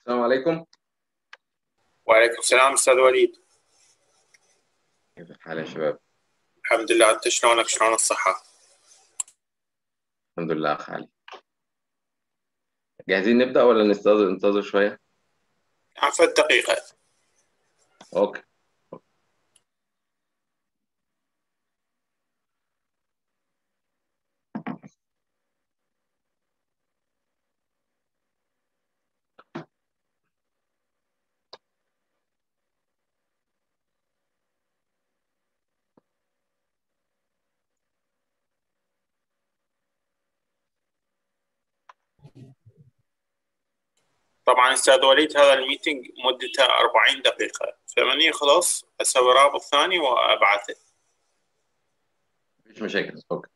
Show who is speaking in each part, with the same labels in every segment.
Speaker 1: السلام عليكم
Speaker 2: وعليكم السلام استاذ وليد
Speaker 1: كيف الحال يا شباب
Speaker 2: الحمد لله انت شلونك شلون الصحة
Speaker 1: الحمد لله اخ علي جاهزين نبدأ ولا ننتظر ننتظر شوية
Speaker 2: عفوا دقيقة
Speaker 1: اوكي
Speaker 2: طبعا استاذ وليد هذا الميتنج مدته 40 دقيقة فمن يخلص اسوي رابط ثاني وابعثه
Speaker 1: مفيش مشاكل اوكي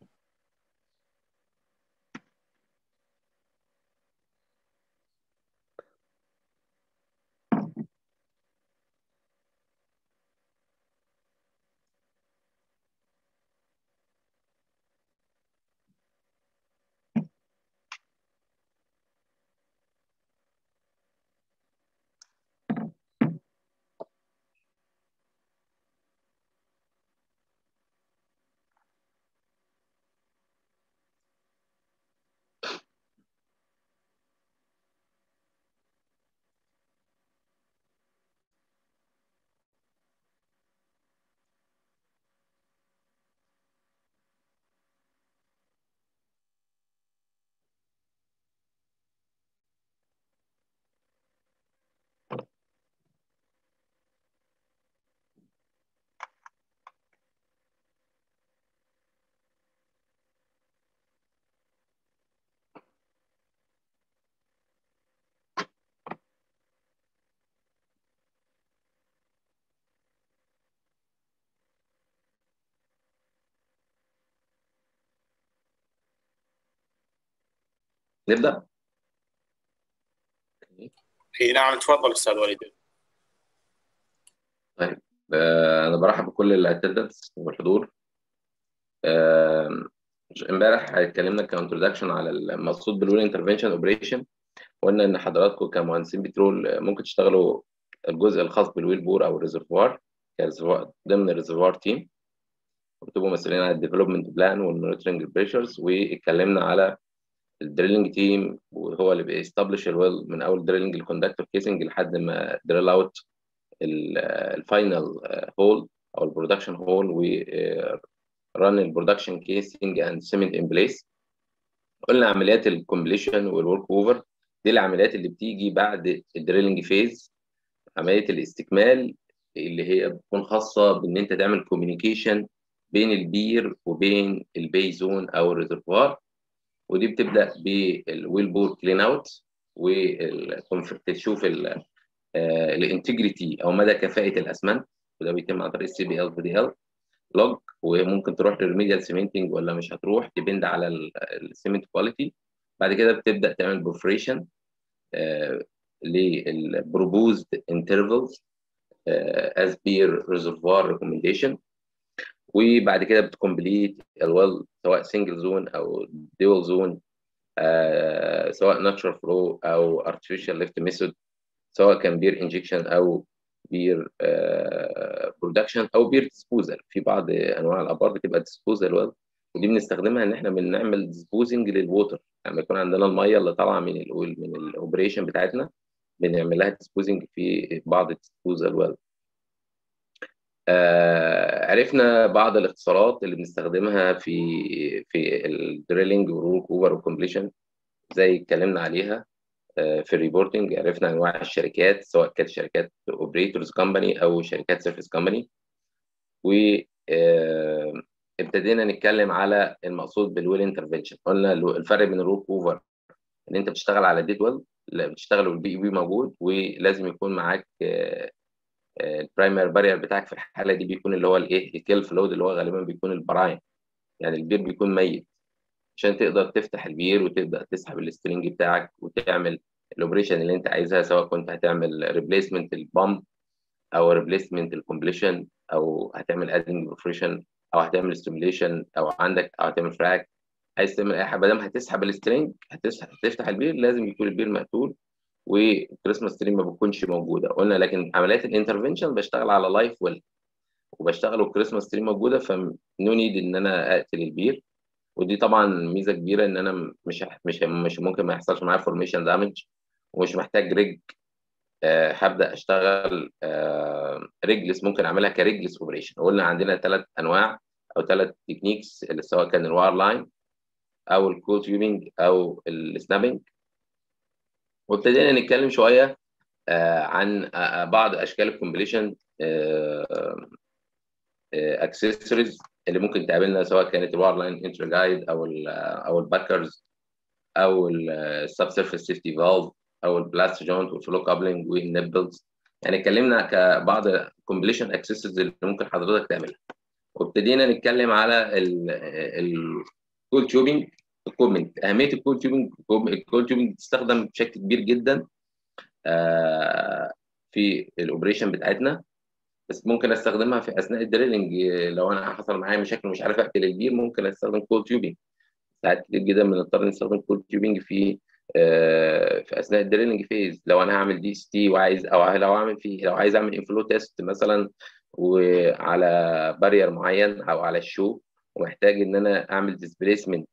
Speaker 1: نبدأ
Speaker 2: اي نعم تفضل استاذ وليد
Speaker 1: طيب آه، انا برحب بكل الاتندنس والحضور آه، امبارح اتكلمنا كانترودكشن على المقصود بالويل انترفنشن اوبريشن قلنا ان حضراتكم كمهندسين بترول آه، ممكن تشتغلوا الجزء الخاص بالويل بور او الريزرفوار كريزرفوار ضمن الريزرفوار تيم وتبقوا مسؤولين عن الديفلوبمنت بلان والمونيتورنج بريشرز واتكلمنا على الدريلنج تيم وهو اللي بيستبلش الويل من اول دريلنج الكوندكتور كيسنج لحد ما دريل اوت الفاينل هول او البرودكشن هول و ران البرودكشن كيسنج اند سيمنت ان بليس قلنا عمليات الكومبليشن والورك اوفر دي العمليات اللي بتيجي بعد الدريلنج فيز عمليه الاستكمال اللي هي بتكون خاصه بان انت تعمل كوميونيكيشن بين البير وبين البي زون او الريزرفوار ودي بتبدا بالويل بور كلين اوت وتشوف الانتجريتي او مدى كفاءه الاسمنت وده بيتم عن طريق السي بي ال في دي ال لوج وممكن تروح للريميديال سيمنتنج ولا مش هتروح ديبند على السيمنت كواليتي بعد كده بتبدا تعمل بروفريشن للبروبوزد انترفلز از بير ريزرفوار ريكومنديشن وبعد كده بتكمبليت الويل سواء سنجل زون او ديول زون آه سواء ناتشرال فلو او ارتفيشال ليفت ميثود سواء كان بير انجكشن او بير آه برودكشن او بير ديسبوزال في بعض انواع الابار بتبقى ديسبوزال ويل ودي بنستخدمها ان احنا بنعمل ديسبوزنج للووتر لما يكون عندنا الميه اللي طالعه من ال من الاوبريشن بتاعتنا بنعمل لها ديسبوزنج في بعض الديسبوزال ويل آه عرفنا بعض الاختصارات اللي بنستخدمها في في الدريلنج والروك اوفر والكومبليشن زي اتكلمنا عليها آه في الريبورتنج عرفنا انواع الشركات سواء كانت شركات اوبريتورز كومباني او شركات سيرفيس كومباني و آه ابتدينا نتكلم على المقصود بالويل انترفنشن قلنا الفرق بين الروك اوفر ان انت بتشتغل على ديد ويل بتشتغل والبي اي بي موجود ولازم يكون معاك البرايمري بارير بتاعك في الحاله دي بيكون اللي هو الايه الكيل فلود اللي هو غالبا بيكون البرايم يعني البير بيكون ميت عشان تقدر تفتح البير وتبدا تسحب السترنج بتاعك وتعمل الاوبريشن اللي انت عايزها سواء كنت هتعمل ريبليسمنت البامب او ريبليسمنت الكومبليشن او هتعمل ادنج بروفريشن او هتعمل ستيميليشن او عندك او هتعمل فراك عايز تعمل اي حاجه ما دام هتسحب السترنج هتسحب هتفتح البير لازم يكون البير مقتول والكريسماس تري ما بتكونش موجوده قلنا لكن عمليات الانترفنشن بشتغل على لايف ويل وبشتغل والكريسماس تري موجوده فنو نيد ان انا اقتل البير ودي طبعا ميزه كبيره ان انا مش مش مش ممكن ما يحصلش معايا فورميشن دامج ومش محتاج ريج أه هبدا اشتغل أه ريجلس ممكن اعملها كريجلس اوبريشن قلنا عندنا ثلاث انواع او ثلاث تكنيكس اللي سواء كان الواير لاين او الكول تيوبنج او السنابنج وابتدينا نتكلم شويه أه عن بعض اشكال الكومبليشن اكسسوارز اللي ممكن تقابلنا سواء كانت الواير لاين انتر جايد او ال او الباكرز او السب سيرفيس سيفتي فالف او البلاست جوينت والفلو كابلنج والنبلز يعني اتكلمنا كبعض كومبليشن اكسسوارز اللي ممكن حضرتك تعملها وابتدينا نتكلم على الكول تيوبنج الكومنت اهميه الكول تيوبنج الكول تيوبنج بتستخدم بشكل كبير جدا في الاوبريشن بتاعتنا بس ممكن استخدمها في اثناء الدريلنج لو انا حصل معايا مشاكل ومش عارف اقتل البير ممكن استخدم كول تيوبنج ساعات كتير جدا بنضطر نستخدم كول تيوبنج في في اثناء الدريلنج فيز لو انا هعمل دي اس تي وعايز او لو اعمل في لو عايز اعمل انفلو تيست مثلا وعلى بارير معين او على الشو ومحتاج ان انا اعمل ديسبيسمنت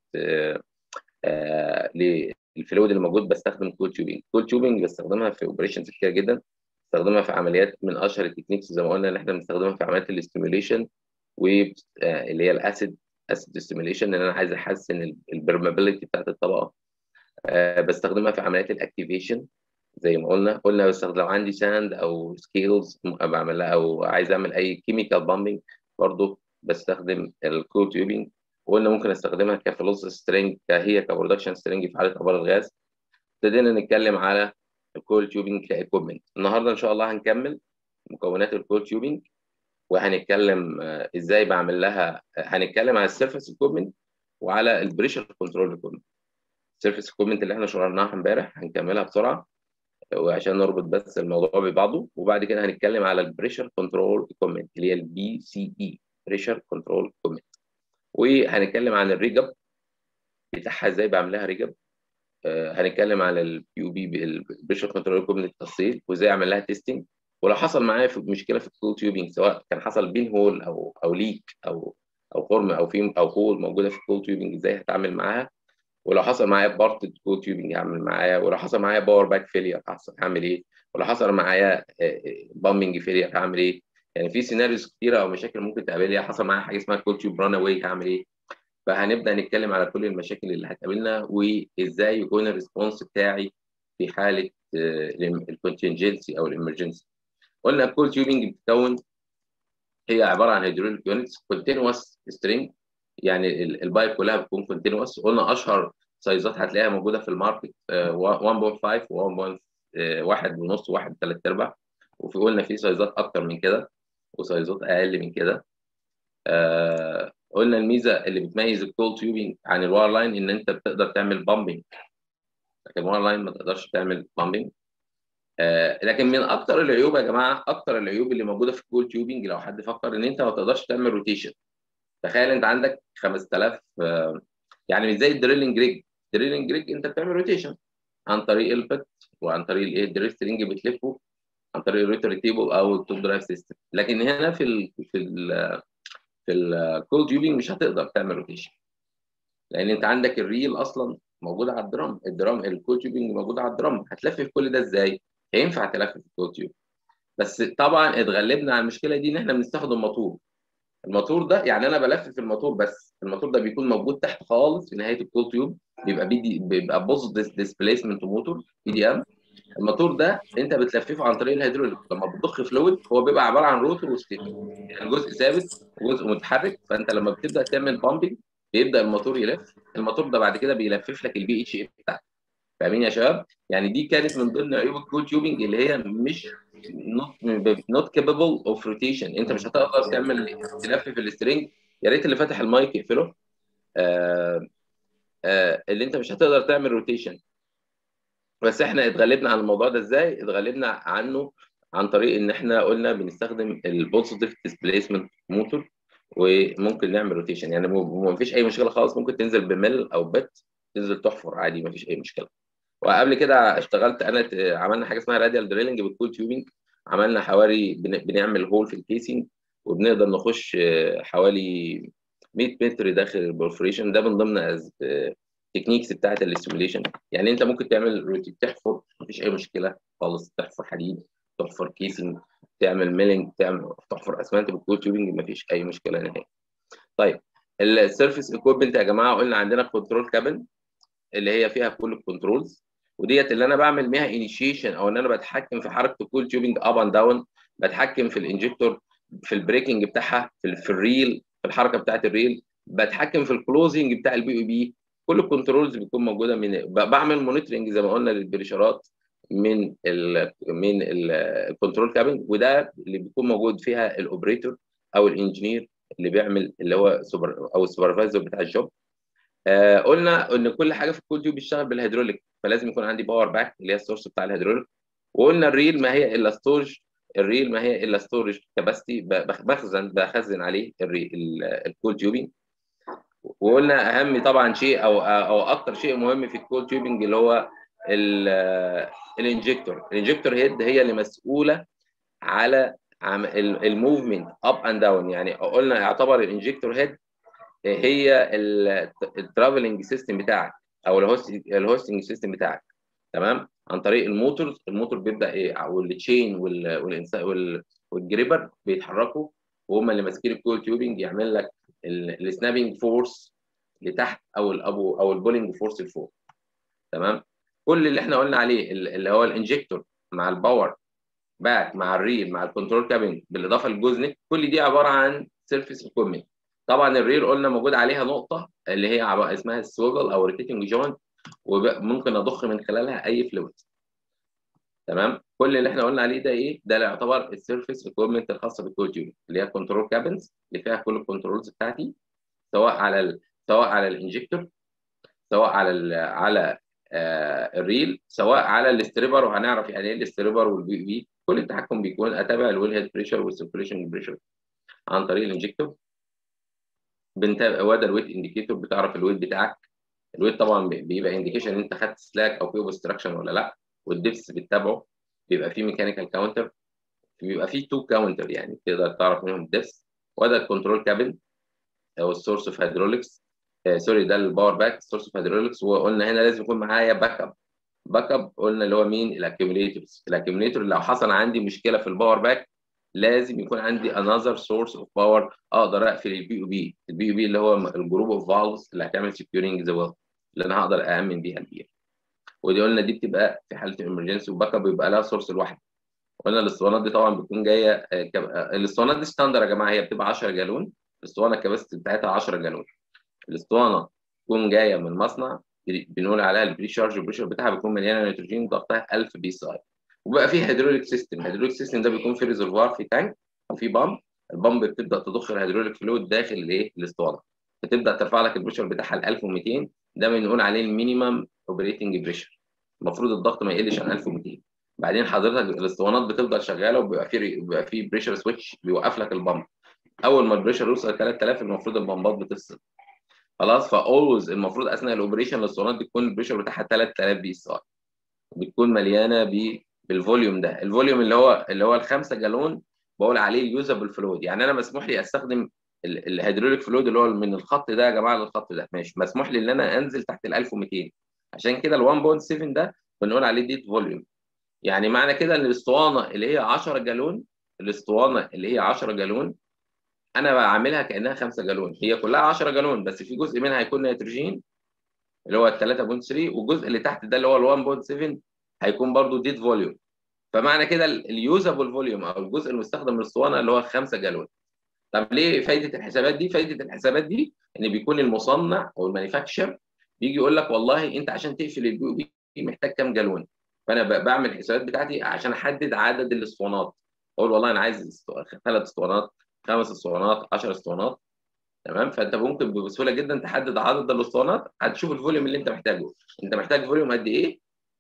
Speaker 1: للفلويد اللي موجود بستخدم كول تيوبنج كول تيوبنج بستخدمها في اوبريشنز كتير جدا بستخدمها في عمليات من اشهر التكنيكس زي ما قلنا ان احنا بنستخدمها في عمليات الاستيميوليشن واللي هي الاسيد اسيد ستيميوليشن ان انا عايز احسن البرمابيلتي بتاعت الطبقه أه بستخدمها في عمليات الاكتيفيشن زي ما قلنا قلنا بستخدم لو عندي ساند او سكيلز بعملها او عايز اعمل اي كيميكال بامبنج برضه بستخدم الكول تيوبنج وقلنا ممكن استخدمها كفلوس سترينج كهي كبرودكشن سترينج في حاله ابار الغاز ابتدينا نتكلم على الكول تيوبنج كايكوبمنت النهارده ان شاء الله هنكمل مكونات الكول تيوبنج وهنتكلم ازاي بعمل لها هنتكلم على السيرفيس اكويبمنت وعلى البريشر كنترول اكويبمنت السيرفيس اكويبمنت اللي احنا شرحناها امبارح هنكملها بسرعه وعشان نربط بس الموضوع ببعضه وبعد كده هنتكلم على البريشر كنترول اكويبمنت اللي هي البي سي اي بريشر كنترول اكويبمنت وهنتكلم عن الريجب بتاعها ازاي بعمل لها ريجب هنتكلم على البيو بي البريشر كنترول اكويبمنت التفصيل وازاي اعمل لها تيستنج ولو حصل معايا في مشكله في الكول تيوبنج سواء كان حصل بين هول او او ليك او او خرم او فيم او هول موجوده في الكول تيوبنج ازاي هتعامل معاها ولو حصل معايا بارت كول تيوبنج هعمل معايا ولو حصل معايا باور باك فيلير هعمل ايه ولو حصل معايا بامبنج فيلير هعمل ايه يعني في سيناريوز كتيره او مشاكل ممكن تقابلني حصل معايا حاجه اسمها كول تيوب ران اواي هعمل ايه فهنبدا نتكلم على كل المشاكل اللي هتقابلنا وازاي يكون الريسبونس بتاعي في حاله الكونتنجنسي او الامرجنسي قلنا الكول تيوبنج بتتكون هي عباره عن هيدروليك يونتس كونتينوس سترينج يعني البايب كلها بتكون كونتينوس قلنا اشهر سايزات هتلاقيها موجوده في الماركت 1.5 و 1 ونص وواحد ثلاث ارباع وفي قلنا في سايزات اكتر من كده وسايزات اقل من كده آه قلنا الميزه اللي بتميز الكول تيوبنج عن الواير لاين ان انت بتقدر تعمل بامبنج لكن الواير لاين ما تقدرش تعمل بامبنج آه لكن من اكتر العيوب يا جماعه اكتر العيوب اللي موجوده في الكول تيوبنج لو حد فكر ان انت ما تقدرش تعمل روتيشن تخيل انت عندك 5000 آه يعني مش زي الدريلنج ريج الدريلنج ريج انت بتعمل روتيشن عن طريق البت وعن طريق الايه الدريل سترينج بتلفه عن طريق الروتري تيبل او التوب درايف سيستم لكن هنا في ال في ال في الكول تيوبنج مش هتقدر تعمل روتيشن لان انت عندك الريل اصلا موجود على الدرام الدرام الكول تيوبنج موجود على الدرام هتلفف كل ده ازاي هينفع تلفف الكول تيوب بس طبعا اتغلبنا على المشكله دي ان احنا بنستخدم موتور الموتور ده يعني انا بلفف الموتور بس الموتور ده بيكون موجود تحت خالص في نهايه الكول تيوب بيبقى بي دي بيبقى بوز ديسبيسمنت موتور بي دي ام الموتور ده انت بتلففه عن طريق الهيدروليك لما بتضخ فلويد هو بيبقى عباره عن روتور وستيتور يعني جزء ثابت وجزء متحرك فانت لما بتبدا تعمل بامبنج بيبدا الموتور يلف الموتور ده بعد كده بيلفف لك البي اتش اي بتاعك فاهمين يا شباب يعني دي كانت من ضمن عيوب الكول تيوبنج اللي هي مش نوت كابابل اوف روتيشن انت مش هتقدر تعمل تلفف السترينج يا ريت اللي فاتح المايك يقفله آه آه اللي انت مش هتقدر تعمل روتيشن بس احنا اتغلبنا عن الموضوع ده ازاي؟ اتغلبنا عنه عن طريق ان احنا قلنا بنستخدم البوزيتيف ديسبيسمنت موتور وممكن نعمل روتيشن يعني ما فيش اي مشكله خالص ممكن تنزل بمل او بت تنزل تحفر عادي ما فيش اي مشكله وقبل كده اشتغلت انا عملنا حاجه اسمها راديال دريلنج بالكول تيوبنج عملنا حوالي بنعمل هول في الكيسنج وبنقدر نخش حوالي 100 متر داخل البرفوريشن ده من ضمن التكنيكس بتاعت الاستيميليشن يعني انت ممكن تعمل روتي تحفر مفيش اي مشكله خالص تحفر حديد تحفر كيسنج تعمل ميلنج تعمل تحفر اسمنت بالكول تيوبنج مفيش اي مشكله نهائي طيب السيرفيس اكويبمنت يا جماعه قلنا عندنا كنترول كابن اللي هي فيها كل الكنترولز وديت اللي انا بعمل بيها انيشيشن او ان انا بتحكم في حركه الكول تيوبنج اب اند داون بتحكم في الانجكتور في البريكنج بتاعها في, في الريل في الحركه بتاعت الريل بتحكم في الكلوزنج بتاع البي او بي كل الكنترولز بتكون موجوده من بعمل مونيتورنج زي ما قلنا للبريشرات من ال من الكنترول كابن وده اللي بيكون موجود فيها الاوبريتور او الانجينير اللي بيعمل اللي هو سوبر او السوبرفايزر بتاع الجوب آه قلنا ان كل حاجه في الكود دي بيشتغل بالهيدروليك فلازم يكون عندي باور باك اللي هي السورس بتاع الهيدروليك وقلنا الريل ما هي الا ستورج الريل ما هي الا ستورج كاباسيتي بخزن بخزن عليه الكول تيوبينج وقلنا اهم طبعا شيء او او اكتر شيء مهم في الكول تيوبينج اللي هو الانجكتور الانجكتور هيد هي اللي مسؤوله على الموفمنت اب اند داون يعني قلنا يعتبر الانجكتور هيد هي الترافلنج سيستم بتاعك او الهوستنج سيستم بتاعك تمام عن طريق الموتورز الموتور بيبدا ايه والتشين والجريبر بيتحركوا وهم اللي ماسكين الكول تيوبنج يعمل لك السنابنج فورس لتحت او الابو او البولينج فورس لفوق تمام كل اللي احنا قلنا عليه اللي هو الانجكتور مع الباور باك مع الريل مع الكنترول كابن بالاضافه للجوزنك كل دي عباره عن سيرفيس اكويبمنت طبعا الريل قلنا موجود عليها نقطه اللي هي اسمها السويفل او روتيتنج جوينت وممكن اضخ من خلالها اي فلويد تمام كل اللي احنا قلنا عليه ده ايه ده اللي يعتبر السيرفيس اكويبمنت الخاصه بالكول تيوب اللي هي كنترول كابنز اللي فيها كل الكنترولز بتاعتي سواء على ال... سواء على الانجكتور سواء على ال... على آه الريل سواء على الاستريبر وهنعرف يعني ايه الاستريبر والبي بي كل التحكم بيكون اتابع الويل هيد بريشر والسيركيوليشن بريشر عن طريق الانجكتور بنتابع وده الويت انديكيتور بتعرف الويت بتاعك الويت طبعا بيبقى انديكيشن انت خدت سلاك او في اوبستراكشن ولا لا والدبس بتتابعه بيبقى فيه ميكانيكال كاونتر بيبقى فيه تو كاونتر يعني تقدر تعرف منهم الدبس وده الكنترول كابن او السورس اوف هيدروليكس سوري ده الباور باك سورس اوف هيدروليكس وقلنا هنا لازم يكون معايا باك اب باك اب قلنا اللي هو مين الاكيوميليتورز الاكيوميليتور لو حصل عندي مشكله في الباور باك لازم يكون عندي another source of power اقدر اقفل البي او بي البي او بي اللي هو الجروب اوف فالفز اللي هتعمل سكيورنج ذا ويل اللي انا هقدر امن بيها البير ودي قلنا دي بتبقى في حاله الامرجنسي وباك اب بيبقى لها سورس لوحده قلنا الاسطوانات دي طبعا بتكون جايه الاسطوانات دي ستاندر يا جماعه هي بتبقى 10 جالون الاسطوانه الكباستي بتاعتها 10 جالون الاسطوانه تكون جايه من المصنع بنقول عليها البري شارج البريشر بتاعها بيكون مليانه نيتروجين ضغطها 1000 بي سي اي وبقى فيه هيدروليك سيستم الهيدروليك سيستم ده بيكون في ريزرفوار في تانك وفي بامب البامب بتبدا تضخ الهيدروليك فلويد داخل الايه الاسطوانه فتبدا ترفع لك البريشر بتاعها ل 1200 ده بنقول عليه المينيمم اوبريتنج بريشر المفروض الضغط ما يقلش عن 1200 بعدين حضرتك الاسطوانات بتفضل شغاله وبيبقى في بيبقى في بريشر سويتش بيوقف لك البامب اول ما البريشر يوصل 3000 المفروض البامبات بتفصل خلاص فاولويز المفروض اثناء الاوبريشن الاسطوانات بتكون البريشر بتاعها 3000 بي اس اي بتكون مليانه ب بالفوليوم ده الفوليوم اللي هو اللي هو الخمسة جالون بقول عليه اليوزابل فلويد يعني انا مسموح لي استخدم الهيدروليك فلويد اللي هو من الخط ده يا جماعه للخط ده ماشي مسموح لي ان انا انزل تحت ال 1200 عشان كده ال 1.7 ده بنقول عليه ديت فوليوم يعني معنى كده ان الاسطوانه اللي هي 10 جالون الاسطوانه اللي هي 10 جالون انا بعملها كانها 5 جالون هي كلها 10 جالون بس في جزء منها هيكون نيتروجين اللي هو ال 3.3 والجزء اللي تحت ده اللي هو ال 1.7 هيكون برضو ديت فوليوم فمعنى كده اليوزابل فوليوم او الجزء المستخدم من الاسطوانه اللي هو 5 جالون طب ليه فايده الحسابات دي فايده الحسابات دي ان بيكون المصنع او المانيفاكتشر بيجي يقول لك والله انت عشان تقفل البي او بي محتاج كام جالون فانا بعمل الحسابات بتاعتي عشان احدد عدد الاسطوانات اقول والله انا عايز ثلاث اسطوانات خمس اسطوانات 10 اسطوانات تمام فانت ممكن بسهوله جدا تحدد عدد الاسطوانات هتشوف الفوليوم اللي انت محتاجه انت محتاج فوليوم قد ايه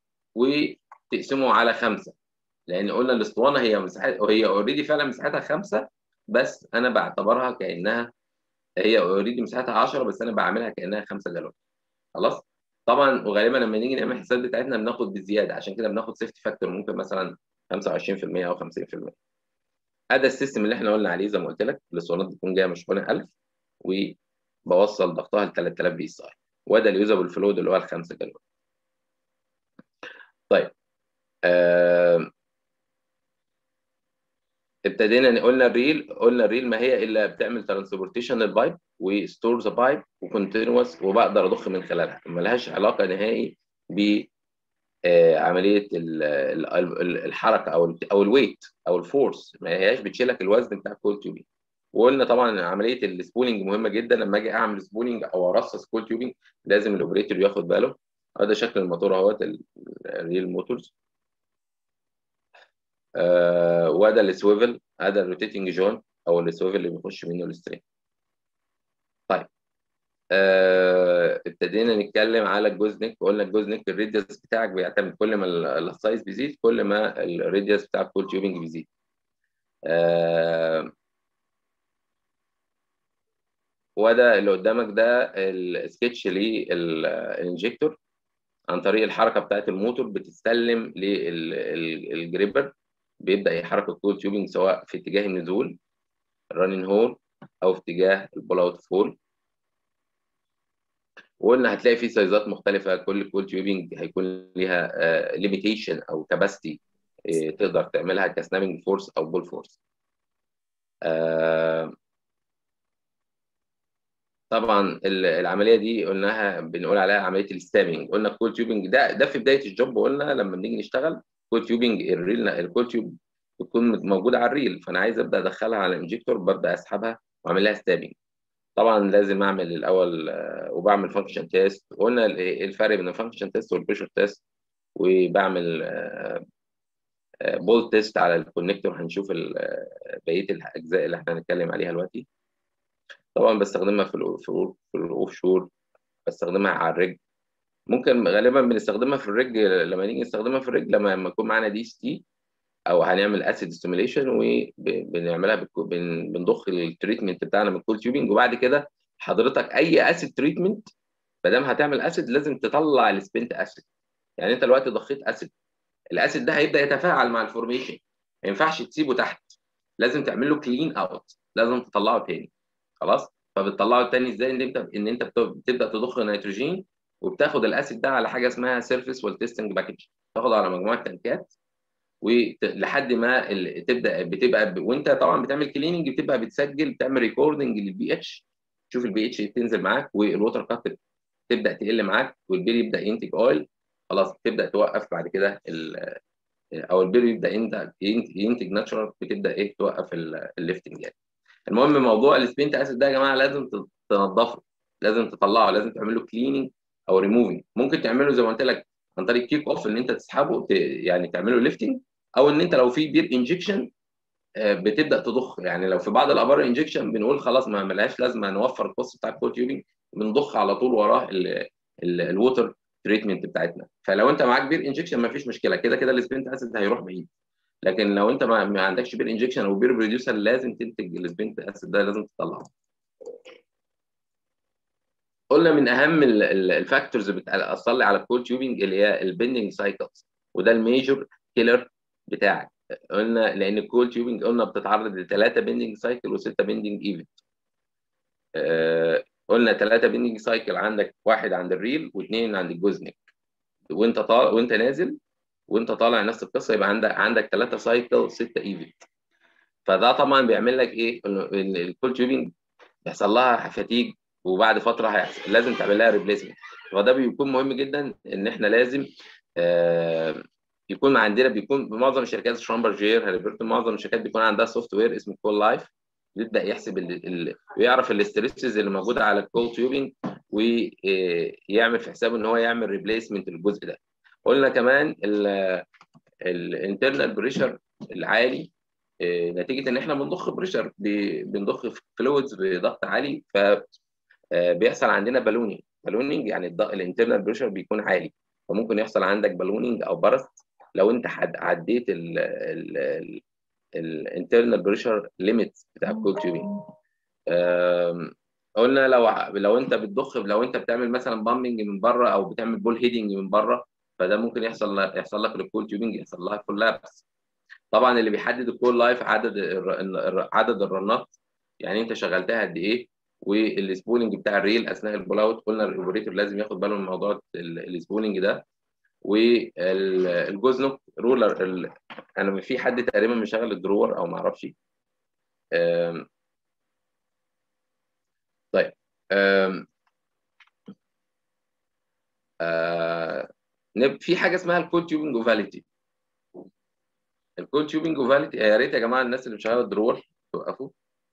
Speaker 1: وتقسمه على خمسه لان قلنا الاسطوانه هي مساحتها هي اوريدي فعلا مساحتها خمسه بس انا بعتبرها كانها هي اوريدي مساحتها 10 بس انا بعملها كانها 5 جالون خلاص طبعا وغالبا لما نيجي نعمل الحساب بتاعتنا بناخد بزياده عشان كده بناخد سيفتي فاكتور ممكن مثلا 25% او 50% هذا السيستم اللي احنا قلنا عليه زي ما قلت لك الاسطوانات بتكون جايه مشحونه 1000 وبوصل ضغطها ل 3000 بي اس اي وده اليوزابل فلود اللي هو ال 5 جالون طيب آه ابتدينا قلنا الريل قلنا الريل ما هي الا بتعمل ترانسبورتيشن للبايب وستور ذا بايب وكونتينوس وبقدر اضخ من خلالها ملهاش علاقه نهائي ب عمليه الحركه او او الويت او الفورس ما هياش بتشيلك الوزن بتاع الكول تيوبينج وقلنا طبعا عمليه السبولينج مهمه جدا لما اجي اعمل سبولينج او ارصص كول تيوبينج لازم الاوبريتور ياخد باله هذا شكل الموتور اهوت الريل موتورز آه وده السويفل هذا الروتيتنج جون او السويفل اللي بيخش منه الستريم طيب آه ابتدينا نتكلم على الجوز نيك وقلنا الجوز نيك الريديوس بتاعك بيعتمد كل ما السايز بيزيد كل ما الريديوس بتاع الكول تيوبنج بيزيد آه وده اللي قدامك ده السكتش للانجكتور عن طريق الحركه بتاعت الموتور بتتسلم للجريبر بيبدا يحرك الكول تيوبنج سواء في اتجاه النزول الرنين هول او في اتجاه البول اوت فول وقلنا هتلاقي في سايزات مختلفه كل كول تيوبنج هيكون ليها ليميتيشن او كاباسيتي تقدر تعملها كسنابنج فورس او بول فورس طبعا العمليه دي قلناها بنقول عليها عمليه الستامينج قلنا الكول تيوبنج ده ده في بدايه الجوب قلنا لما بنيجي نشتغل كول تيوبنج الريل الكول تيوب بتكون موجوده على الريل فانا عايز ابدا ادخلها على الانجكتور ببدا اسحبها واعمل لها ستامينج طبعا لازم اعمل الاول وبعمل فانكشن تيست قلنا ايه الفرق بين الفانكشن تيست والبريشر تيست وبعمل بول تيست على الكونكتور هنشوف بقيه الاجزاء اللي احنا هنتكلم عليها دلوقتي طبعا بستخدمها في الاوف في الاوف شور بستخدمها على الرج ممكن غالبا بنستخدمها في الرج لما نيجي نستخدمها في الرج لما يكون معانا دي اس تي او هنعمل اسيد ستيميليشن وبنعملها بنضخ التريتمنت بتاعنا من الكول تيوبنج وبعد كده حضرتك اي اسيد تريتمنت ما دام هتعمل اسيد لازم تطلع السبنت اسيد يعني انت دلوقتي ضخيت اسيد الاسيد ده هيبدا يتفاعل مع الفورميشن ما ينفعش تسيبه تحت لازم تعمل له كلين اوت لازم تطلعه تاني خلاص فبتطلعه تاني ازاي ان انت ان انت بتبدا تضخ نيتروجين وبتاخد الاسيد ده على حاجه اسمها سيرفيس والتستنج باكج تاخده على مجموعه تنكات ولحد ما تبدا بتبقى ب... وانت طبعا بتعمل كليننج بتبقى بتسجل بتعمل ريكوردنج للبي اتش تشوف البي اتش تنزل معاك والووتر كات تبدا تقل معاك والبير يبدا ينتج اويل خلاص تبدا توقف بعد كده ال... او البير يبدا ينتج ناتشورال بتبدا ايه توقف الليفتنج يعني المهم موضوع السبنت اسيد ده يا جماعه لازم تنضفه لازم تطلعه لازم تعمل له كليننج او ريموفنج ممكن تعمله زي ما قلت لك عن طريق كيك اوف ان انت تسحبه يعني تعمله ليفتنج او ان انت لو في بير انجكشن بتبدا تضخ يعني لو في بعض الابار انجكشن بنقول خلاص ما ملهاش لازمه نوفر الكوست بتاع الكول تيوبنج بنضخ على طول وراه الووتر تريتمنت بتاعتنا فلو انت معاك بير انجكشن ما فيش مشكله كده كده السبنت اسيد هيروح بعيد لكن لو انت ما, ما عندكش بير انجكشن او بير بروديوسر لازم تنتج السبنت اسيد ده لازم تطلعه قلنا من اهم الفاكتورز بتاثر لي على الكول تيوبنج اللي هي البندنج سايكلز وده الميجور كيلر بتاعك قلنا لان الكول تيوبنج قلنا بتتعرض لثلاثه بندنج سايكل وسته بندنج ايفنت آه قلنا ثلاثه بندنج سايكل عندك واحد عند الريل واثنين عند الجوزنك وانت طالع وانت نازل وانت طالع نفس القصه يبقى عندك عندك ثلاثه سايكل سته ايفنت فده طبعا بيعمل لك ايه الكول تيوبنج بيحصل لها فتيج وبعد فتره هيحصل لازم تعمل لها ريبليسمنت فده بيكون مهم جدا ان احنا لازم آه يكون عندنا بيكون معظم الشركات شرامبرجير هاليبرتون معظم الشركات بيكون عندها سوفت وير اسمه كول لايف يبدا يحسب ال ال ويعرف الاستريسز اللي موجوده على الكول تيوبنج ويعمل في حسابه ان هو يعمل ريبليسمنت للجزء ده قلنا كمان الانترنال بريشر العالي نتيجه ان احنا بنضخ بريشر بنضخ فلويدز بضغط عالي ف بيحصل عندنا بالونينج بالونينج يعني الانترنال بريشر بيكون عالي فممكن يحصل عندك بالونينج او برست لو انت عديت الانترنال بريشر ليميت بتاع الكول تيوبنج قلنا لو لو انت بتضخ لو انت بتعمل مثلا بامبنج من بره او بتعمل بول هيدنج من بره فده ممكن يحصل يحصل لك الكول تيوبنج يحصل لها كولابس طبعا اللي بيحدد الكول لايف عدد الر- عدد الرنات يعني انت شغلتها قد ايه والسبولنج بتاع الريل اثناء البول اوت قلنا الاوبريتور لازم ياخد باله من موضوع ال- السبولنج ده والجوزنوك رولر ال... انا في حد تقريبا مشغل الدرور او ما اعرفش أم... طيب أم... أه... نب- في حاجه اسمها الكود تيوبنج اوفاليتي الكود تيوبنج اوفاليتي يا ريت يا جماعه الناس اللي مشغله الدرور توقفوا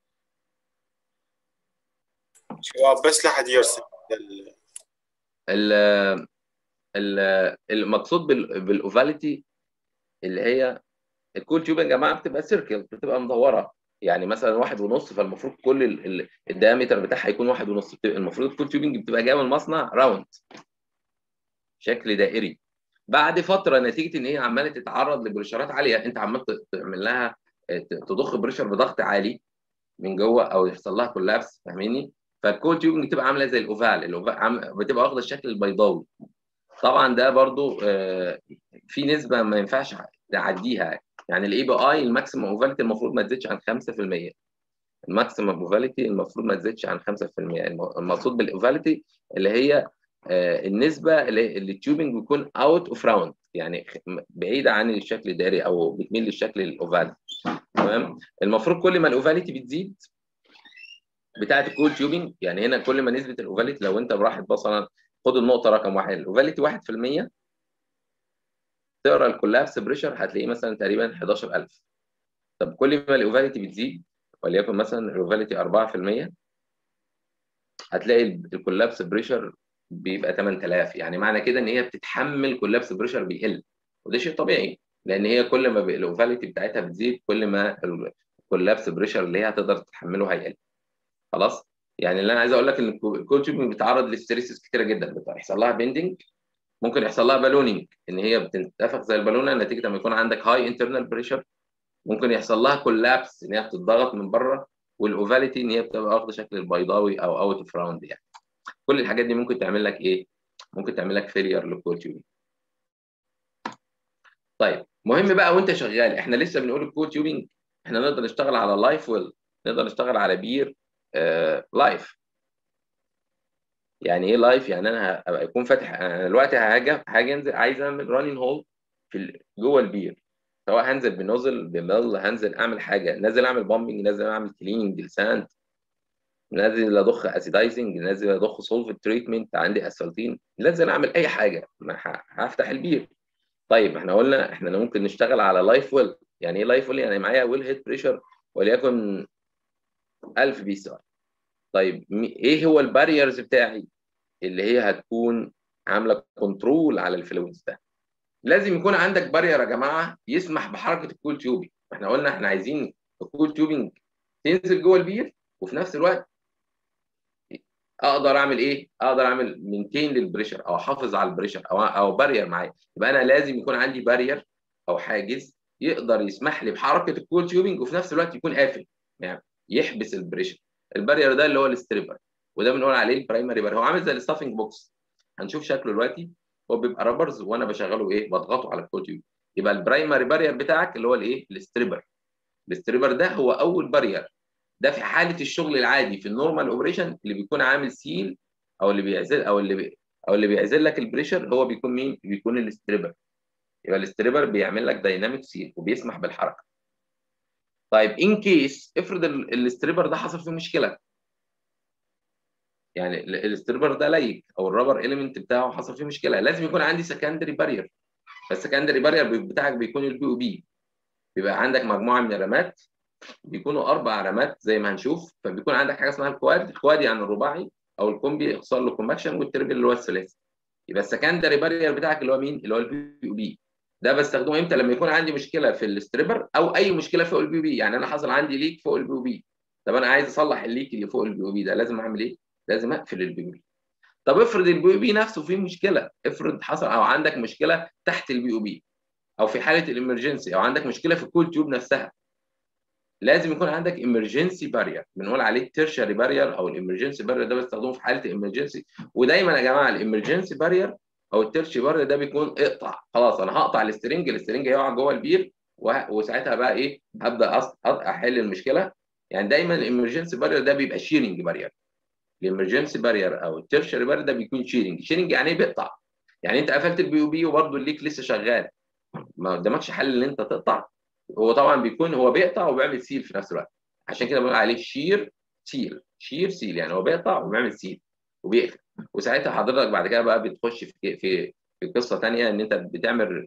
Speaker 2: شباب بس لحد يرسم ال-
Speaker 1: ال... ال- المقصود بال... بالاوفاليتي اللي هي الكول تيوب يا جماعه بتبقى سيركل بتبقى مدوره يعني مثلا واحد ونص فالمفروض كل ال... ال... الديامتر بتاعها يكون واحد ونص بتبقى- المفروض الكول تيوبنج بتبقى جايه من المصنع راوند شكل دائري بعد فتره نتيجه ان هي عماله تتعرض لبريشرات عاليه انت عمال ت- تعمل لها ت- تضخ بريشر بضغط عالي من جوه او يحصل لها كولابس فاهميني فالكول تيوبنج بتبقى عامله زي الاوفال الاوفال عم- بتبقى واخده الشكل البيضاوي طبعا ده برضو آه، في نسبه ما ينفعش تعديها يعني الاي بي اي الماكسيمم اوفاليتي المفروض ما تزيدش عن 5% الماكسيمم اوفاليتي المفروض ما تزيدش عن 5% الم- المقصود بالاوفاليتي اللي هي آه، النسبه اللي اللي التيوبنج بيكون اوت اوف راوند يعني خ- بعيده عن الشكل الدائري او بتميل للشكل الاوفالي تمام المفروض كل ما الاوفاليتي بتزيد بتاعه الكول تيوبنج يعني هنا كل ما نسبه الاوفاليتي لو انت براحه مثلا خد النقطه رقم واحد الاوفاليتي 1% تقرا الكولابس بريشر هتلاقيه مثلا تقريبا 11000 طب كل ما الاوفاليتي بتزيد وليكن مثلا الاوفاليتي 4% هتلاقي الكولابس بريشر بيبقى 8000 يعني معنى كده ان هي بتتحمل كولابس بريشر بيقل وده شيء طبيعي لان هي كل ما الاوفاليتي بتاعتها بتزيد كل ما الكولابس بريشر اللي هي هتقدر تتحمله هيقل خلاص يعني اللي انا عايز اقول لك ان الكول تيوبنج بيتعرض لستريسز كتيره جدا بيحصل لها بيندنج ممكن يحصل لها بالونينج ان هي بتنتفخ زي البالونه نتيجه لما يكون عندك هاي انترنال بريشر ممكن يحصل لها كولابس ان هي بتتضغط من بره والاوفاليتي ان هي بتبقى واخده شكل البيضاوي او اوت اوف راوند يعني كل الحاجات دي ممكن تعمل لك ايه؟ ممكن تعمل لك فيلير للكول تيوبنج طيب مهم بقى وانت شغال احنا لسه بنقول الكول تيوبنج احنا نقدر نشتغل على لايف ويل نقدر نشتغل على بير آه لايف يعني ايه لايف يعني انا هبقى يكون فاتح انا دلوقتي هاجي هاجي انزل عايز اعمل رانين هول في ال- جوه البير سواء هنزل بنوزل بميل هنزل اعمل حاجه نازل اعمل بامبنج نازل اعمل كليننج للساند نازل اضخ اسيدايزنج نازل اضخ سولف تريتمنت عندي اسفلتين نازل اعمل اي حاجه ما ه- هفتح البير طيب احنا قلنا احنا ممكن نشتغل على لايف ويل يعني ايه لايف ويل يعني معايا ويل هيد بريشر وليكن 1000 بي سي طيب م- ايه هو الباريرز بتاعي اللي هي هتكون عامله كنترول على الفلويدز ده لازم يكون عندك بارير يا جماعه يسمح بحركه الكول تيوبنج احنا قلنا احنا عايزين الكول تيوبنج تنزل جوه البير وفي نفس الوقت اقدر اعمل ايه؟ اقدر اعمل مينتين للبريشر او احافظ على البريشر او او بارير معايا يبقى انا لازم يكون عندي بارير او حاجز يقدر يسمح لي بحركه الكول تيوبنج وفي نفس الوقت يكون قافل يعني يحبس البريشر البارير ده اللي هو الستريبر وده بنقول عليه البرايمري بارير هو عامل زي الستافنج بوكس هنشوف شكله دلوقتي هو بيبقى رابرز وانا بشغله ايه بضغطه على الكول تيوب يبقى البرايمري بارير بتاعك اللي هو الايه الستريبر الستريبر ده هو اول بارير ده في حاله الشغل العادي في النورمال اوبريشن اللي بيكون عامل سيل او اللي بيعزل او اللي بي او اللي بيعزل لك البريشر هو بيكون مين؟ بيكون الستريبر يبقى الستريبر بيعمل لك دايناميك سيل وبيسمح بالحركه طيب ان كيس افرض ال- الستريبر ده حصل فيه مشكله يعني ال- الستريبر ده ليك او الرابر اليمنت بتاعه حصل فيه مشكله لازم يكون عندي سكندري بارير فالسكندري بارير بتاعك بيكون البي او بي بيبقى عندك مجموعه من الرمات بيكونوا اربع رمات زي ما هنشوف فبيكون عندك حاجه اسمها الكواد الكواد يعني الرباعي او الكومبي اختصار له كومباكشن والتربل اللي هو الثلاثي يبقى السكندري بارير بتاعك اللي هو مين اللي هو البي او بي ده بستخدمه امتى لما يكون عندي مشكله في الستريبر او اي مشكله فوق البي او بي يعني انا حصل عندي ليك فوق البي او بي طب انا عايز اصلح الليك اللي فوق البي او بي ده لازم اعمل ايه لازم اقفل البي او بي طب افرض البي او بي نفسه فيه مشكله افرض حصل او عندك مشكله تحت البي او بي او في حاله الامرجنسي او عندك مشكله في الكول تيوب نفسها لازم يكون عندك emergency barrier بنقول عليه tertiary barrier او الامرجنسي barrier ده بستخدمه في حاله emergency ودايما يا جماعه الامرجنسي barrier او الترشي barrier ده بيكون اقطع خلاص انا هقطع السترنج السترنج هيقع جوه البير وساعتها بقى ايه هبدا احل المشكله يعني دايما الامرجنسي barrier ده بيبقى شيرنج barrier الامرجنسي barrier او الترشري barrier ده بيكون شيرنج شيرنج يعني ايه بيقطع يعني انت قفلت البي او بي وبرده الليك لسه شغال ما قدامكش حل ان انت تقطع هو طبعا بيكون هو بيقطع وبيعمل سيل في نفس الوقت عشان كده بنقول عليه شير سيل شير سيل يعني هو بيقطع وبيعمل سيل وبيقفل وساعتها حضرتك بعد كده بقى بتخش في في في قصه ثانيه ان انت بتعمل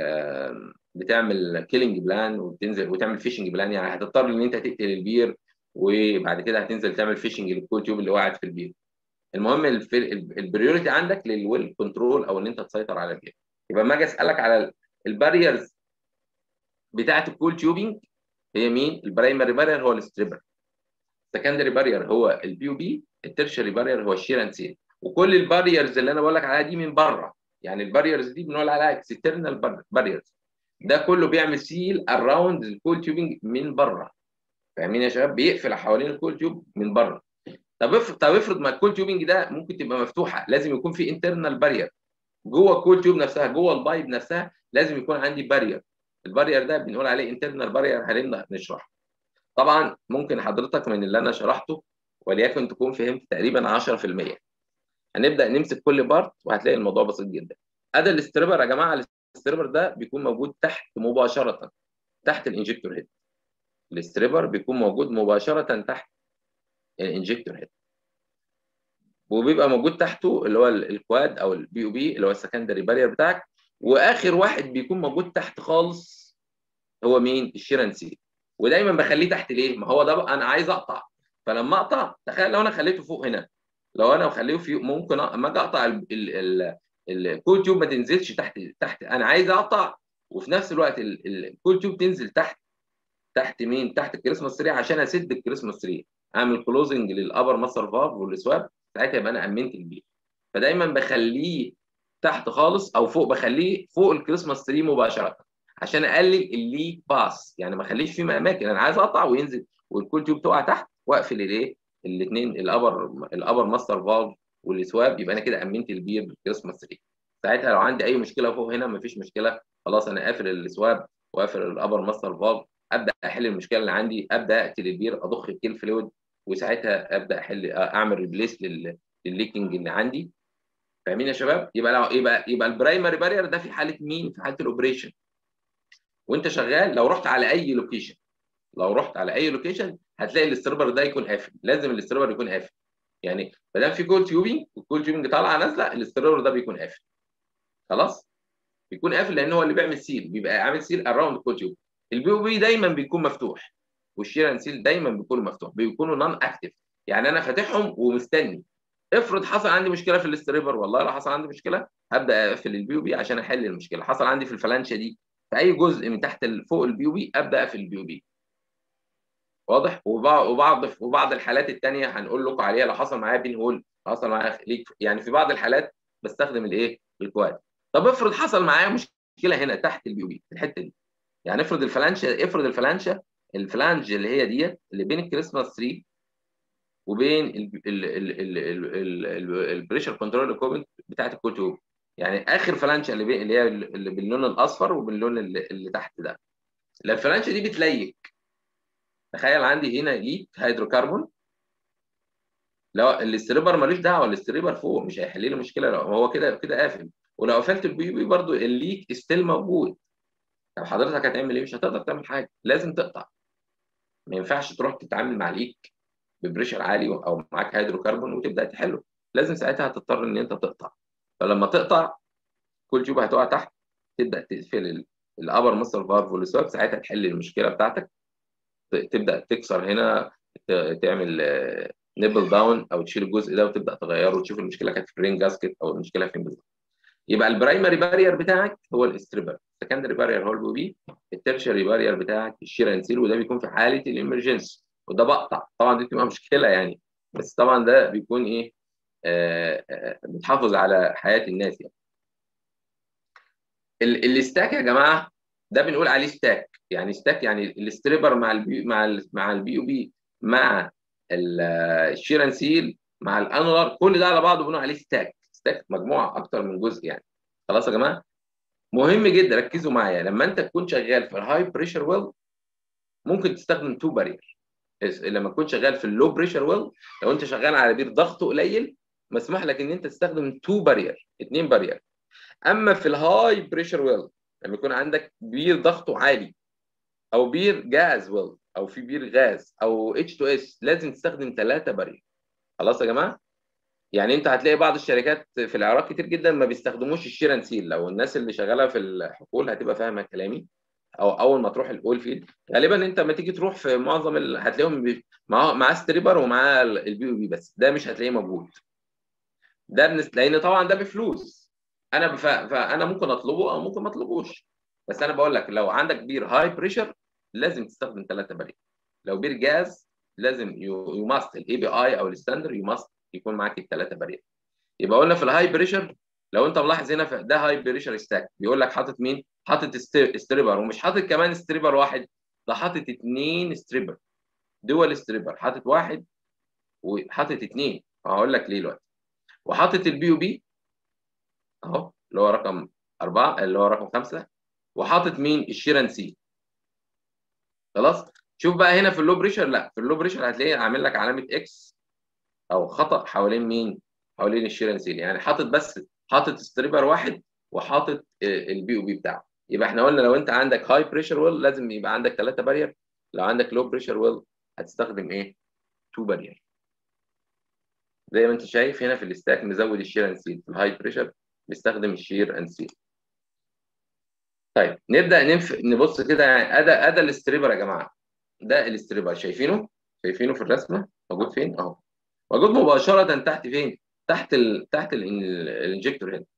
Speaker 1: بتعمل كيلينج بلان وبتنزل وتعمل فيشنج بلان يعني هتضطر ان انت تقتل البير وبعد كده هتنزل تعمل فيشنج للكول تيوب اللي وقعت في البير المهم البريوريتي عندك للويل كنترول او ان انت تسيطر على البير يبقى لما اجي اسالك على الباريرز بتاعه الكول تيوبنج هي مين؟ البرايمري بارير هو الستريبر السكندري بارير هو البي او بي الترشري بارير هو الشير اند سيل وكل الباريرز اللي انا بقول لك عليها دي من بره يعني الباريرز دي بنقول عليها اكسترنال باريرز ده كله بيعمل سيل اراوند الكول تيوبنج من بره فاهمين يا شباب بيقفل حوالين الكول تيوب من بره طب افرض طب افرض ما الكول تيوبنج ده ممكن تبقى مفتوحه لازم يكون في انترنال بارير جوه الكول تيوب نفسها جوه البايب نفسها لازم يكون عندي بارير البارير ده بنقول عليه انترنال بارير هنبدا نشرحه طبعا ممكن حضرتك من اللي انا شرحته وليكن تكون فهمت تقريبا 10% هنبدا نمسك كل بارت وهتلاقي الموضوع بسيط جدا ادي الاستريبر يا جماعه الاستريبر ده بيكون موجود تحت مباشره تحت الانجكتور هيد الاستريبر بيكون موجود مباشره تحت الانجكتور هيد وبيبقى موجود تحته اللي هو الكواد او البي او بي اللي هو السكندري بارير بتاعك واخر واحد بيكون موجود تحت خالص هو مين الشيرانسي ودايما بخليه تحت ليه ما هو ده بقى انا عايز اقطع فلما اقطع تخيل لو انا خليته فوق هنا لو انا خليه فوق ممكن اما اجي اقطع الكول تيوب ما تنزلش تحت تحت انا عايز اقطع وفي نفس الوقت الكول تيوب تنزل تحت تحت مين تحت الكريسماس تري عشان اسد الكريسماس تري اعمل كلوزنج للابر مصر فاب والسواب ساعتها يبقى انا امنت البيت فدايما بخليه تحت خالص او فوق بخليه فوق الكريسماس تري مباشره عشان اقلل الليك باس يعني ما اخليش في اماكن انا عايز اقطع وينزل والكول تيوب تقع تحت واقفل الايه الاثنين الابر الابر ماستر فالف والسواب يبقى انا كده امنت البير بالكريسماس تري ساعتها لو عندي اي مشكله فوق هنا مفيش مشكله خلاص انا قافل السواب وقافل الابر ماستر فالف ابدا احل المشكله اللي عندي ابدا اقتل البير اضخ الكيل فلويد وساعتها ابدا احل اعمل ريبليس للليكنج اللي عندي فاهمين يا شباب يبقى لو يبقى يبقى البرايمري بارير ده في حاله مين في حاله الاوبريشن وانت شغال لو رحت على اي لوكيشن لو رحت على اي لوكيشن هتلاقي الاستربر ده يكون قافل لازم الاستربر يكون قافل يعني ما دام في كول تيوبنج والكول تيوبنج طالعه نازله الاستربر ده بيكون قافل خلاص بيكون قافل لان هو اللي بيعمل سيل بيبقى عامل سيل اراوند الكول تيوب البي او بي دايما بيكون مفتوح والشيران سيل دايما بيكونوا مفتوح بيكونوا نون اكتف يعني انا فاتحهم ومستني افرض حصل عندي مشكله في الاستريبر والله لو حصل عندي مشكله هبدا اقفل البي او بي عشان احل المشكله حصل عندي في الفلانشه دي في اي جزء من تحت فوق البي او بي ابدا اقفل البي او بي واضح وبعض وبعض وبعض الحالات الثانيه هنقول لكم عليها لو حصل معايا بين هول حصل معايا ليك يعني في بعض الحالات بستخدم الايه الكواد طب افرض حصل معايا مشكله هنا تحت البي او بي في الحته دي يعني افرض الفلانشه افرض الفلانشه الفلانج اللي هي ديت اللي بين الكريسماس تري وبين البريشر كنترول ايكويبمنت بتاعت الكوتوب يعني اخر فلانشه اللي بين اللي هي اللي باللون الاصفر وباللون اللي, اللي تحت ده الفلانشه دي بتليك تخيل عندي هنا ليك هيدروكربون لو الاستريبر ملوش دعوه الاستريبر فوق مش هيحل لي مشكله لو هو كده كده قافل ولو قفلت البي بي برضو الليك ستيل موجود طب حضرتك هتعمل ايه مش هتقدر تعمل حاجه لازم تقطع ما ينفعش تروح تتعامل مع ليك ببريشر عالي او معاك هيدروكربون وتبدا تحله لازم ساعتها هتضطر ان انت تقطع فلما تقطع كل تيوب هتقع تحت تبدا تقفل الابر مصر فالف والسواك ساعتها تحل المشكله بتاعتك تبدا تكسر هنا تعمل نيبل داون او تشيل الجزء ده وتبدا تغيره وتشوف المشكله كانت في الرين جاسكت او المشكله فين بالظبط يبقى البرايمري بارير بتاعك هو الاستريبر السكندري بارير هو البي بي الترشري بارير بتاعك الشيرانسيل وده بيكون في حاله الامرجنسي وده بقطع طبعا دي بتبقى مشكله يعني بس طبعا ده بيكون ايه آه آه بتحافظ على حياه الناس يعني الاستاك يا جماعه ده بنقول عليه ستاك يعني ستاك يعني الاستريبر مع البي مع ال مع البي او بي مع الشيران سيل مع الانولار كل ده على بعضه بنقول عليه ستاك ستاك مجموعه اكتر من جزء يعني خلاص يا جماعه مهم جدا ركزوا معايا لما انت تكون شغال في الهاي بريشر ويل ممكن تستخدم تو بارير لما تكون شغال في اللو بريشر ويل لو انت شغال على بير ضغطه قليل مسموح لك ان انت تستخدم تو بارير اثنين بارير اما في الهاي بريشر ويل لما يكون عندك بير ضغطه عالي او بير جاز ويل او في بير غاز او اتش 2 اس لازم تستخدم ثلاثه بارير خلاص يا جماعه يعني انت هتلاقي بعض الشركات في العراق كتير جدا ما بيستخدموش الشيران سيل لو الناس اللي شغاله في الحقول هتبقى فاهمه كلامي او اول ما تروح الاول فيلد غالبا انت لما تيجي تروح في معظم ال... هتلاقيهم بي... معاه معاه ستريبر ومعاه البي او بي بس ده مش هتلاقيه موجود ده بنس... لان طبعا ده بفلوس انا بف... فانا ممكن اطلبه او ممكن ما اطلبوش بس انا بقول لك لو عندك بير هاي بريشر لازم تستخدم ثلاثه بارير لو بير جاز لازم يو ماست الاي بي اي او الستاندر يو ماست يكون معاك الثلاثه بارير يبقى قلنا في الهاي بريشر لو انت ملاحظ هنا في ده هاي بريشر ستاك بيقول لك حاطط مين؟ حاطط ستريبر ومش حاطط كمان ستريبر واحد ده حاطط اثنين ستريبر دول ستريبر حاطط واحد وحاطط اثنين هقول لك ليه دلوقتي وحاطط البي او بي اهو اللي هو رقم أربعة اللي هو رقم خمسة وحاطط مين؟ الشيران سي خلاص؟ شوف بقى هنا في اللو بريشر لا في اللو بريشر هتلاقيه عامل لك علامة اكس او خطأ حوالين مين؟ حوالين الشيران سيل يعني حاطط بس حاطط ستريبر واحد وحاطط البي او بي بتاعه يبقى احنا قلنا لو انت عندك هاي بريشر ويل لازم يبقى عندك ثلاثه بارير لو عندك لو بريشر ويل هتستخدم ايه؟ تو بارير زي ما انت شايف هنا في الاستاك مزود الشير اند سيل في الهاي بريشر بيستخدم الشير اند سيل طيب نبدا ننف... نبص كده يعني ادا ادا الاستريبر يا جماعه ده الاستريبر شايفينه؟ شايفينه في الرسمه موجود فين؟ اهو موجود مباشره تحت فين؟ تحت ال... تحت الانجكتور هنا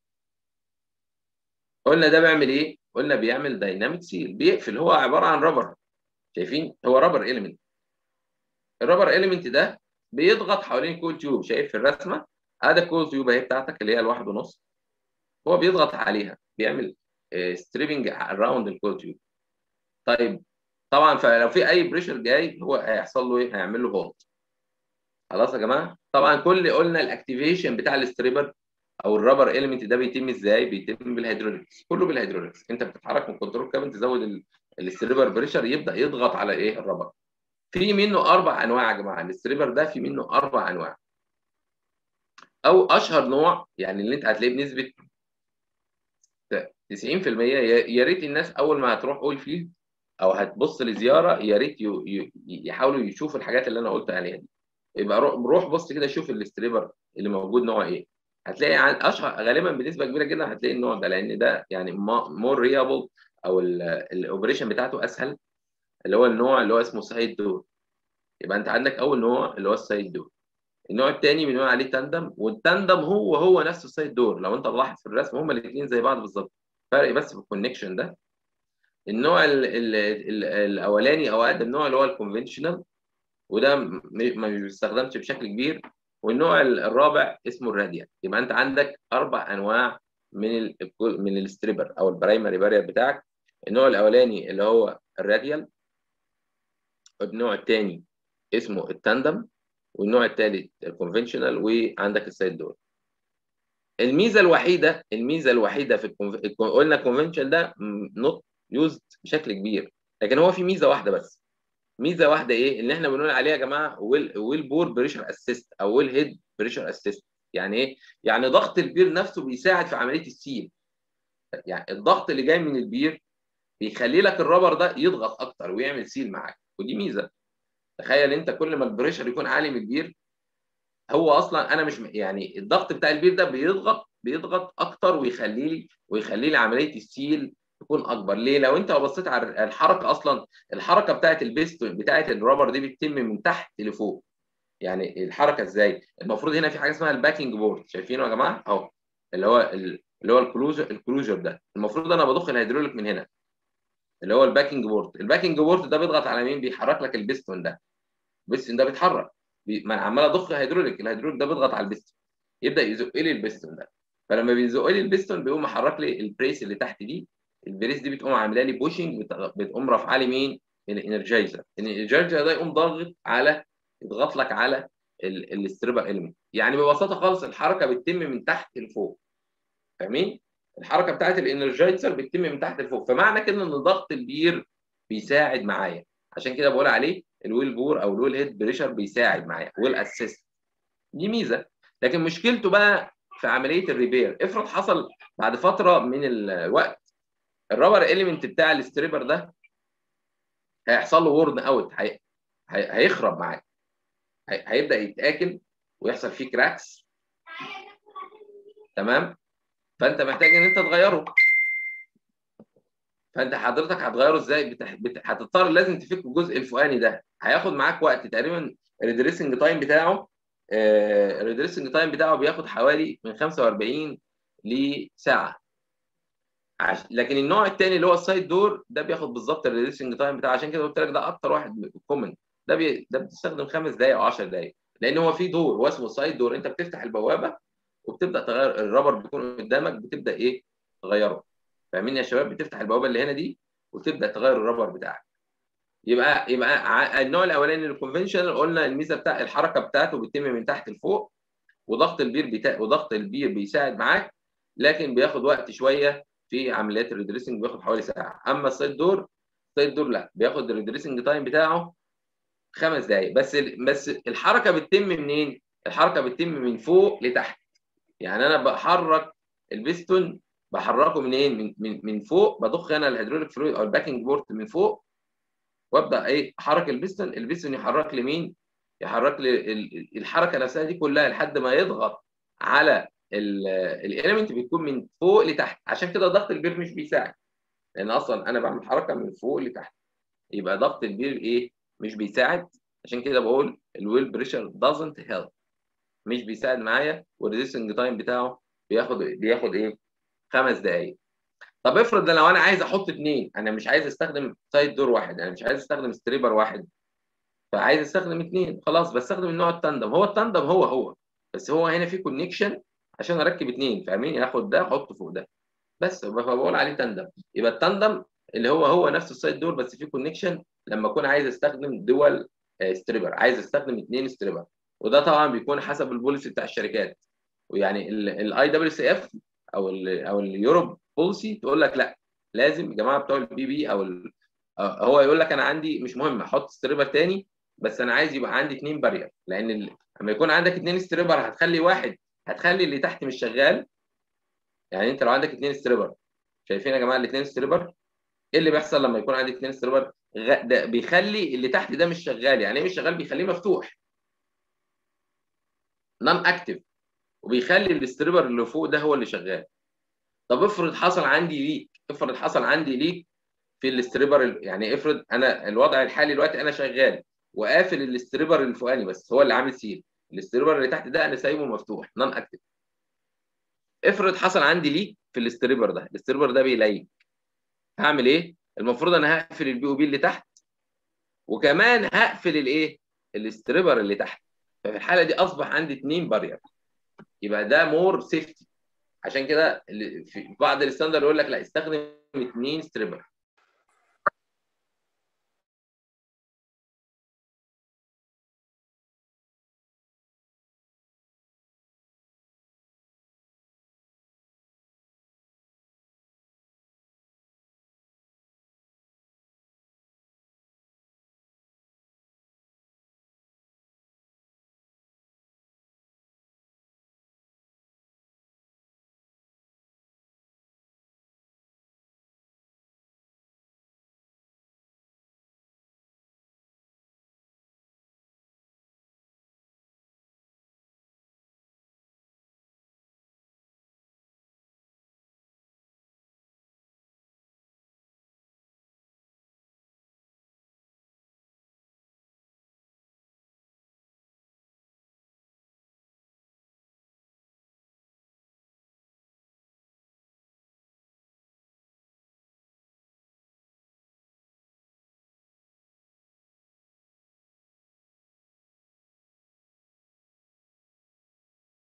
Speaker 1: قلنا ده بيعمل ايه؟ قلنا بيعمل دايناميك سيل بيقفل هو عباره عن رابر شايفين؟ هو رابر اليمنت الرابر اليمنت ده بيضغط حوالين كول تيوب شايف في الرسمه؟ ادي الكول تيوب اهي بتاعتك اللي هي الواحد ونص هو بيضغط عليها بيعمل ستريبنج اراوند الكول تيوب طيب طبعا فلو في اي بريشر جاي هو هيحصل له ايه؟ هيعمل له هولد خلاص يا جماعه طبعا كل قلنا الاكتيفيشن بتاع الاستريبر او الرابر اليمنت ده بيتم ازاي بيتم بالهيدروليكس كله بالهيدروليكس انت بتتحرك من كنترول كابن تزود الاستريبر بريشر يبدا يضغط على ايه الرابر في منه اربع انواع يا جماعه الاستريبر ده في منه اربع انواع او اشهر نوع يعني اللي انت هتلاقيه بنسبه 90% يا ريت الناس اول ما هتروح اول فيلد او هتبص لزياره يا ريت يحاولوا يشوفوا الحاجات اللي انا قلت عليها دي يبقى روح بص كده شوف الاستريبر اللي موجود نوع ايه هتلاقي عن اشهر غالبا بنسبه كبيره جدا هتلاقي النوع ده لان ده يعني مور ريابل او الاوبريشن بتاعته اسهل اللي هو النوع اللي هو اسمه سايد دور يبقى انت عندك اول نوع اللي هو السايد دور النوع الثاني بنقول عليه تندم والتندم هو هو نفسه السايد دور لو انت ملاحظ في الرسم هما الاثنين زي بعض بالظبط فرق بس في الكونكشن ده النوع ال ال ال الاولاني او اقدم نوع اللي هو الكونفنشنال وده ما بيستخدمش بشكل كبير والنوع الرابع اسمه الراديال يبقى انت عندك اربع انواع من ال من الستريبر او البرايمري بارير بتاعك النوع الاولاني اللي هو الراديال النوع الثاني اسمه التاندم والنوع الثالث الكونفنشنال وعندك السايد دور الميزه الوحيده الميزه الوحيده في الكونف... قلنا الكونفنشن ده نوت يوزد بشكل كبير لكن هو في ميزه واحده بس ميزه واحده ايه اللي احنا بنقول عليها يا جماعه ويل ويل بور بريشر اسيست او ويل هيد بريشر اسيست يعني ايه يعني ضغط البير نفسه بيساعد في عمليه السيل يعني الضغط اللي جاي من البير بيخلي لك الرابر ده يضغط اكتر ويعمل سيل معاك ودي ميزه تخيل انت كل ما البريشر يكون عالي من البير هو اصلا انا مش يعني الضغط بتاع البير ده بيضغط بيضغط اكتر ويخلي لي ويخلي لي عمليه السيل تكون اكبر ليه لو انت بصيت على الحركه اصلا الحركه بتاعت البيستون بتاعت الرابر دي بتتم من تحت لفوق يعني الحركه ازاي المفروض هنا في حاجه اسمها الباكينج بورد شايفينه يا جماعه اهو اللي هو اللي هو الكلوجر الكلوجر ده المفروض انا بضخ الهيدروليك من هنا اللي هو الباكينج بورد الباكينج بورد ده بيضغط على مين بيحرك لك البيستون ده البيستون ده بيتحرك ما عمال اضخ هيدروليك الهيدروليك ده بيضغط على البيستون يبدا يزق لي البيستون ده فلما بيزق لي البيستون بيقوم محرك لي البريس اللي تحت دي البريس دي بتقوم عامله لي بوشنج بتقوم رافعه لي مين الانرجايزر الانرجايزر ده يقوم ضاغط على يضغط لك على الاستريبر اليمنت يعني ببساطه خالص الحركه بتتم من تحت لفوق فاهمين الحركه بتاعت الانرجايزر بتتم من تحت لفوق فمعنى كده ان ضغط البير بيساعد معايا عشان كده بقول عليه الويل بور او الويل هيد بريشر بيساعد معايا ويل اسيست دي ميزه لكن مشكلته بقى في عمليه الريبير افرض حصل بعد فتره من الوقت الرابر اليمنت بتاع الاستريبر ده هيحصل له وورن اوت هي... هي... هيخرب معاك هي... هيبدا يتاكل ويحصل فيه كراكس تمام فانت محتاج ان انت تغيره فانت حضرتك هتغيره ازاي بت... بت... هتضطر لازم تفك الجزء الفوقاني ده هياخد معاك وقت تقريبا الريدريسنج تايم بتاعه آه... الريدريسنج تايم بتاعه بياخد حوالي من 45 لساعه عش... لكن النوع الثاني اللي هو السايد دور ده بياخد بالظبط الريدريسنج تايم بتاعه عشان كده قلت لك ده اكتر واحد كومن ده بي... ده بتستخدم خمس دقائق او 10 دقائق لان هو في دور هو اسمه سايد دور انت بتفتح البوابه وبتبدا تغير الرابر بيكون قدامك بتبدا ايه تغيره فاهمين يا شباب بتفتح البوابه اللي هنا دي وتبدا تغير الرابر بتاعك يبقى يبقى النوع الاولاني الكونفنشنال قلنا الميزه بتاع الحركه بتاعته بتتم من تحت لفوق وضغط البير بتا... وضغط البير بيساعد معاك لكن بياخد وقت شويه في عمليات الريدريسنج بياخد حوالي ساعه اما السايد دور السايد دور لا بياخد الريدريسنج تايم بتاعه خمس دقائق بس بس الحركه بتتم منين؟ الحركه بتتم من فوق لتحت يعني انا بحرك البستون بحركه منين؟ من من من فوق بضخ انا الهيدروليك فلويد او الباكنج بورت من فوق وابدا ايه احرك البستون البستون يحرك لي مين؟ يحرك لي الحركه نفسها دي كلها لحد ما يضغط على الاليمنت بتكون من فوق لتحت عشان كده ضغط البير مش بيساعد لان اصلا انا بعمل حركه من فوق لتحت يبقى ضغط البير ايه مش بيساعد عشان كده بقول الويل بريشر doesn't help مش بيساعد معايا والريزيستنج تايم بتاعه بياخد بياخد ايه خمس دقائق طب افرض لو انا عايز احط اثنين انا مش عايز استخدم سايد دور واحد انا مش عايز استخدم ستريبر واحد فعايز استخدم اثنين خلاص بستخدم النوع التاندم هو التاندم هو هو بس هو هنا في كونكشن عشان اركب اثنين فاهمين اخد ده احطه فوق ده بس فبقول عليه تاندم يبقى التاندم اللي هو هو نفس السايد دور بس فيه كونكشن لما اكون عايز استخدم دول ستريبر عايز استخدم اثنين ستريبر وده طبعا بيكون حسب البوليسي بتاع الشركات ويعني الاي دبليو سي اف او ال او اليوروب بوليسي تقول لك لا لازم يا جماعه بتوع البي بي او ال هو يقول لك انا عندي مش مهم احط ستريبر تاني بس انا عايز يبقى عندي اثنين بارير لان لما يكون عندك اثنين ستريبر هتخلي واحد هتخلي اللي تحت مش شغال يعني انت لو عندك اثنين ستريبر شايفين يا جماعه الاثنين ستريبر ايه اللي بيحصل لما يكون عندي اثنين ستريبر ده بيخلي اللي تحت ده مش شغال يعني ايه مش شغال بيخليه مفتوح نون اكتف وبيخلي الاستريبر اللي فوق ده هو اللي شغال طب افرض حصل عندي ليك افرض حصل عندي ليك في الاستريبر يعني افرض انا الوضع الحالي دلوقتي انا شغال وقافل الاستريبر الفوقاني بس هو اللي عامل سيل الاستريبر اللي تحت ده انا سايبه مفتوح نون اكتف افرض حصل عندي ليك في الاستريبر ده الاستريبر ده بيليك هعمل ايه المفروض انا هقفل البي او بي اللي تحت وكمان هقفل الايه الاستريبر اللي تحت ففي الحاله دي اصبح عندي اثنين بارير يبقى ده مور سيفتي عشان كده في بعض الستاندر يقول لك لا استخدم اثنين ستريبر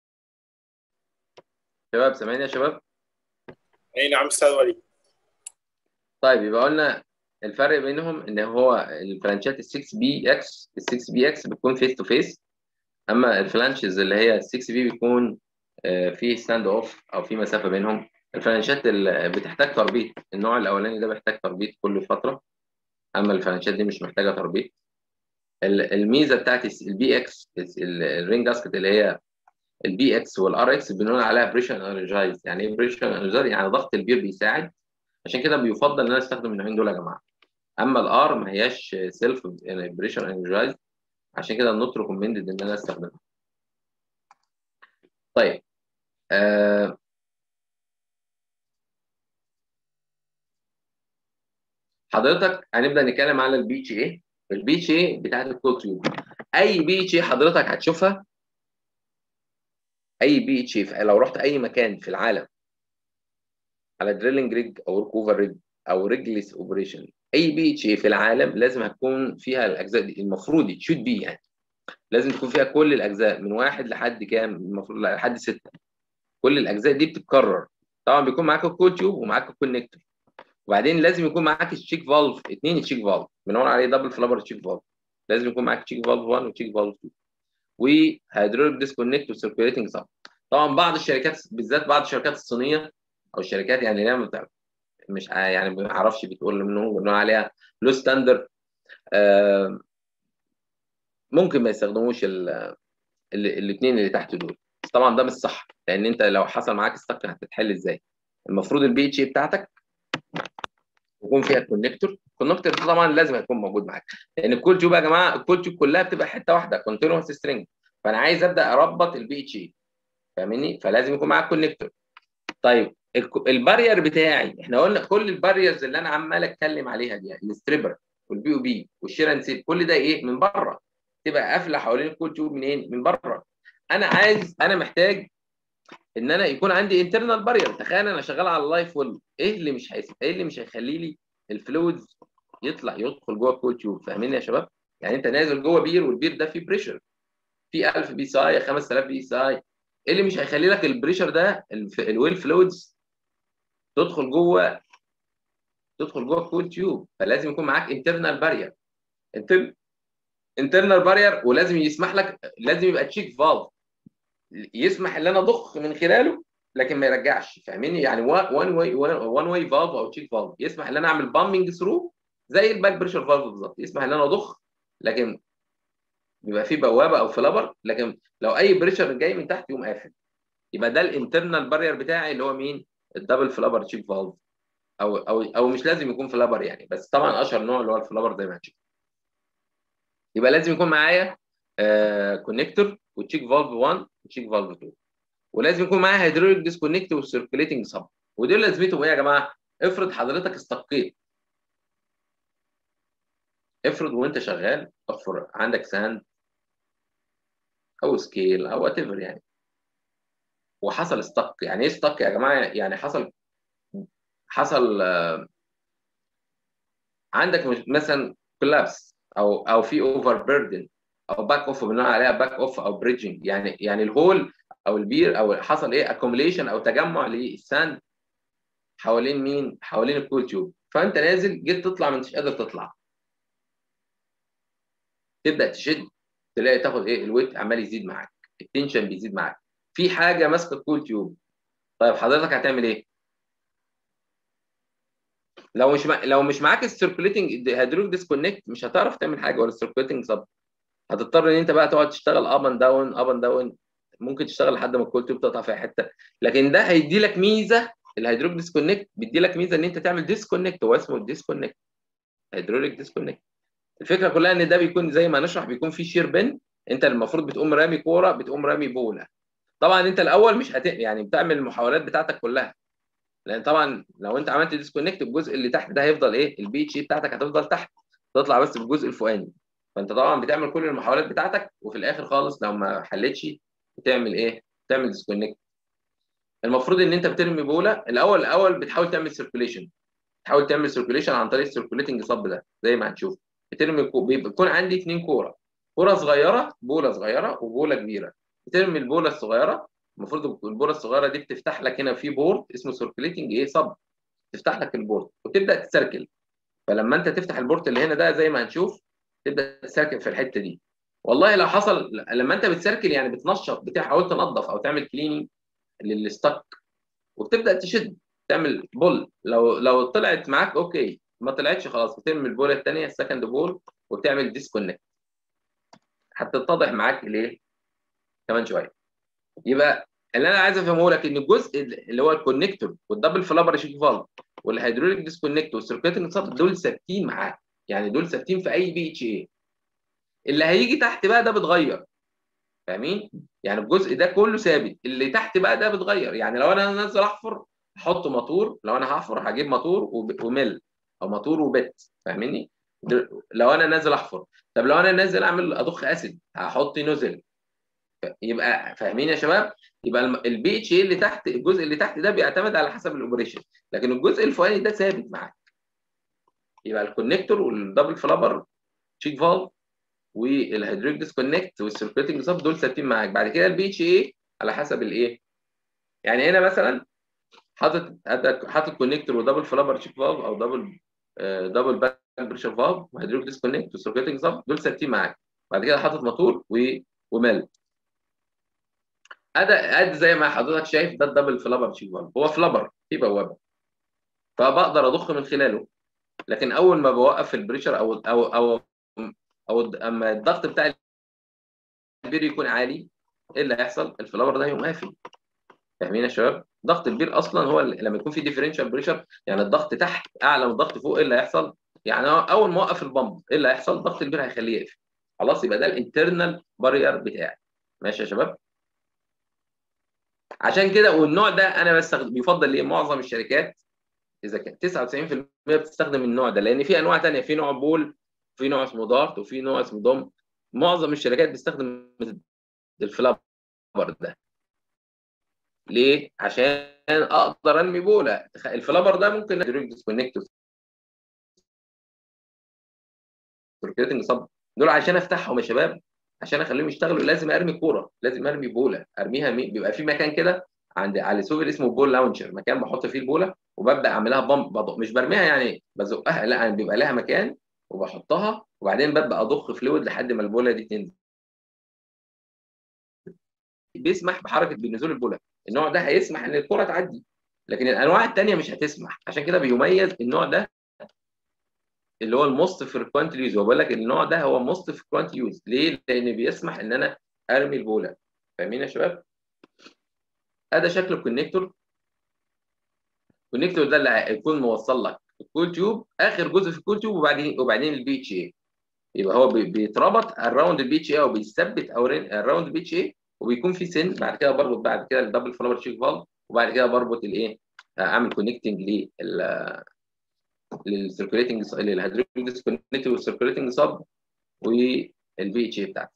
Speaker 1: شباب سامعين يا شباب؟
Speaker 2: اي نعم استاذ وليد
Speaker 1: طيب يبقى قلنا الفرق بينهم ان هو الفلانشات ال 6 بي اكس ال 6 بي اكس بتكون فيس تو فيس اما الفلانشز اللي هي ال 6 بي بيكون آه، في ستاند اوف او في مسافه بينهم الفلانشات اللي بتحتاج تربيط النوع الاولاني ده بيحتاج تربيط كل فتره اما الفلانشات دي مش محتاجه تربيط ال- الميزه بتاعت البي اكس الرينج جاسكت اللي هي البي اكس والار اكس بنقول عليها بريشر انرجايز يعني ايه بريشر انرجايز يعني ضغط البير بيساعد عشان كده بيفضل ان انا استخدم النوعين دول يا جماعه اما الار ما هياش سيلف بريشر انرجايز عشان كده النوت ريكومندد ان انا استخدمها طيب آه حضرتك هنبدا نتكلم على البي اتش اي البي اتش اي بتاعت الكول تيوب اي بي اتش اي حضرتك هتشوفها اي بي اتش اي لو رحت اي مكان في العالم على دريلنج ريج او ورك اوفر ريج او ريجلس اوبريشن اي بي اتش اي في العالم لازم هتكون فيها الاجزاء دي المفروض تشوت بي يعني لازم تكون فيها كل الاجزاء من واحد لحد كام المفروض لحد سته كل الاجزاء دي بتتكرر طبعا بيكون معاك الكول تيوب ومعاك الكونكتور وبعدين لازم يكون معاك التشيك فالف اثنين تشيك فالف بنقول عليه دبل فلابر تشيك فالف لازم يكون معاك تشيك فالف 1 وتشيك فالف 2 وهيدروليك ديسكونكت وسيركيوليتنج سب طبعا بعض الشركات بالذات بعض الشركات الصينيه او الشركات يعني اللي هي مت- مش ع- يعني ما اعرفش بتقول منهم بنقول عليها لو ستاندرد ممكن ما يستخدموش الاثنين اللي تحت دول بس طبعا ده مش صح لان انت لو حصل معاك ستك هتتحل ازاي المفروض البي اتش اي بتاعتك يكون فيها كونكتور الكونكتور ده طبعا لازم يكون موجود معاك لان الكول تيوب يا جماعه الكول تيوب كلها بتبقى حته واحده كونتينوس سترينج فانا عايز ابدا اربط البي اتش اي فاهمني فلازم يكون معاك كونكتور طيب الك- البارير بتاعي احنا قلنا كل الباريرز اللي انا عمال اتكلم عليها دي الستريبر والبي او بي والشيران سيل كل ده ايه من بره تبقى قافله حوالين الكول تيوب منين من بره انا عايز انا محتاج ان انا يكون عندي انترنال بارير تخيل انا شغال على اللايف ويل ايه اللي مش هيس... ايه اللي مش هيخلي لي الفلويدز يطلع يدخل جوه الكول تيوب فاهمين يا شباب يعني انت نازل جوه بير والبير ده فيه بريشر في 1000 بي سي اي 5000 بي سي اي ايه اللي مش هيخلي لك البريشر ده الف- الويل فلويدز تدخل جوه تدخل جوه الكول تيوب فلازم يكون معاك انترنال بارير انترنال بارير ولازم يسمح لك لازم يبقى تشيك فالف يسمح ان انا اضخ من خلاله لكن ما يرجعش فاهميني يعني وان واي وان واي فالف او تشيك فالف يسمح ان انا اعمل بامبنج ثرو زي الباك بريشر فالف بالظبط يسمح ان انا اضخ لكن بيبقى فيه بوابه او فلابر لكن لو اي بريشر جاي من تحت يقوم قافل يبقى ده الانترنال بارير بتاعي اللي هو مين الدبل فلابر تشيك فالف او او او مش لازم يكون فلابر يعني بس طبعا اشهر نوع اللي هو الفلابر زي ما هتشوف يبقى لازم يكون معايا كونكتور وتشيك فالف 1 وتشيك فالف 2 ولازم يكون معايا هيدروليك ديسكونكت والسيركيليتنج سب ودول لازمتهم ايه يا جماعه؟ افرض حضرتك استقيت افرض وانت شغال احفر عندك ساند او سكيل او وات ايفر يعني وحصل استق يعني ايه استق يا جماعه يعني حصل حصل آه، عندك مش- مثلا كولابس او او في اوفر بيردن او باك اوف بنقول عليها باك اوف او بريدجنج يعني يعني الهول او البير او حصل ايه اكوميليشن او تجمع للساند حوالين مين؟ حوالين الكول تيوب فانت نازل جيت تطلع ما انتش قادر تطلع تبدا تشد تلاقي تاخد ايه الويت عمال يزيد معاك التنشن بيزيد معاك في حاجه ماسكه الكول تيوب طيب حضرتك هتعمل ايه؟ لو مش مع... لو مش معاك السيركوليتنج هيدروليك ديسكونكت مش هتعرف تعمل حاجه ولا السيركوليتنج سب هتضطر ان انت بقى تقعد تشتغل اب اند داون اب اند داون ممكن تشتغل لحد ما الكول تيوب تقطع في حته لكن ده هيدي لك ميزه الهيدروليك ديسكونكت بيدي لك ميزه ان انت تعمل ديسكونكت هو اسمه الديسكونكت هيدروليك ديسكونكت الفكره كلها ان ده بيكون زي ما نشرح بيكون في شير بن انت المفروض بتقوم رامي كوره بتقوم رامي بوله طبعا انت الاول مش هت يعني بتعمل المحاولات بتاعتك كلها لان طبعا لو انت عملت ديسكونكت الجزء اللي تحت ده هيفضل ايه البي اتش بتاعتك هتفضل تحت تطلع بس بالجزء الفوقاني فانت طبعا بتعمل كل المحاولات بتاعتك وفي الاخر خالص لو ما حلتش بتعمل ايه بتعمل ديسكونكت المفروض ان انت بترمي بوله الاول الاول بتحاول تعمل سيركوليشن تحاول تعمل سيركوليشن عن طريق السيركوليتنج صب ده زي ما هنشوف بترمي كو... بيكون عندي اثنين كوره كوره صغيره بوله صغيره وبوله كبيره بترمي البوله الصغيره المفروض البوله الصغيره دي بتفتح لك هنا في بورد اسمه سيركوليتنج ايه صب تفتح لك البورت وتبدا تسركل فلما انت تفتح البورت اللي هنا ده زي ما هنشوف تبدا تسركل في الحته دي والله لو حصل لما انت بتسركل يعني بتنشط بتحاول تنظف او تعمل كليننج للستك وبتبدا تشد تعمل بول لو لو طلعت معاك اوكي ما طلعتش خلاص بترمي البوله الثانيه السكند بول وبتعمل ديسكونكت هتتضح معاك ليه كمان شويه يبقى اللي انا عايز افهمه لك ان الجزء اللي هو الكونكتور والدبل فلابر شيك فالف والهيدروليك ديسكونكت والسيركيتنج سب دول ثابتين معاك يعني دول ثابتين في اي بي اتش اي اللي هيجي تحت بقى ده بيتغير فاهمين يعني الجزء ده كله ثابت اللي تحت بقى ده بيتغير يعني لو انا نازل احفر احط موتور لو انا هحفر هجيب موتور ومل او موتور وبت فاهميني لو انا نازل احفر طب لو انا نازل اعمل اضخ اسيد هحط نزل يبقى فاهمين يا شباب يبقى البي اتش اي اللي تحت الجزء اللي تحت ده بيعتمد على حسب الاوبريشن لكن الجزء الفوقاني ده ثابت معاك يبقى الكونكتور والدبل فلابر تشيك فالف والهيدروليك ديسكونكت والسيركيتنج سب دول ثابتين معاك بعد كده البي اتش اي على حسب الايه يعني هنا مثلا حاطط حاطط كونكتور ودبل فلابر تشيك فالف او دبل دبل باك بريشر فالف وهيدروليك ديسكونكت والسيركيتنج سب دول ثابتين معاك بعد كده حاطط موتور ومال ادي ادي زي ما حضرتك شايف ده الدبل فلابر تشيك فالف هو فلابر في بوابه فبقدر اضخ من خلاله لكن اول ما بوقف البريشر او او او او اما الضغط بتاع البير يكون عالي ايه اللي هيحصل؟ الفلابر ده هيقوم قافل فاهمين يا شباب؟ ضغط البير اصلا هو لما يكون في ديفرنشال بريشر يعني الضغط تحت اعلى من الضغط فوق ايه اللي هيحصل؟ يعني اول ما اوقف البمب ايه اللي هيحصل؟ ضغط البير هيخليه يقفل خلاص يبقى ده الانترنال بارير بتاعي ماشي يا شباب؟ عشان كده والنوع ده انا بستخدم بيفضل ليه معظم الشركات اذا كان 99% بتستخدم النوع ده لان في انواع ثانيه في نوع بول في نوع اسمه دارت وفي نوع اسمه دوم معظم الشركات بتستخدم الفلابر ده ليه؟ عشان اقدر ارمي بوله الفلابر ده ممكن دايركت ديسكونكت صب دول عشان افتحهم يا شباب عشان اخليهم يشتغلوا لازم ارمي كوره لازم ارمي بوله ارميها مي... بيبقى في مكان كده عند على سوبر اسمه بول لاونشر مكان بحط فيه البوله وببدا اعملها بامب بضغ... مش برميها يعني بزقها لا يعني بيبقى لها مكان وبحطها وبعدين ببدا اضخ فلويد لحد ما البوله دي تنزل بيسمح بحركه بنزول البوله النوع ده هيسمح ان الكره تعدي لكن الانواع الثانيه مش هتسمح عشان كده بيميز النوع ده اللي هو الموست فريكوينت يوز وبقول لك النوع ده هو موست فريكوينت يوز ليه؟ لان بيسمح ان انا ارمي البوله فاهمين يا شباب؟ ادي شكل الكونكتور الكونكتور ده اللي هيكون موصل لك الكول تيوب اخر جزء في الكول تيوب وبعدين وبعدين البي اتش اي يبقى هو بيتربط اراوند البي اتش اي او بيثبت اراوند البي اتش اي وبيكون في سن بعد كده بربط بعد كده الدبل فلابر شيك فالف وبعد كده بربط الايه اعمل كونكتنج لل للسيركوليتنج للهيدروليك ديسكونكت والسيركوليتنج سب والبي اتش اي بتاعتي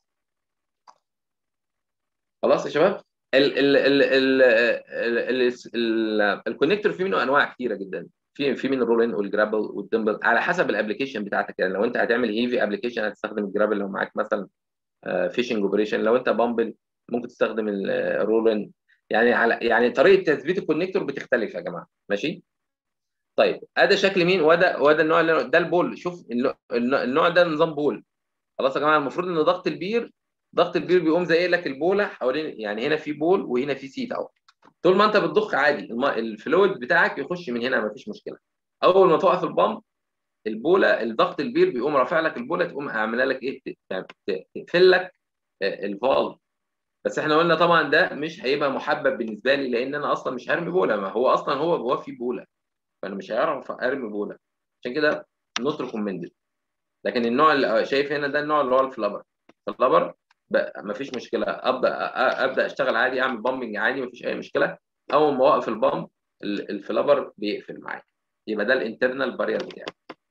Speaker 1: خلاص يا شباب ال ال ال ال ال ال الكونكتور فيه منه انواع كثيره جدا في في من الرولين والجرابل والدمبل على حسب الابلكيشن بتاعتك يعني لو انت هتعمل هيفي ابلكيشن هتستخدم الجرابل لو معاك مثلا فيشنج اوبريشن لو انت بامبل ممكن تستخدم الرولين يعني على يعني طريقه تثبيت الكونكتور بتختلف يا جماعه ماشي طيب ادي شكل مين وده وده النوع اللي ده البول شوف النوع ده نظام بول خلاص يا جماعه المفروض ان ضغط البير ضغط البير بيقوم زي لك البوله حوالين يعني هنا في بول وهنا في سيت اهو طول ما انت بتضخ عادي الفلويد بتاعك يخش من هنا مفيش مشكله اول ما توقف البامب البوله الضغط البير بيقوم رافع لك البوله تقوم عامله لك ايه تقفل لك الفالف بس احنا قلنا طبعا ده مش هيبقى محبب بالنسبه لي لان انا اصلا مش هرمي بوله ما هو اصلا هو جواه في بوله فانا مش هيعرف ارمي بوله عشان كده نوت ريكومندد لكن النوع اللي شايف هنا ده النوع اللي هو الفلابر الفلابر مفيش مشكله ابدا ابدا اشتغل عادي اعمل بامبنج عادي مفيش اي مشكله اول ما اوقف البامب الفلابر بيقفل معايا يبقى ده الانترنال بارير بتاعي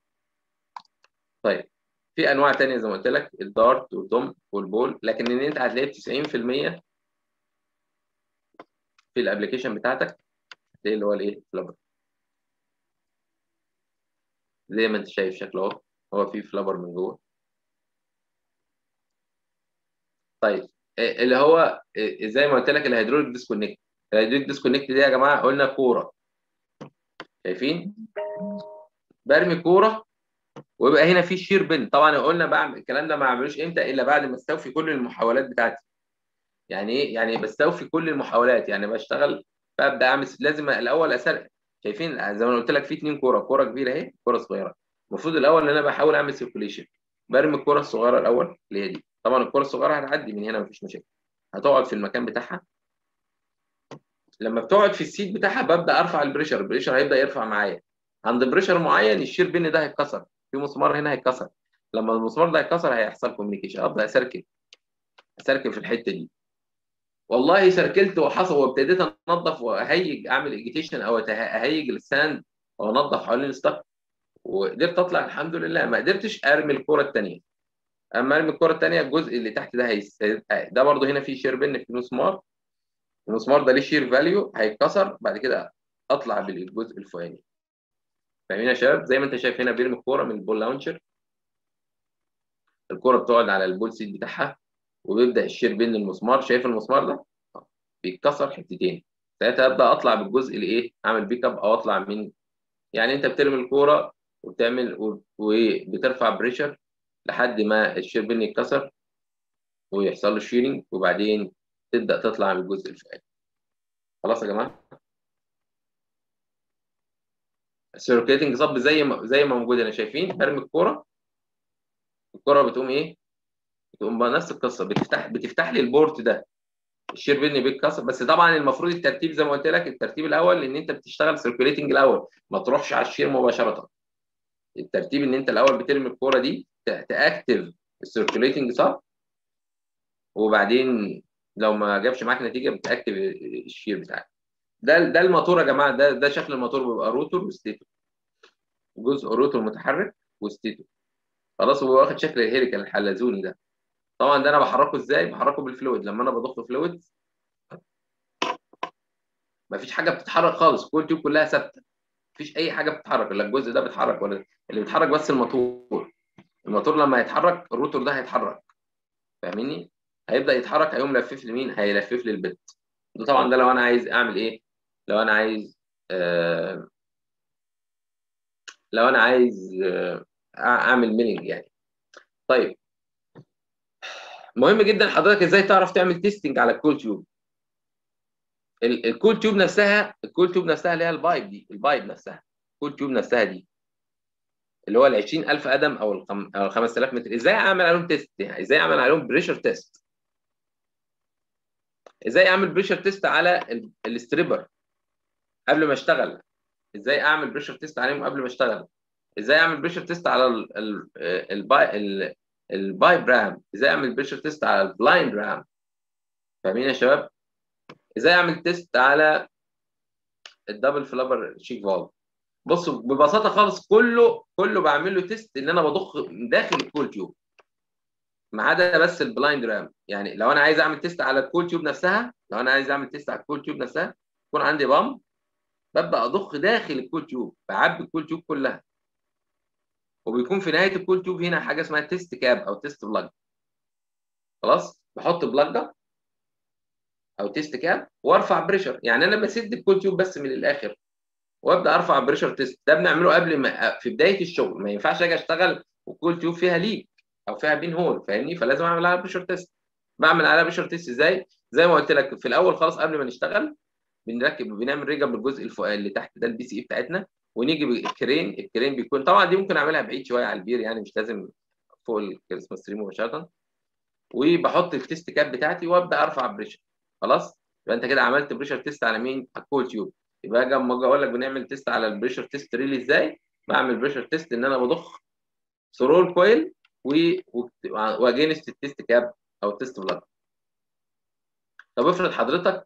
Speaker 1: طيب في انواع تانية زي ما قلت لك الدارت والدوم والبول لكن ان انت هتلاقي 90% في الابلكيشن بتاعتك هتلاقي اللي هو الايه الفلابر زي ما انت شايف شكله اهو هو فيه فلابر من جوه طيب اللي هو زي ما قلت لك الهيدروليك ديسكونكت الهيدروليك ديسكونكت دي يا جماعه قلنا كوره شايفين برمي كوره ويبقى هنا في شير بن طبعا قلنا بعمل الكلام ده ما اعملوش امتى الا بعد ما استوفي كل المحاولات بتاعتي يعني ايه يعني بستوفي كل المحاولات يعني بشتغل ببدا اعمل لازم الاول اسرق شايفين زي ما قلت لك في اتنين كوره كوره كبيره اهي كوره صغيره المفروض الاول ان انا بحاول اعمل سيركوليشن برمي الكوره الصغيره الاول اللي هي دي طبعا الكوره الصغيره هتعدي من هنا مفيش مشاكل هتقعد في المكان بتاعها لما بتقعد في السيت بتاعها ببدا ارفع البريشر البريشر هيبدا يرفع معايا عند بريشر معين الشير بين ده هيتكسر في مسمار هنا هيتكسر لما المسمار ده هيتكسر هيحصل كوميونيكيشن ابدا اسركل اسركل في الحته دي والله سركلت وحصل وابتديت انظف واهيج اعمل ايجيتيشن او اهيج الساند وانظف حوالين الستاك وقدرت اطلع الحمد لله ما قدرتش ارمي الكره الثانيه اما ارمي الكره الثانيه الجزء اللي تحت ده هيس... ده برضه هنا في شير بن في المسمار المسمار ده ليه شير فاليو هيتكسر بعد كده اطلع بالجزء الفوقاني فاهمين يا شباب زي ما انت شايف هنا بيرمي الكوره من البول لاونشر الكوره بتقعد على البول سيت بتاعها وبيبدا الشير بين المسمار شايف المسمار ده بيتكسر حتتين ساعتها ابدا اطلع بالجزء الايه اعمل بيك اب او اطلع من يعني انت بترمي الكوره وبتعمل وبترفع بريشر لحد ما الشير بين يتكسر ويحصل له شيرنج وبعدين تبدا تطلع من الجزء الفوقاني خلاص يا جماعه السيركيتنج صب زي ما زي ما موجود هنا شايفين برمي الكوره الكوره بتقوم ايه تقوم بقى نفس القصه بتفتح بتفتح لي البورت ده الشير بيني بيتكسر بس طبعا المفروض الترتيب زي ما قلت لك الترتيب الاول ان انت بتشتغل سيركيليتنج الاول ما تروحش على الشير مباشره الترتيب ان انت الاول بترمي الكوره دي تاكتف السيركيليتنج صح وبعدين لو ما جابش معاك نتيجه بتاكتف الشير بتاعك ده ده الموتور يا جماعه ده ده شكل الموتور بيبقى روتور وستيتور جزء روتور متحرك وستيتور خلاص هو واخد شكل الهيليكال الحلزوني ده طبعا ده انا بحركه ازاي بحركه بالفلويد لما انا بضخ فلويد مفيش حاجه بتتحرك خالص كل تيوب كلها ثابته مفيش اي حاجه بتتحرك لا الجزء ده بيتحرك ولا اللي بيتحرك بس الموتور الموتور لما يتحرك الروتور ده هيتحرك فاهميني هيبدا يتحرك هيقوم لفف لي مين هيلفف لي البت ده طبعا ده لو انا عايز اعمل ايه لو انا عايز آه لو انا عايز آه اعمل ميلنج يعني طيب مهم جدا حضرتك ازاي تعرف تعمل تيستنج على الكول تيوب الكول تيوب نفسها الكول تيوب نفسها اللي هي البايب دي البايب نفسها الكول تيوب نفسها دي اللي هو ال 20000 قدم او ال 5000 متر ازاي اعمل عليهم تيست يعني ازاي اعمل عليهم بريشر تيست ازاي اعمل بريشر تيست على الستريبر قبل ما اشتغل ازاي اعمل بريشر تيست عليهم قبل ما اشتغل ازاي اعمل بريشر تيست على الباي البايب رام ازاي اعمل بريشر تيست على البلايند رام فاهمين يا شباب ازاي اعمل تيست على الدبل فلابر شيك فالف بصوا ببساطه خالص كله كله بعمل له تيست ان انا بضخ داخل الكول تيوب ما عدا بس البلايند رام يعني لو انا عايز اعمل تيست على الكول تيوب نفسها لو انا عايز اعمل تيست على الكول تيوب نفسها يكون عندي بامب ببدا اضخ داخل الكول تيوب بعبي الكول تيوب كلها وبيكون في نهايه الكول تيوب هنا حاجه اسمها تيست كاب او تيست بلاج خلاص بحط بلاجه او تيست كاب وارفع بريشر يعني انا بسد الكول تيوب بس من الاخر وابدا ارفع بريشر تيست ده بنعمله قبل ما في بدايه الشغل ما ينفعش اجي اشتغل والكول تيوب فيها ليك او فيها بين هول فاهمني فلازم اعمل عليها بريشر تيست بعمل عليها بريشر تيست ازاي زي ما قلت لك في الاول خالص قبل ما نشتغل بنركب بنعمل ريجا بالجزء الفوقاني اللي تحت ده البي سي اي بتاعتنا ونيجي بالكرين الكرين بيكون طبعا دي ممكن اعملها بعيد شويه على البير يعني مش لازم فوق الكريسماس تري مباشره وبحط التيست كاب بتاعتي وابدا ارفع بريشر خلاص يبقى انت كده عملت بريشر تيست على مين؟ على الكول تيوب يبقى اجي اما اجي اقول لك بنعمل تيست على البريشر تيست ريلي ازاي؟ بعمل بريشر تيست ان انا بضخ ثرول كويل و واجينست التيست كاب او التيست بلاج طب افرض حضرتك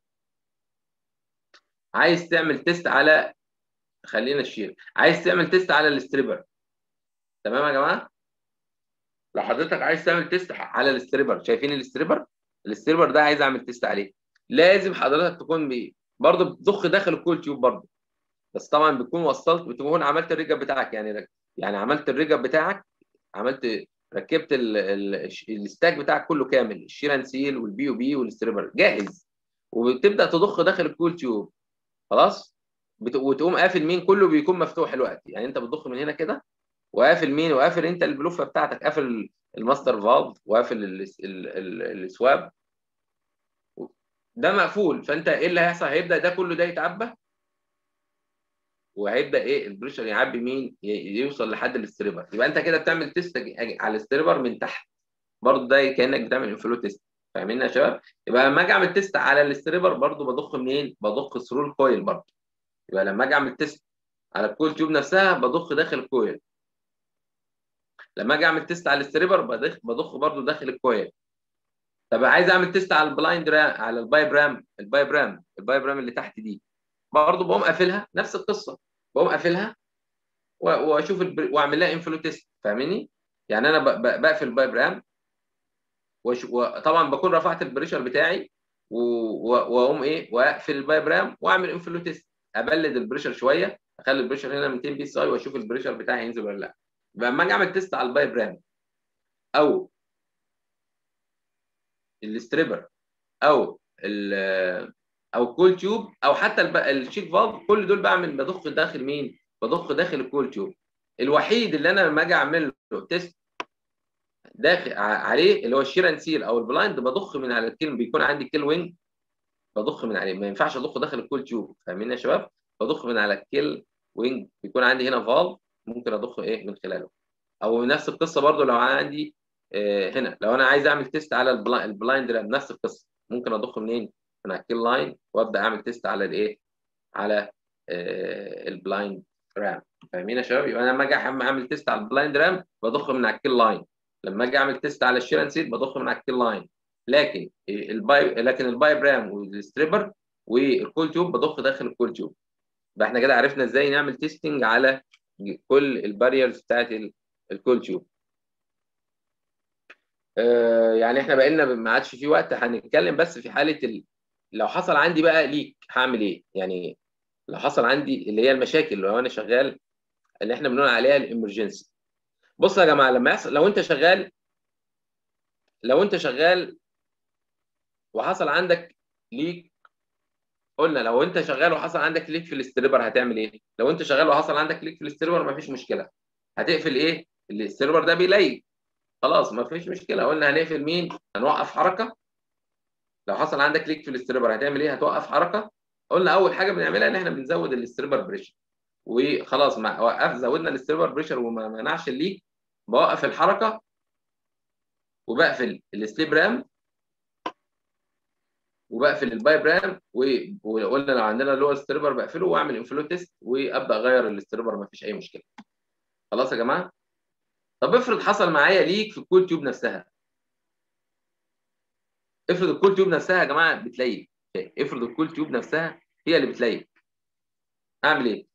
Speaker 1: عايز تعمل تيست على خلينا الشير عايز تعمل تيست على الستريبر تمام يا جماعه لو حضرتك عايز تعمل تيست على الستريبر شايفين الستريبر الستريبر ده عايز اعمل تيست عليه لازم حضرتك تكون بي... برضه بتضخ داخل الكول تيوب برضه بس طبعا بتكون وصلت بتكون عملت الريجب بتاعك يعني يعني عملت الريجب بتاعك عملت ركبت ال... ال... الستاك بتاعك كله كامل الشيران سيل والبي او بي والستريبر جاهز وبتبدا تضخ داخل الكول تيوب خلاص بت... وتقوم قافل مين كله بيكون مفتوح الوقت يعني انت بتضخ من هنا كده وقافل مين وقافل انت البلوفه بتاعتك قافل الماستر فالف وقافل ال... ال... ال... السواب ده مقفول فانت ايه اللي هيحصل هيبدا ده كله ده يتعبى وهيبدا ايه البريشر يعبي مين يوصل لحد الاستريبر يبقى انت كده بتعمل تيست على الاستريبر من تحت برضه ده كانك بتعمل انفلو تيست فاهمين يا شباب يبقى لما اجي اعمل تيست على الاستريبر برضه بضخ منين بضخ ثرو الكويل برضه يبقى لما اجي اعمل تيست على الكويل تيوب نفسها بضخ داخل الكويل لما اجي اعمل تيست على الاستريبر بضخ بضخ برضه داخل الكويل طب عايز اعمل تيست على البلايند رام على البايب رام البايب رام البايب رام اللي تحت دي برضه بقوم قافلها نفس القصه بقوم قافلها واشوف البر... واعمل لها انفلو تيست فاهمني؟ يعني انا ب... بقفل البايب رام وش... وطبعا بكون رفعت البريشر بتاعي واقوم و... ايه واقفل البايب رام واعمل انفلو تيست ابلد البريشر شويه اخلي البريشر هنا 200 بي اس اي واشوف البريشر بتاعي هينزل ولا لا لما اجي اعمل تيست على البايب رام او الاستريبر او او كول تيوب او حتى الشيك فالف كل دول بعمل بضخ داخل مين؟ بضخ داخل الكول تيوب الوحيد اللي انا لما اجي اعمل له تيست داخل عليه اللي هو الشيران سيل او البلايند بضخ من على الكيل بيكون عندي كيل وينج بضخ من عليه ما ينفعش اضخ داخل الكول تيوب فاهمين يا شباب؟ بضخ من على الكيل وينج بيكون عندي هنا فالف ممكن اضخ ايه من خلاله او نفس القصه برضو لو عندي هنا لو انا عايز اعمل تيست على البلايند رام نفس القصه ممكن اضخ منين؟ من على الكيل لاين وابدا اعمل تيست على الايه؟ على البلايند رام فاهمين يا شباب؟ يبقى انا لما اجي اعمل تيست على البلايند رام بضخ من على الكيل لاين لما اجي اعمل تيست على الشيران سيت بضخ من على الكيل لاين لكن البايب لكن البايب رام والستريبر والكول تيوب بضخ داخل الكول تيوب يبقى احنا كده عرفنا ازاي نعمل تيستنج على كل الباريرز بتاعت الكول تيوب آه يعني احنا بقى لنا ما عادش في وقت هنتكلم بس في حاله ال... لو حصل عندي بقى ليك هعمل ايه؟ يعني لو حصل عندي اللي هي المشاكل لو انا شغال اللي احنا بنقول عليها الامرجنسي. بصوا يا جماعه لما يحصل لو انت شغال لو انت شغال وحصل عندك ليك قلنا لو انت شغال وحصل عندك ليك في الاستريبر هتعمل ايه؟ لو انت شغال وحصل عندك ليك في الاستريبر مفيش مشكله. هتقفل ايه؟ الاستريبر ده بيليك. خلاص مفيش مشكله قلنا هنقفل مين؟ هنوقف حركه. لو حصل عندك ليك في الاستريبر هتعمل ايه؟ هتوقف حركه. قلنا اول حاجه بنعملها ان احنا بنزود الاستريبر بريشر. وخلاص ما وقف زودنا الاستريبر بريشر وما منعش الليك بوقف الحركه وبقفل السليب رام وبقفل البايب رام وقلنا لو عندنا اللي هو الستريبر بقفله واعمل انفلو تيست وابدا اغير الاستريبر ما فيش اي مشكله خلاص يا جماعه طب افرض حصل معايا ليك في الكول تيوب نفسها افرض الكول تيوب نفسها يا جماعه بتليك افرض الكول تيوب نفسها هي اللي بتليك اعمل ايه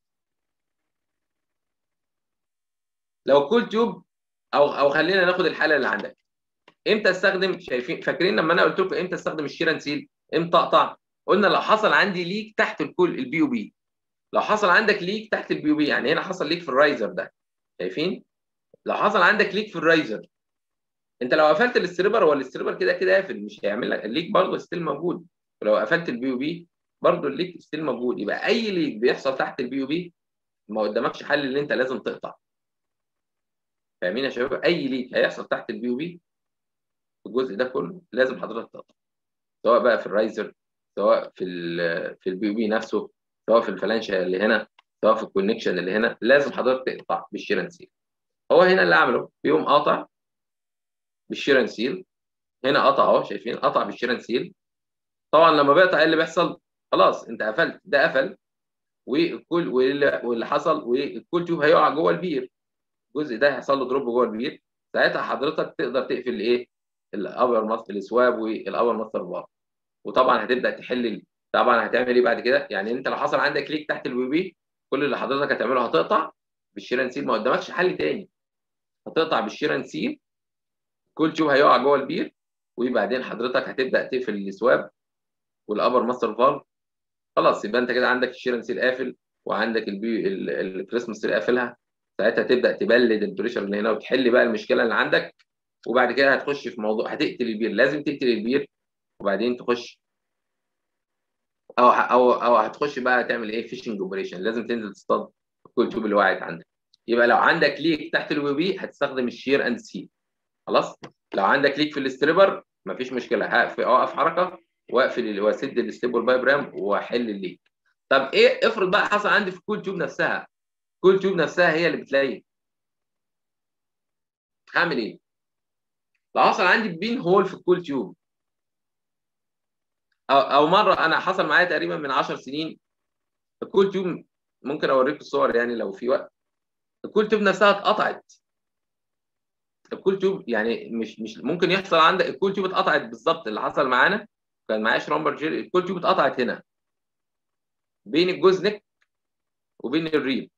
Speaker 1: لو الكول تيوب او او خلينا ناخد الحاله اللي عندك امتى استخدم شايفين فاكرين لما انا قلت لكم امتى استخدم الشيران سيل امتى اقطع قلنا لو حصل عندي ليك تحت الكل البي او بي لو حصل عندك ليك تحت البي او بي يعني هنا حصل ليك في الرايزر ده شايفين لو حصل عندك ليك في الرايزر انت لو قفلت الاستريبر هو الاستريبر كده كده قافل مش هيعمل لك الليك برضه ستيل موجود ولو قفلت البي او بي برضه الليك ستيل موجود يبقى اي ليك بيحصل تحت البي او بي ما قدامكش حل اللي انت لازم تقطع فاهمين يا شباب اي ليك هيحصل تحت البي او بي الجزء ده كله لازم حضرتك تقطع سواء بقى في الرايزر سواء في ال في البي او بي نفسه سواء في الفلانشا اللي هنا سواء في الكونكشن اللي هنا لازم حضرتك تقطع بالشيران سيل هو هنا اللي عمله بيقوم قاطع بالشيران سيل هنا قطع اهو شايفين قطع بالشيران سيل طبعا لما بيقطع ايه اللي بيحصل خلاص انت قفلت ده قفل والكل واللي حصل والكول تيوب هيقع جوه البير الجزء ده هيحصل له دروب جوه البير ساعتها حضرتك تقدر تقفل ايه الابر ماستر السواب والابر ماستر بار وطبعا هتبدا تحل طبعا هتعمل ايه بعد كده يعني انت لو حصل عندك ليك تحت البي بي كل اللي حضرتك هتعمله هتقطع بالشيران سيل ما قدامكش حل تاني هتقطع بالشيران سيل كل تيوب هيقع جوه البير وبعدين حضرتك هتبدا تقفل السواب والابر ماستر فالف خلاص يبقى انت كده عندك الشيران سيل قافل وعندك البي الكريسماس سيل قافلها ساعتها تبدا تبلد البريشر اللي هنا وتحل بقى المشكله اللي عندك وبعد كده هتخش في موضوع هتقتل البير لازم تقتل البير وبعدين تخش او او او هتخش بقى تعمل ايه فيشنج اوبريشن لازم تنزل تصطاد كل تيوب اللي وقعت عندك يبقى لو عندك ليك تحت الوي بي هتستخدم الشير اند سي خلاص لو عندك ليك في الاستريبر مفيش مشكله هقف اوقف حركه واقفل واسد الستيب والبايب رام واحل الليك طب ايه افرض بقى حصل عندي في الكول تيوب نفسها الكول تيوب نفسها هي اللي بتليك هعمل ايه لو حصل عندي بين هول في الكول تيوب او او مره انا حصل معايا تقريبا من 10 سنين الكول تيوب ممكن اوريكم الصور يعني لو في وقت الكول تيوب نفسها اتقطعت الكول تيوب يعني مش مش ممكن يحصل عندك الكول تيوب اتقطعت بالظبط اللي حصل معانا كان معايا شرامبر جيل الكول تيوب اتقطعت هنا بين الجوز نك وبين الريل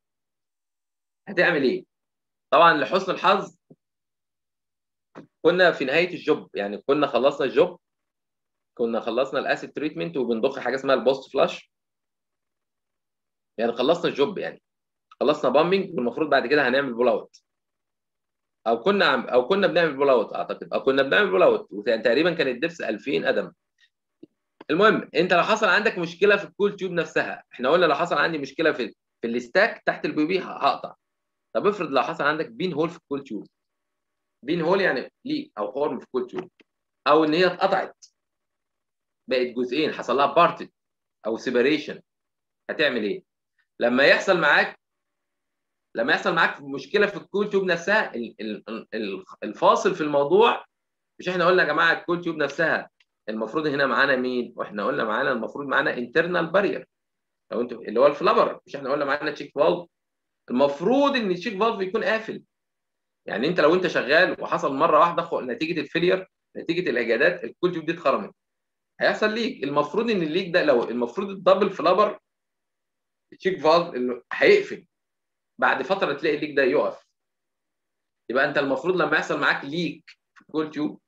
Speaker 1: هتعمل ايه؟ طبعا لحسن الحظ كنا في نهايه الجوب يعني كنا خلصنا الجوب كنا خلصنا الاسيد تريتمنت وبنضخ حاجه اسمها البوست فلاش يعني خلصنا الجوب يعني خلصنا بامبنج والمفروض بعد كده هنعمل بول اوت او كنا عم او كنا بنعمل بول اوت اعتقد او كنا بنعمل بول اوت وتقريبا كان الدبس 2000 قدم المهم انت لو حصل عندك مشكله في الكول تيوب نفسها احنا قلنا لو حصل عندي مشكله في في الستاك تحت البي بي هقطع طب افرض لو حصل عندك بين هول في الكول تيوب بين هول يعني ليك او خرم في الكول تيوب او ان هي اتقطعت بقت جزئين حصل لها بارتد او سيبريشن هتعمل ايه؟ لما يحصل معاك لما يحصل معاك مشكله في الكول تيوب نفسها الفاصل في الموضوع مش احنا قلنا يا جماعه الكول تيوب نفسها المفروض هنا معانا مين؟ واحنا قلنا معانا المفروض معانا انترنال بارير لو انتوا اللي هو الفلابر مش احنا قلنا معانا تشيك فالف المفروض ان التشيك فالف يكون قافل يعني انت لو انت شغال وحصل مره واحده نتيجه الفيلير نتيجه الاجهادات الكول تيوب دي اتخرمت هيحصل ليك المفروض ان الليك ده لو المفروض الدبل فلابر التشيك فالف هيقفل بعد فتره تلاقي الليك ده يقف يبقى انت المفروض لما يحصل معاك ليك في الكول تيوب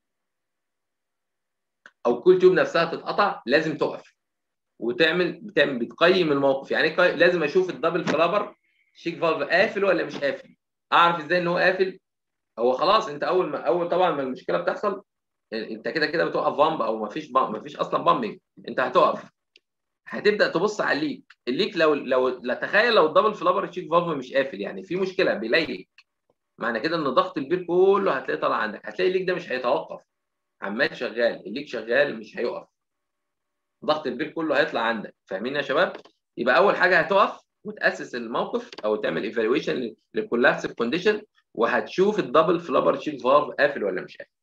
Speaker 1: او الكول تيوب نفسها تتقطع لازم تقف وتعمل بتعمل بتقيم الموقف يعني لازم اشوف الدبل فلابر شيك فالف قافل ولا مش قافل اعرف ازاي ان هو قافل هو خلاص انت اول ما اول طبعا ما المشكله بتحصل انت كده كده بتوقف بامب او ما فيش ما فيش اصلا بامبنج انت هتقف هتبدا تبص على الليك الليك لو لو لا تخيل لو الدبل فلابر تشيك فالف مش قافل يعني في مشكله بيليك معنى كده ان ضغط البير كله هتلاقيه طالع عندك هتلاقي الليك ده مش هيتوقف عمال شغال الليك شغال مش هيقف ضغط البير كله هيطلع عندك فاهمين يا شباب يبقى اول حاجه هتقف وتاسس الموقف او تعمل ايفالويشن للكولابس كونديشن وهتشوف الدبل فلابر تشيك فالف قافل ولا مش قافل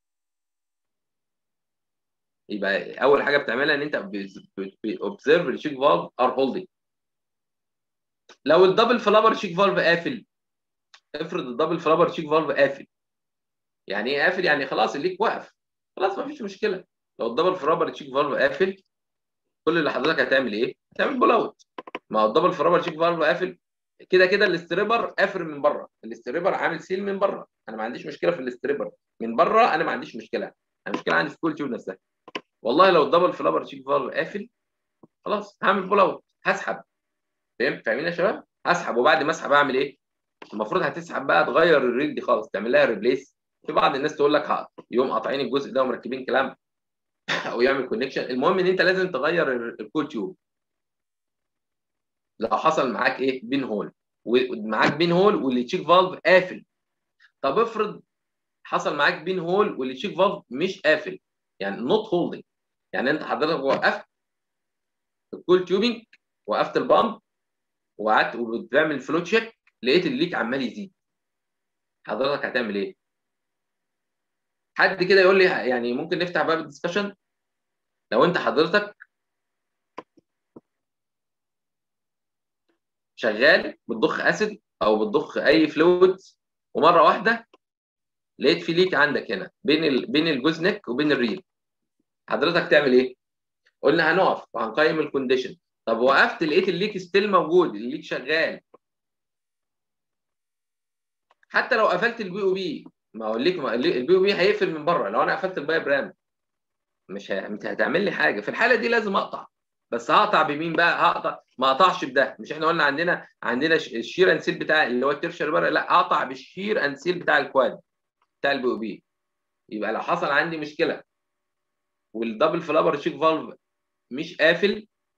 Speaker 1: يبقى اول حاجه بتعملها ان انت اوبزرف الشيك فالف ار هولدنج لو الدبل فلابر شيك فالف قافل افرض الدبل فلابر شيك فالف قافل يعني ايه قافل يعني خلاص الليك واقف خلاص ما فيش مشكله لو الدبل فلابر شيك فالف قافل كل اللي حضرتك هتعمل ايه؟ هتعمل بول اوت ما هو الدبل فلابر شيك فالف قافل كده كده الاستريبر قافل من بره الاستريبر عامل سيل من بره انا ما عنديش مشكله في الاستريبر من بره انا ما عنديش مشكله انا المشكله عندي في كل تيوب نفسها والله لو الدبل فلابر تشيك فالف قافل خلاص هعمل بول اوت هسحب فهمت فاهمين يا شباب هسحب وبعد ما اسحب اعمل ايه المفروض هتسحب بقى تغير الريل دي خالص تعمل لها ريبليس في بعض الناس تقول لك يوم قاطعين الجزء ده ومركبين كلام او يعمل كونكشن المهم ان انت لازم تغير الكول تيوب لو حصل معاك ايه بين هول ومعاك بين هول والتشيك فالف قافل طب افرض حصل معاك بين هول والتشيك فالف مش قافل يعني نوت هولدنج يعني انت حضرتك وقفت الكول تيوبنج وقفت البامب وقعدت وبتعمل فلو تشيك لقيت الليك عمال يزيد حضرتك هتعمل ايه؟ حد كده يقول لي يعني ممكن نفتح باب الدسكشن لو انت حضرتك شغال بتضخ اسيد او بتضخ اي فلويد ومره واحده لقيت في ليك عندك هنا بين ال... بين الجوز نك وبين الريل حضرتك تعمل ايه؟ قلنا هنقف وهنقيم الكونديشن طب وقفت لقيت الليك ستيل موجود الليك شغال حتى لو قفلت البي او بي ما هو الليك البي او بي هيقفل من بره لو انا قفلت البايب رام مش هتعمل لي حاجه في الحاله دي لازم اقطع بس هقطع بمين بقى هقطع ما اقطعش بده مش احنا قلنا عندنا عندنا الشير اند سيل بتاع اللي هو الترشر بره لا اقطع بالشير اند سيل بتاع الكواد بتاع البي او بي يبقى لو حصل عندي مشكله والدبل فلابر تشيك فالف مش قافل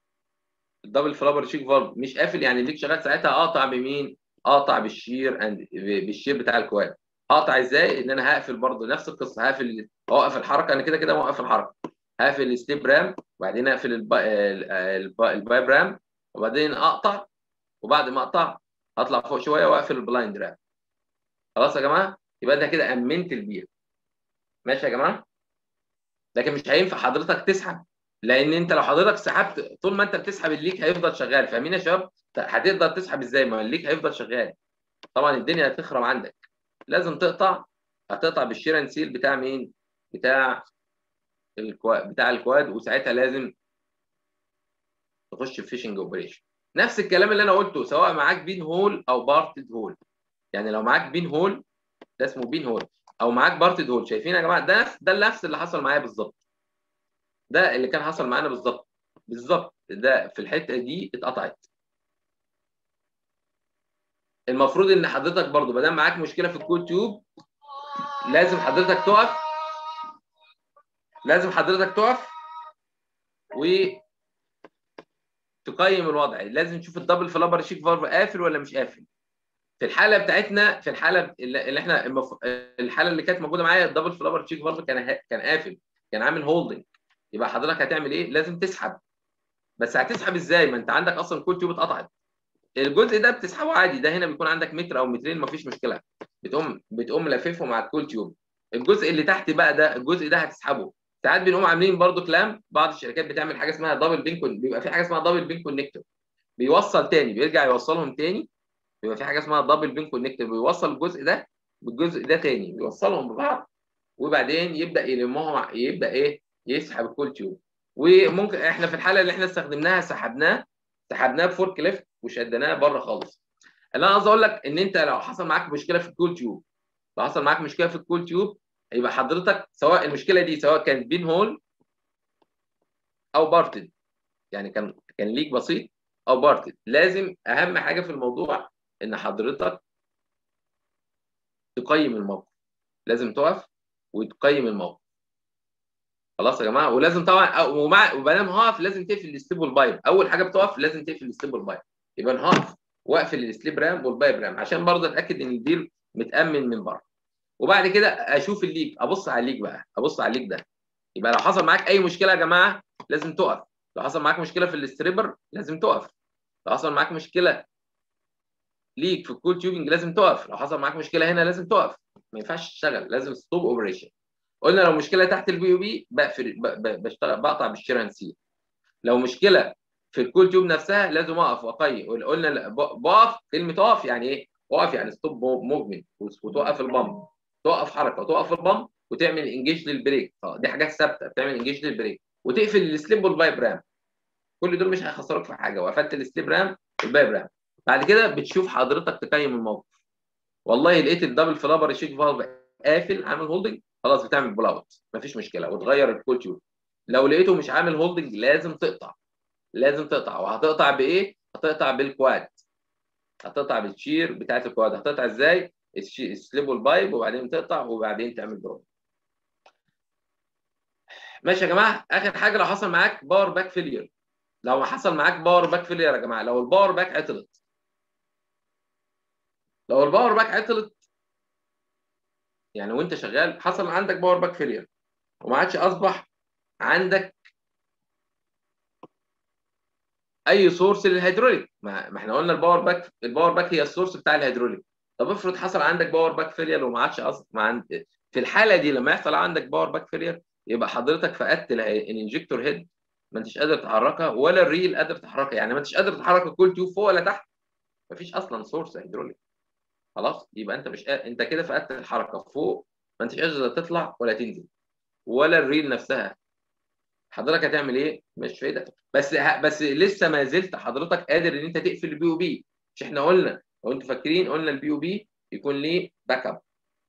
Speaker 1: الدبل فلابر شيك فالف مش قافل يعني الليك شغال ساعتها اقطع بمين؟ اقطع بالشير اند بالشير بتاع الكواد اقطع ازاي؟ ان انا هقفل برضه نفس القصه هقفل اوقف الحركه انا كده كده موقف الحركه هقفل الستيب رام وبعدين اقفل البايب رام وبعدين اقطع وبعد ما اقطع اطلع فوق شويه واقفل البلايند رام خلاص يا جماعه يبقى انت كده امنت البير ماشي يا جماعه لكن مش هينفع حضرتك تسحب لان انت لو حضرتك سحبت طول ما انت بتسحب الليك هيفضل شغال فاهمين يا شباب هتقدر تسحب ازاي ما الليك هيفضل شغال طبعا الدنيا هتخرب عندك لازم تقطع هتقطع بالشيران سيل بتاع مين بتاع الكواد بتاع الكواد وساعتها لازم تخش في فيشنج اوبريشن نفس الكلام اللي انا قلته سواء معاك بين هول او بارتد هول يعني لو معاك بين هول ده اسمه بين هول او معاك بارتد هول شايفين يا جماعه ده ده نفس اللي حصل معايا بالظبط ده اللي كان حصل معانا بالظبط بالظبط ده في الحته دي اتقطعت المفروض ان حضرتك برضو ما دام معاك مشكله في الكول تيوب لازم حضرتك تقف لازم حضرتك تقف و تقيم الوضع لازم تشوف الدبل فلابر شيك فالف قافل ولا مش قافل في الحاله بتاعتنا في الحاله اللي احنا المف... الحاله اللي كانت موجوده معايا الدبل فلابر شيك فالف كان ه... كان قافل كان عامل هولدنج يبقى حضرتك هتعمل ايه لازم تسحب بس هتسحب ازاي ما انت عندك اصلا كل تيوب اتقطعت الجزء ده بتسحبه عادي ده هنا بيكون عندك متر او مترين مفيش مشكله بتقوم بتقوم لففه مع الكول تيوب الجزء اللي تحت بقى ده الجزء ده هتسحبه ساعات بنقوم عاملين برضو كلام بعض الشركات بتعمل حاجه اسمها دبل بين بيبقى في حاجه اسمها دبل بين كونكتور بيوصل تاني بيرجع يوصلهم تاني بيبقى في حاجه اسمها دبل بين كونكتور بيوصل الجزء ده بالجزء ده تاني بيوصلهم ببعض وبعدين يبدا يلمهم يبدا ايه يسحب الكول تيوب وممكن احنا في الحاله اللي احنا استخدمناها سحبناه سحبناه بفورك ليفت وشدناه بره خالص اللي انا عايز اقول لك ان انت لو حصل معاك مشكله في الكول تيوب لو حصل معاك مشكله في الكول تيوب يبقى حضرتك سواء المشكله دي سواء كانت بين هول او بارتد يعني كان كان ليك بسيط او بارتد لازم اهم حاجه في الموضوع ان حضرتك تقيم الموقف لازم تقف وتقيم الموقف خلاص يا جماعه ولازم طبعا ومع وبدام هقف لازم تقفل الستيب والبايب اول حاجه بتقف لازم تقفل الستيب والبايب يبقى انا هقف واقفل السليب رام والبايب رام عشان برضه اتاكد ان الديل متامن من بره وبعد كده اشوف الليك ابص على الليك بقى ابص على الليك ده يبقى لو حصل معاك اي مشكله يا جماعه لازم تقف لو حصل معاك مشكله في الاستريبر لازم تقف لو حصل معاك مشكله ليك في الكول تيوبنج لازم تقف لو حصل معاك مشكله هنا لازم تقف ما ينفعش تشتغل لازم ستوب اوبريشن قلنا لو مشكله تحت البي او بي بقفل بشتغل بقطع بالشيران سي لو مشكله في الكول تيوب نفسها لازم اقف واقيم قلنا بقف كلمه اقف يعني ايه؟ اقف يعني ستوب موفمنت وتوقف البامب توقف حركه وتوقف البامب وتعمل انجيج للبريك دي حاجات ثابته بتعمل انجيج للبريك وتقفل السليب والفايب رام كل دول مش هيخسروك في حاجه وقفلت السليب رام والفايب رام بعد كده بتشوف حضرتك تقيم الموقف والله لقيت الدبل فلابر شيك فالف قافل عامل هولدنج خلاص بتعمل بول اوت مفيش مشكله وتغير الكول تيوب لو لقيته مش عامل هولدنج لازم تقطع لازم تقطع وهتقطع بايه؟ هتقطع بالكواد هتقطع بالشير بتاعت الكواد هتقطع ازاي؟ السليب والبايب وبعدين تقطع وبعدين تعمل بروب ماشي يا جماعه اخر حاجه لو حصل معاك باور باك فيلير لو حصل معاك باور باك فيلير يا جماعه لو الباور باك عطلت لو الباور باك عطلت يعني وانت شغال حصل عندك باور باك فيلير وما عادش اصبح عندك اي سورس للهيدروليك ما احنا قلنا الباور باك الباور باك هي السورس بتاع الهيدروليك طب افرض حصل عندك باور باك فيلير وما عادش اصلا ما عند... في الحاله دي لما يحصل عندك باور باك فيلير يبقى حضرتك فقدت الانجكتور هيد ما انتش قادر تحركها ولا الريل قادر تحركها يعني ما انتش قادر تحرك الكول تيوب فوق ولا تحت ما فيش اصلا سورس هيدروليك خلاص يبقى انت مش قادر. انت كده فقدت الحركه فوق ما انتش قادر تطلع ولا تنزل ولا الريل نفسها حضرتك هتعمل ايه؟ مش فايده بس ه... بس لسه ما زلت حضرتك قادر ان انت تقفل البي او بي مش احنا قلنا لو انتوا فاكرين قلنا البي او بي يكون ليه باك اب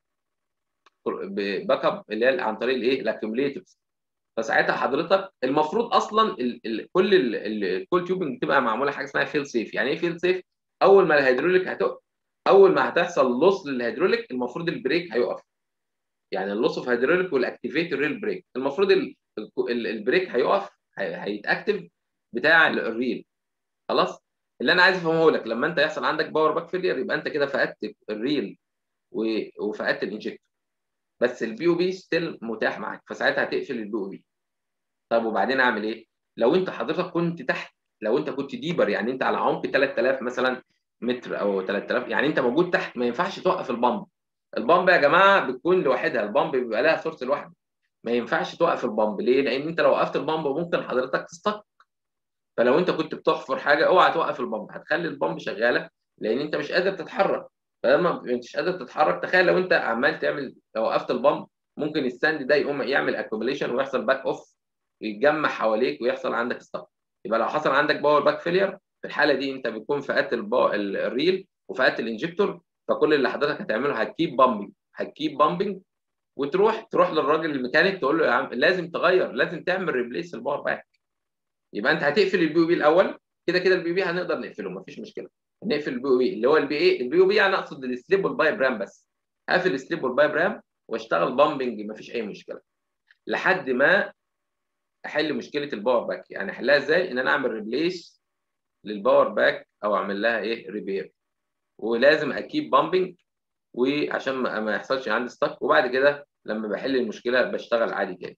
Speaker 1: باك اب اللي هي عن طريق الايه؟ الاكيوميليتيفز فساعتها حضرتك المفروض اصلا ال... ال... كل الكول تيوبنج بتبقى معموله حاجه اسمها فيل سيف يعني ايه فيل سيف؟ اول ما الهيدروليك هتقف اول ما هتحصل لوس للهيدروليك المفروض البريك هيقف يعني اللوس اوف هيدروليك والاكتيفيت الريل بريك المفروض ال... البريك هيقف هيتاكتف بتاع الريل خلاص اللي انا عايز افهمه لك لما انت يحصل عندك باور باك فيلير يبقى انت كده فقدت الريل وفقدت الانجكتور بس البي او بي ستيل متاح معاك فساعتها هتقفل البي او بي طب وبعدين اعمل ايه؟ لو انت حضرتك كنت تحت لو انت كنت ديبر يعني انت على عمق 3000 مثلا متر او 3000 يعني انت موجود تحت ما ينفعش توقف البامب البامب يا جماعه بتكون لوحدها البامب بيبقى لها سورس لوحده ما ينفعش توقف البامب ليه؟ لان انت لو وقفت البامب ممكن حضرتك تستك فلو انت كنت بتحفر حاجه اوعى توقف البامب هتخلي البامب شغاله لان انت مش قادر تتحرك فلما انتش قادر تتحرك تخيل لو انت عمال تعمل لو وقفت البامب ممكن الساند ده يقوم يعمل اكوميليشن ويحصل باك اوف ويتجمع حواليك ويحصل عندك ستوب يبقى لو حصل عندك باور باك فيلير في الحاله دي انت بتكون فقدت الريل وفقدت الانجكتور فكل اللي حضرتك هتعمله هتكيب بامبنج هتكيب بامبنج وتروح تروح للراجل الميكانيك تقول له يا عم لازم تغير لازم تعمل ريبليس الباور باك يبقى انت هتقفل البي او بي الاول كده كده البي بي هنقدر نقفله مفيش مشكله نقفل البي او بي اللي هو البي ايه البي او بي يعني اقصد السليب والبايب رام بس هقفل السليب والبايب رام واشتغل بامبنج مفيش اي مشكله لحد ما احل مشكله الباور باك يعني احلها ازاي ان انا اعمل ريبليس للباور باك او اعمل لها ايه ريبير ولازم اكيب بامبنج وعشان ما يحصلش عندي ستك وبعد كده لما بحل المشكله بشتغل عادي تاني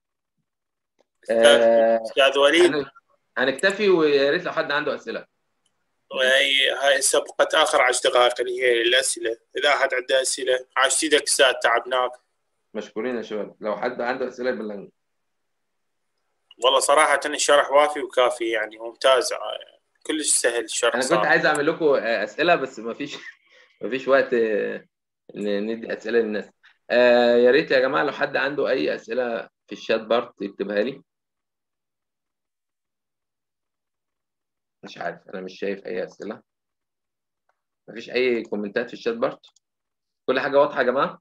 Speaker 2: استاذ وليد
Speaker 1: هنكتفي ويا ريت لو حد عنده اسئله
Speaker 2: وهي هاي سبقت اخر عشر دقائق اللي هي الاسئله اذا احد عنده اسئله عاشت ايدك استاذ تعبناك
Speaker 1: مشكورين يا شباب لو حد عنده اسئله يبلغني
Speaker 2: والله صراحه الشرح وافي وكافي يعني ممتاز كلش سهل الشرح
Speaker 1: انا كنت صراحة. عايز اعمل لكم اسئله بس ما فيش ما فيش وقت ندي اسئله للناس آه يا ريت يا جماعه لو حد عنده اي اسئله في الشات بارت يكتبها لي مش عارف انا مش شايف اي اسئله مفيش اي كومنتات في الشات بارت كل حاجه واضحه يا جماعه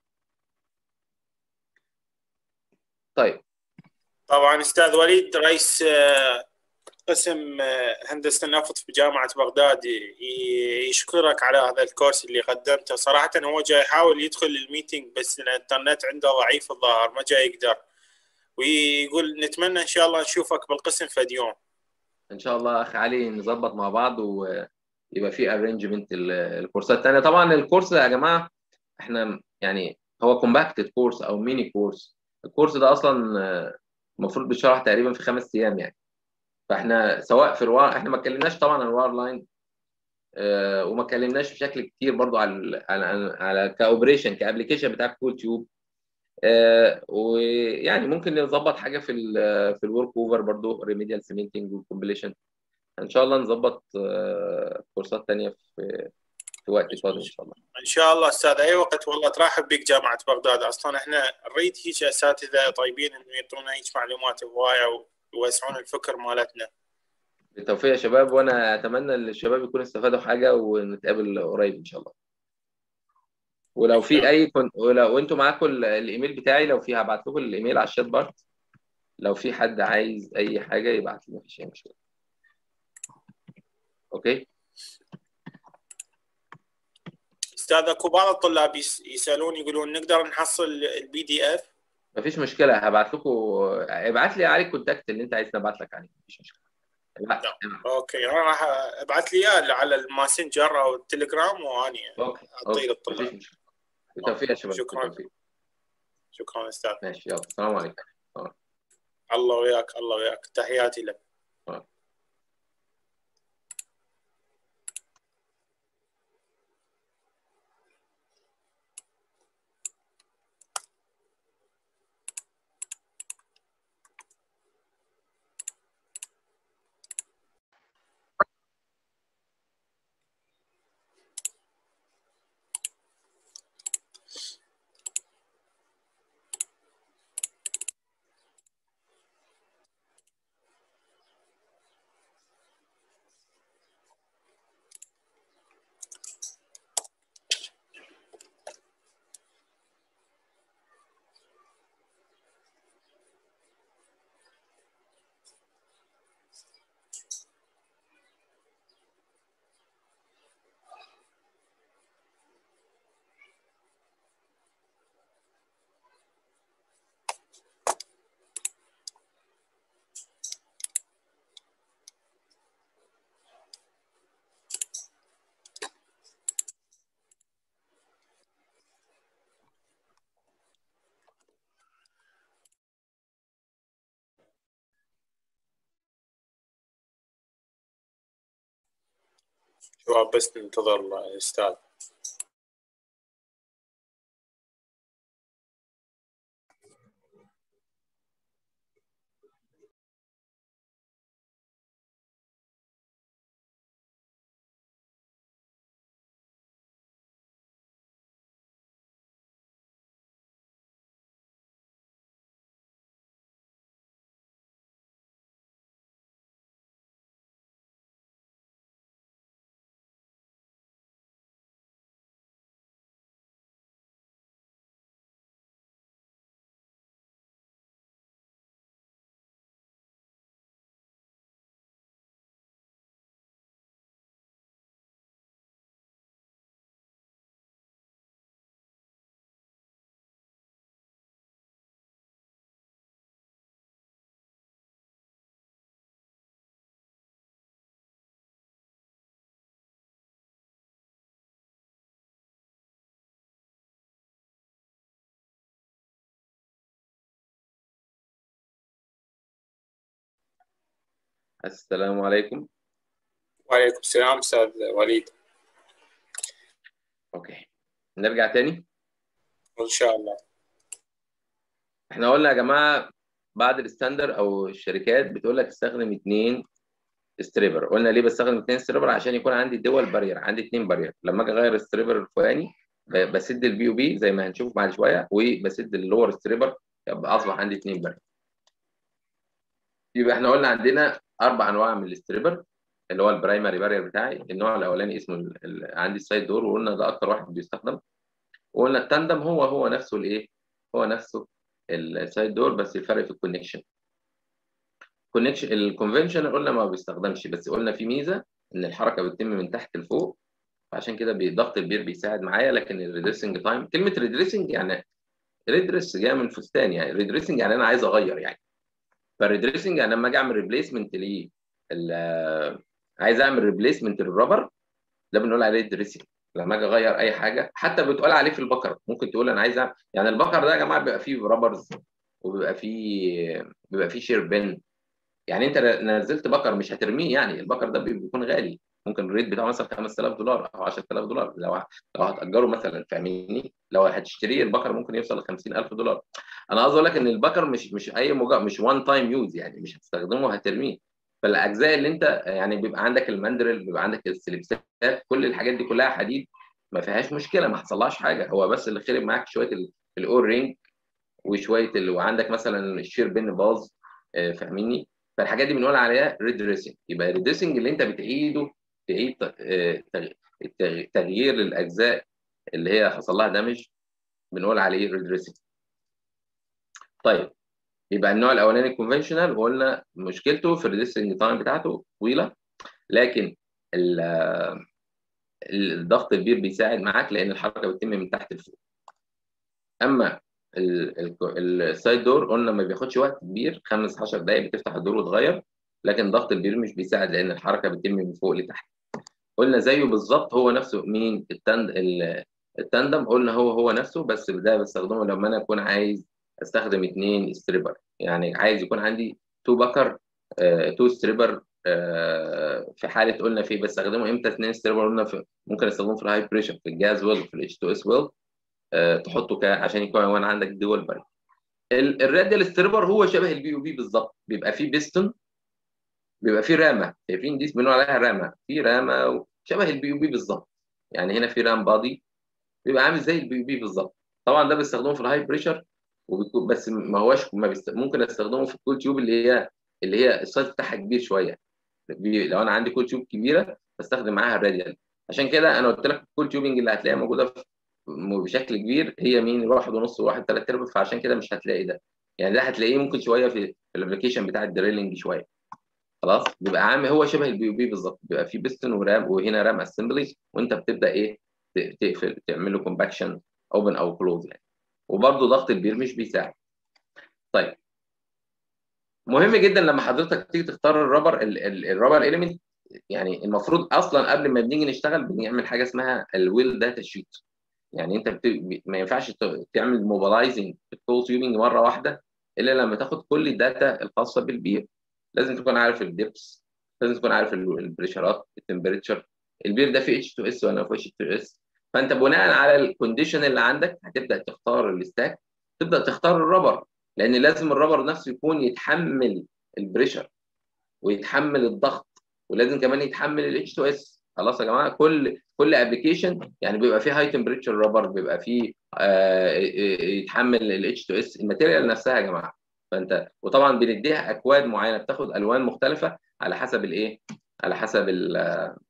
Speaker 1: طيب
Speaker 2: طبعا استاذ وليد رئيس قسم هندسه النفط في جامعه بغداد يشكرك على هذا الكورس اللي قدمته صراحه هو جاي يحاول يدخل الميتنج بس الانترنت عنده ضعيف الظاهر ما جاي يقدر ويقول نتمنى ان شاء الله نشوفك بالقسم فد يوم
Speaker 1: ان شاء الله اخ علي نظبط مع بعض ويبقى في ارينجمنت الكورسات الثانيه طبعا الكورس يا جماعه احنا يعني هو كومباكتد كورس او ميني كورس الكورس ده اصلا المفروض بيشرح تقريبا في خمس ايام يعني فاحنا سواء في الوار احنا ما اتكلمناش طبعا عن الوار لاين اه وما اتكلمناش بشكل كتير برضو على على على كاوبريشن كابلكيشن بتاع كول تيوب اه ويعني ممكن نظبط حاجه في ال في الورك اوفر برضو ريميديال سيمنتنج والكومبليشن ان شاء الله نظبط اه كورسات ثانيه في في وقت فاضي ان شاء الله
Speaker 2: ان شاء الله استاذ اي وقت والله ترحب بك جامعه بغداد اصلا احنا نريد هيك اساتذه طيبين انه يعطونا هيك معلومات هوايه ويوسعون الفكر مالتنا
Speaker 1: بالتوفيق يا شباب وانا اتمنى ان الشباب يكونوا استفادوا حاجه ونتقابل قريب ان شاء الله ولو في اي كن... ولو انتوا معاكم الايميل بتاعي لو في هبعت لكم الايميل على الشات بارت لو في حد عايز اي حاجه يبعت لي مفيش اي مشكله اوكي
Speaker 2: استاذ اكو بعض الطلاب يسالون يقولون نقدر نحصل البي دي اف
Speaker 1: مفيش مشكله هبعت لكم ابعت لي على الكونتاكت اللي انت عايز نبعت لك عليه مفيش مشكله
Speaker 2: ابعت. اوكي انا راح ابعت لي اياه على الماسنجر او التليجرام واني
Speaker 1: اعطيه للطلاب بالتوفيق يا شباب
Speaker 2: شكرا بالتوفيق. شكرا استاذ
Speaker 1: ماشي يلا السلام عليكم
Speaker 2: الله وياك الله وياك تحياتي لك جواب بس ننتظر الاستاذ
Speaker 1: السلام عليكم
Speaker 2: وعليكم السلام استاذ وليد
Speaker 1: اوكي نرجع تاني
Speaker 2: ان شاء الله
Speaker 1: احنا قلنا يا جماعه بعد الستاندر او الشركات بتقول لك استخدم اثنين ستريبر قلنا ليه بستخدم اثنين ستريبر عشان يكون عندي دول بارير عندي اثنين بارير لما اجي اغير الستريبر الفلاني ب- بسد البي او بي زي ما هنشوف بعد شويه وبسد اللور ستريبر يبقى اصبح عندي اثنين بارير يبقى احنا قلنا عندنا اربع انواع من الستريبر اللي هو البرايمري بارير بتاعي النوع الاولاني اسمه ال... ال... عندي السايد دور وقلنا ده اكتر واحد بيستخدم وقلنا التاندم هو هو نفسه الايه هو نفسه السايد دور بس الفرق في الكونكشن الكونكشن الكونفنشن قلنا ما بيستخدمش بس قلنا في ميزه ان الحركه بتتم من تحت لفوق عشان كده ضغط البير بيساعد معايا لكن الريدريسنج تايم كلمه ريدريسنج يعني ريدريس جايه من فستان يعني ريدريسنج يعني انا عايز اغير يعني فالريدريسنج يعني لما اجي اعمل ريبليسمنت ليه عايز اعمل ريبليسمنت للرابر ده بنقول عليه ريدريسنج لما اجي اغير اي حاجه حتى بتقول عليه في البكر ممكن تقول انا عايز أعمل. يعني البكر ده يا جماعه بيبقى فيه رابرز وبيبقى فيه بيبقى فيه شير بن يعني انت نزلت بكر مش هترميه يعني البكر ده بيكون غالي ممكن الريت بتاعه مثلا 5000 دولار او 10000 دولار لو لو هتاجره مثلا فاهمني لو هتشتريه البكر ممكن يوصل ل 50000 دولار انا قصدي اقول لك ان البكر مش مش اي مجا... مش وان تايم يوز يعني مش هتستخدمه هترميه فالاجزاء اللي انت يعني بيبقى عندك المندرل بيبقى عندك السليبسات كل الحاجات دي كلها حديد ما فيهاش مشكله ما حصلهاش حاجه هو بس اللي خرب معاك شويه الاور رينج وشويه اللي وعندك مثلا الشير بين باظ فاهميني فالحاجات دي بنقول عليها ريدريسنج يبقى الريدريسنج اللي انت بتعيده تعيد تغيير الاجزاء اللي هي حصل لها دامج بنقول عليه ريدريسنج طيب يبقى النوع الاولاني كونفنشنال وقلنا مشكلته في الريدريسنج تايم بتاعته طويله لكن الضغط البير بيساعد معاك لان الحركه بتتم من تحت لفوق اما السايد دور قلنا ما بياخدش وقت كبير 5 10 دقائق بتفتح الدور وتغير لكن ضغط البير مش بيساعد لان الحركه بتتم من فوق لتحت قلنا زيه بالظبط هو نفسه مين التند التندم قلنا هو هو نفسه بس ده بستخدمه لما انا اكون عايز استخدم اثنين ستريبر يعني عايز يكون عندي تو بكر تو ستريبر في حاله قلنا في بستخدمه امتى اثنين ستريبر قلنا في ممكن استخدمه في الهاي بريشر في الجاز ويل في الاتش 2 اس ويل تحطه عشان يكون وانا عندك دول بارد الراديال ستريبر هو شبه البي او بي بالظبط بيبقى فيه بيستون بيبقى فيه رامه شايفين دي بنقول عليها رامه في رامه شبه البي او بي بالظبط يعني هنا في رام بادي بيبقى عامل زي البي او بي بالظبط طبعا ده بستخدمه في الهاي بريشر وبيكون بس ما هواش ما بست... ممكن استخدمه في الكول تيوب اللي هي اللي هي السايز بتاعها كبير شويه لو انا عندي كول تيوب كبيره بستخدم معاها الراديال عشان كده انا قلت لك الكول تيوبنج اللي هتلاقيها موجوده في بشكل كبير هي مين واحد ونص وواحد ثلاث ارباع فعشان كده مش هتلاقي ده يعني ده هتلاقيه ممكن شويه في, في الابلكيشن بتاع الدريلنج شويه خلاص بيبقى عامل هو شبه البي او بي بالظبط بيبقى فيه بيستون ورام وهنا رام اسمبلي وانت بتبدا ايه تقفل تعمل له كومباكشن اوبن او كلوز يعني وبرده ضغط البير مش بيساعد طيب مهم جدا لما حضرتك تيجي تختار الرابر الرابر اليمنت يعني المفروض اصلا قبل ما بنيجي نشتغل بنعمل حاجه اسمها الويل داتا شيت يعني انت بت... ما ينفعش تعمل موبلايزنج الكول تيوبنج مره واحده الا لما تاخد كل الداتا الخاصه بالبير لازم تكون عارف الدبس لازم تكون عارف البريشرات التمبريتشر البير ده فيه اتش 2 اس ولا ما فيهوش اتش 2 اس فانت بناء على الكونديشن اللي عندك هتبدا تختار الستاك تبدا تختار الرابر لان لازم الرابر نفسه يكون يتحمل البريشر ويتحمل الضغط ولازم كمان يتحمل الاتش 2 اس خلاص يا جماعه كل كل ابلكيشن يعني بيبقى فيه هاي تمبريتشر رابر بيبقى فيه آه يتحمل الاتش 2 اس الماتيريال نفسها يا جماعه فانت وطبعا بنديها اكواد معينه بتاخد الوان مختلفه على حسب الايه على حسب ال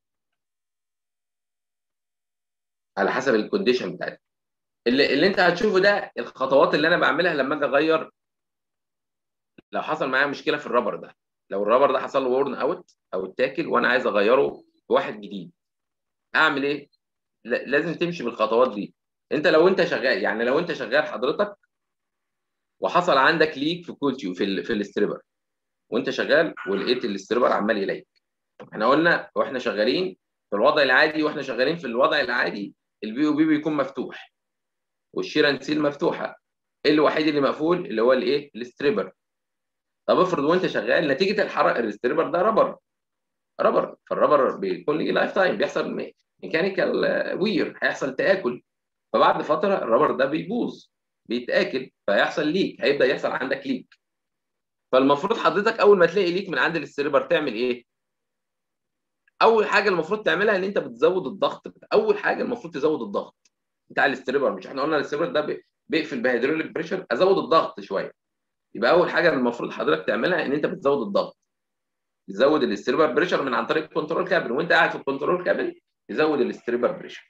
Speaker 1: على حسب الكونديشن بتاعتك اللي, اللي انت هتشوفه ده الخطوات اللي انا بعملها لما اجي اغير لو حصل معايا مشكله في الرابر ده لو الرابر ده حصل له ورن اوت او اتاكل وانا عايز اغيره بواحد جديد اعمل ايه لازم تمشي بالخطوات دي انت لو انت شغال يعني لو انت شغال حضرتك وحصل عندك ليك في كول تيوب في ال في الاستريبر وانت شغال ولقيت الاستريبر عمال يليك احنا قلنا واحنا شغالين في الوضع العادي واحنا شغالين في الوضع العادي البي او بي بيكون مفتوح والشيران سيل مفتوحه الوحيد اللي مقفول اللي هو الايه الاستريبر طب افرض وانت شغال نتيجه الحرق الاستريبر ده رابر رابر فالرابر بيكون ليه لايف تايم بيحصل ميكانيكال وير هيحصل تاكل فبعد فتره الرابر ده بيبوظ بيتاكل فيحصل ليك هيبدا يحصل عندك ليك فالمفروض حضرتك اول ما تلاقي ليك من عند الاستريبر تعمل ايه؟ اول حاجه المفروض تعملها ان انت بتزود الضغط اول حاجه المفروض تزود الضغط بتاع الاستريبر مش احنا قلنا الاستريبر ده بيقفل بهيدروليك بريشر ازود الضغط شويه يبقى اول حاجه المفروض حضرتك تعملها ان انت بتزود الضغط تزود الاستريبر بريشر من عن طريق الكنترول كابل وانت قاعد في الكنترول كابل تزود الاستريبر بريشر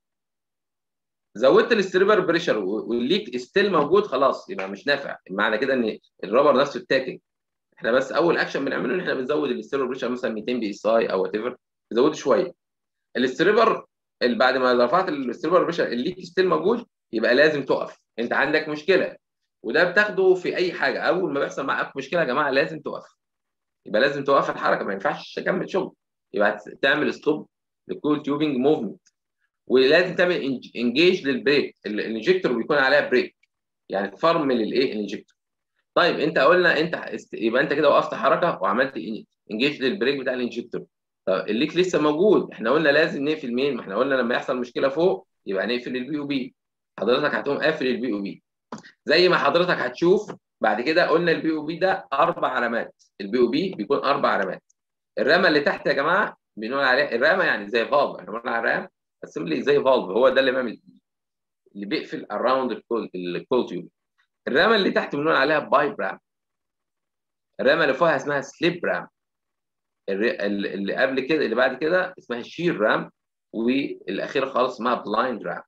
Speaker 1: زودت الاستريبر بريشر والليك ستيل موجود خلاص يبقى مش نافع معنى كده ان الرابر نفسه اتاكل احنا بس اول اكشن بنعمله ان احنا بنزود الاستريبر بريشر مثلا 200 بي اس اي او وات ايفر تزوده شويه الاستريبر اللي بعد ما رفعت الاستريبر بريشر الليك ستيل موجود يبقى لازم تقف انت عندك مشكله وده بتاخده في اي حاجه اول ما بيحصل معاك مشكله يا جماعه لازم تقف يبقى لازم توقف الحركه ما ينفعش تكمل شغل يبقى تعمل ستوب للكول تيوبنج موفمنت ولازم تعمل انجيج للبريك الانجكتور بيكون عليها بريك يعني تفرمل الايه الانجكتور طيب انت قلنا انت است... يبقى انت كده وقفت حركه وعملت انجيج للبريك بتاع الانجكتور طب الليك لسه موجود احنا قلنا لازم نقفل مين ما احنا قلنا لما يحصل مشكله فوق يبقى نقفل البي او بي حضرتك هتقوم قافل البي او بي زي ما حضرتك هتشوف بعد كده قلنا البي او بي ده اربع علامات البي او بي بيكون اربع علامات الرامه اللي تحت يا جماعه بنقول عليها الرامه يعني زي فالف احنا قلنا على الرام اسمبلي زي فالف هو ده اللي بيعمل اللي بيقفل اراوند الكول تيوب الرامه اللي تحت بنقول عليها بايب رام الرامه اللي فوقها اسمها سليب رام اللي قبل كده اللي بعد كده اسمها شير رام والاخيره خالص اسمها بلايند رام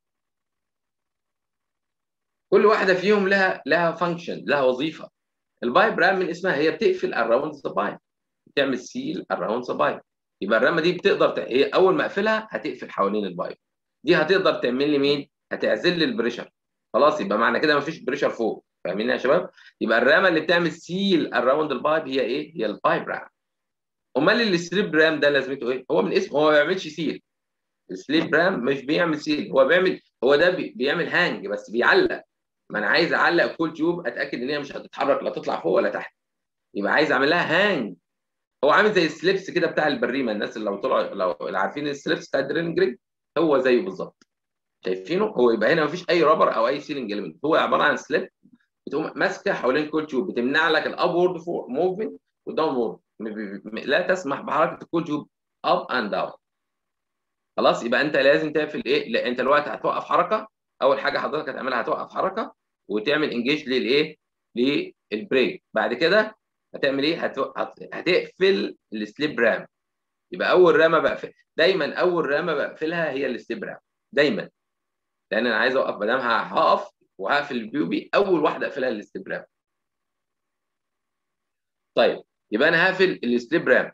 Speaker 1: كل واحده فيهم لها لها فانكشن لها وظيفه البايب رام من اسمها هي بتقفل اراوند ذا بايب بتعمل سيل اراوند ذا بايب يبقى الرامه دي بتقدر ت... هي اول ما اقفلها هتقفل حوالين البايب دي هتقدر تعمل لي مين هتعزل لي البريشر خلاص يبقى معنى كده مفيش بريشر فوق فاهمين يا شباب يبقى الرامه اللي بتعمل سيل اراوند البايب هي ايه هي البايب رام امال السليب رام ده لازمته ايه هو من اسمه هو ما بيعملش سيل السليب رام مش بيعمل سيل هو بيعمل هو ده بي... بيعمل هانج بس بيعلق ما انا عايز اعلق كل تيوب اتاكد ان هي مش هتتحرك لا تطلع فوق ولا تحت يبقى عايز اعمل لها هانج هو عامل زي السليبس كده بتاع البريمه الناس اللي لو طلعوا لو اللي عارفين السليبس بتاع الدريلنج ريج هو زيه بالظبط شايفينه هو يبقى هنا مفيش اي رابر او اي سيلنج اليمنت هو عباره عن سليب بتقوم ماسكه حوالين كل تيوب بتمنع لك الابورد فوق موفمنت والداون وورد لا تسمح بحركه الكول تيوب اب اند داون خلاص يبقى انت لازم تقفل ايه لا انت الوقت هتوقف حركه اول حاجه حضرتك هتعملها هتوقف حركه وتعمل انجيج للايه للبريك بعد كده هتعمل ايه هت... هت... هتقفل السليب رام يبقى اول رامه بقفل دايما اول رامه بقفلها هي السليب رام دايما لان انا عايز اوقف ما دام هقف وهقفل البيوبي اول واحده اقفلها السليب رام طيب يبقى انا هقفل السليب رام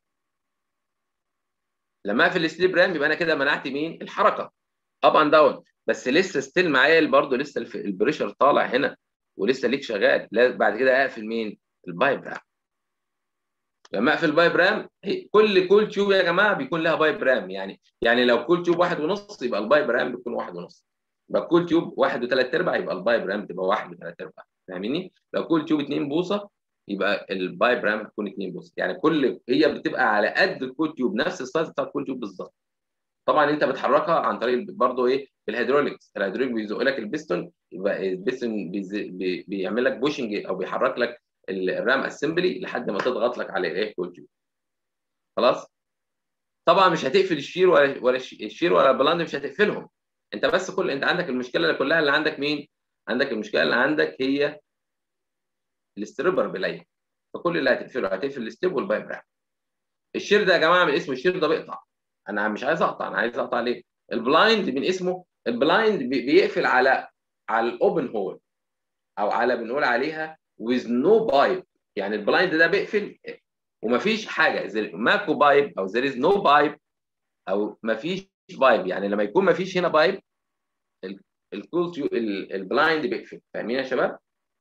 Speaker 1: لما اقفل السليب رام يبقى انا كده منعت مين الحركه اب اند داون بس لسه ستيل معايا برضه لسه البريشر طالع هنا ولسه ليك شغال بعد كده اقفل مين البايب رام لما اقفل بايب رام كل كل تيوب يا جماعه بيكون لها بايب رام يعني يعني لو كل تيوب واحد ونص يبقى البايب رام بيكون واحد ونص يبقى كل تيوب واحد وثلاث ارباع يبقى البايب رام تبقى واحد وثلاث ارباع فاهميني؟ لو كل تيوب 2 بوصه يبقى البايب رام هتكون 2 بوصه يعني كل هي بتبقى على قد الكول تيوب نفس السايز بتاع الكول تيوب بالظبط طبعا انت بتحركها عن طريق برضه ايه بالهيدروليكس الهيدروليك بيزق لك البستون يبقى البستون بي بيعمل لك بوشنج او بيحرك لك الرام اسمبلي لحد ما تضغط لك على الايه كول خلاص طبعا مش هتقفل الشير ولا ولا الشير ولا البلاند مش هتقفلهم انت بس كل انت عندك المشكله اللي كلها اللي عندك مين عندك المشكله اللي عندك هي الاستريبر بلاي فكل اللي هتقفله هتقفل الستيب والبايب رام الشير ده يا جماعه من اسمه الشير ده بيقطع انا مش عايز اقطع انا عايز اقطع ليه البلايند من اسمه البلايند بيقفل على على الاوبن هول او على بنقول عليها with no pipe يعني البلايند ده بيقفل ومفيش حاجه زي ماكو بايب او there is no pipe او مفيش بايب يعني لما يكون مفيش هنا بايب الكول البلايند بيقفل فاهمين يا شباب؟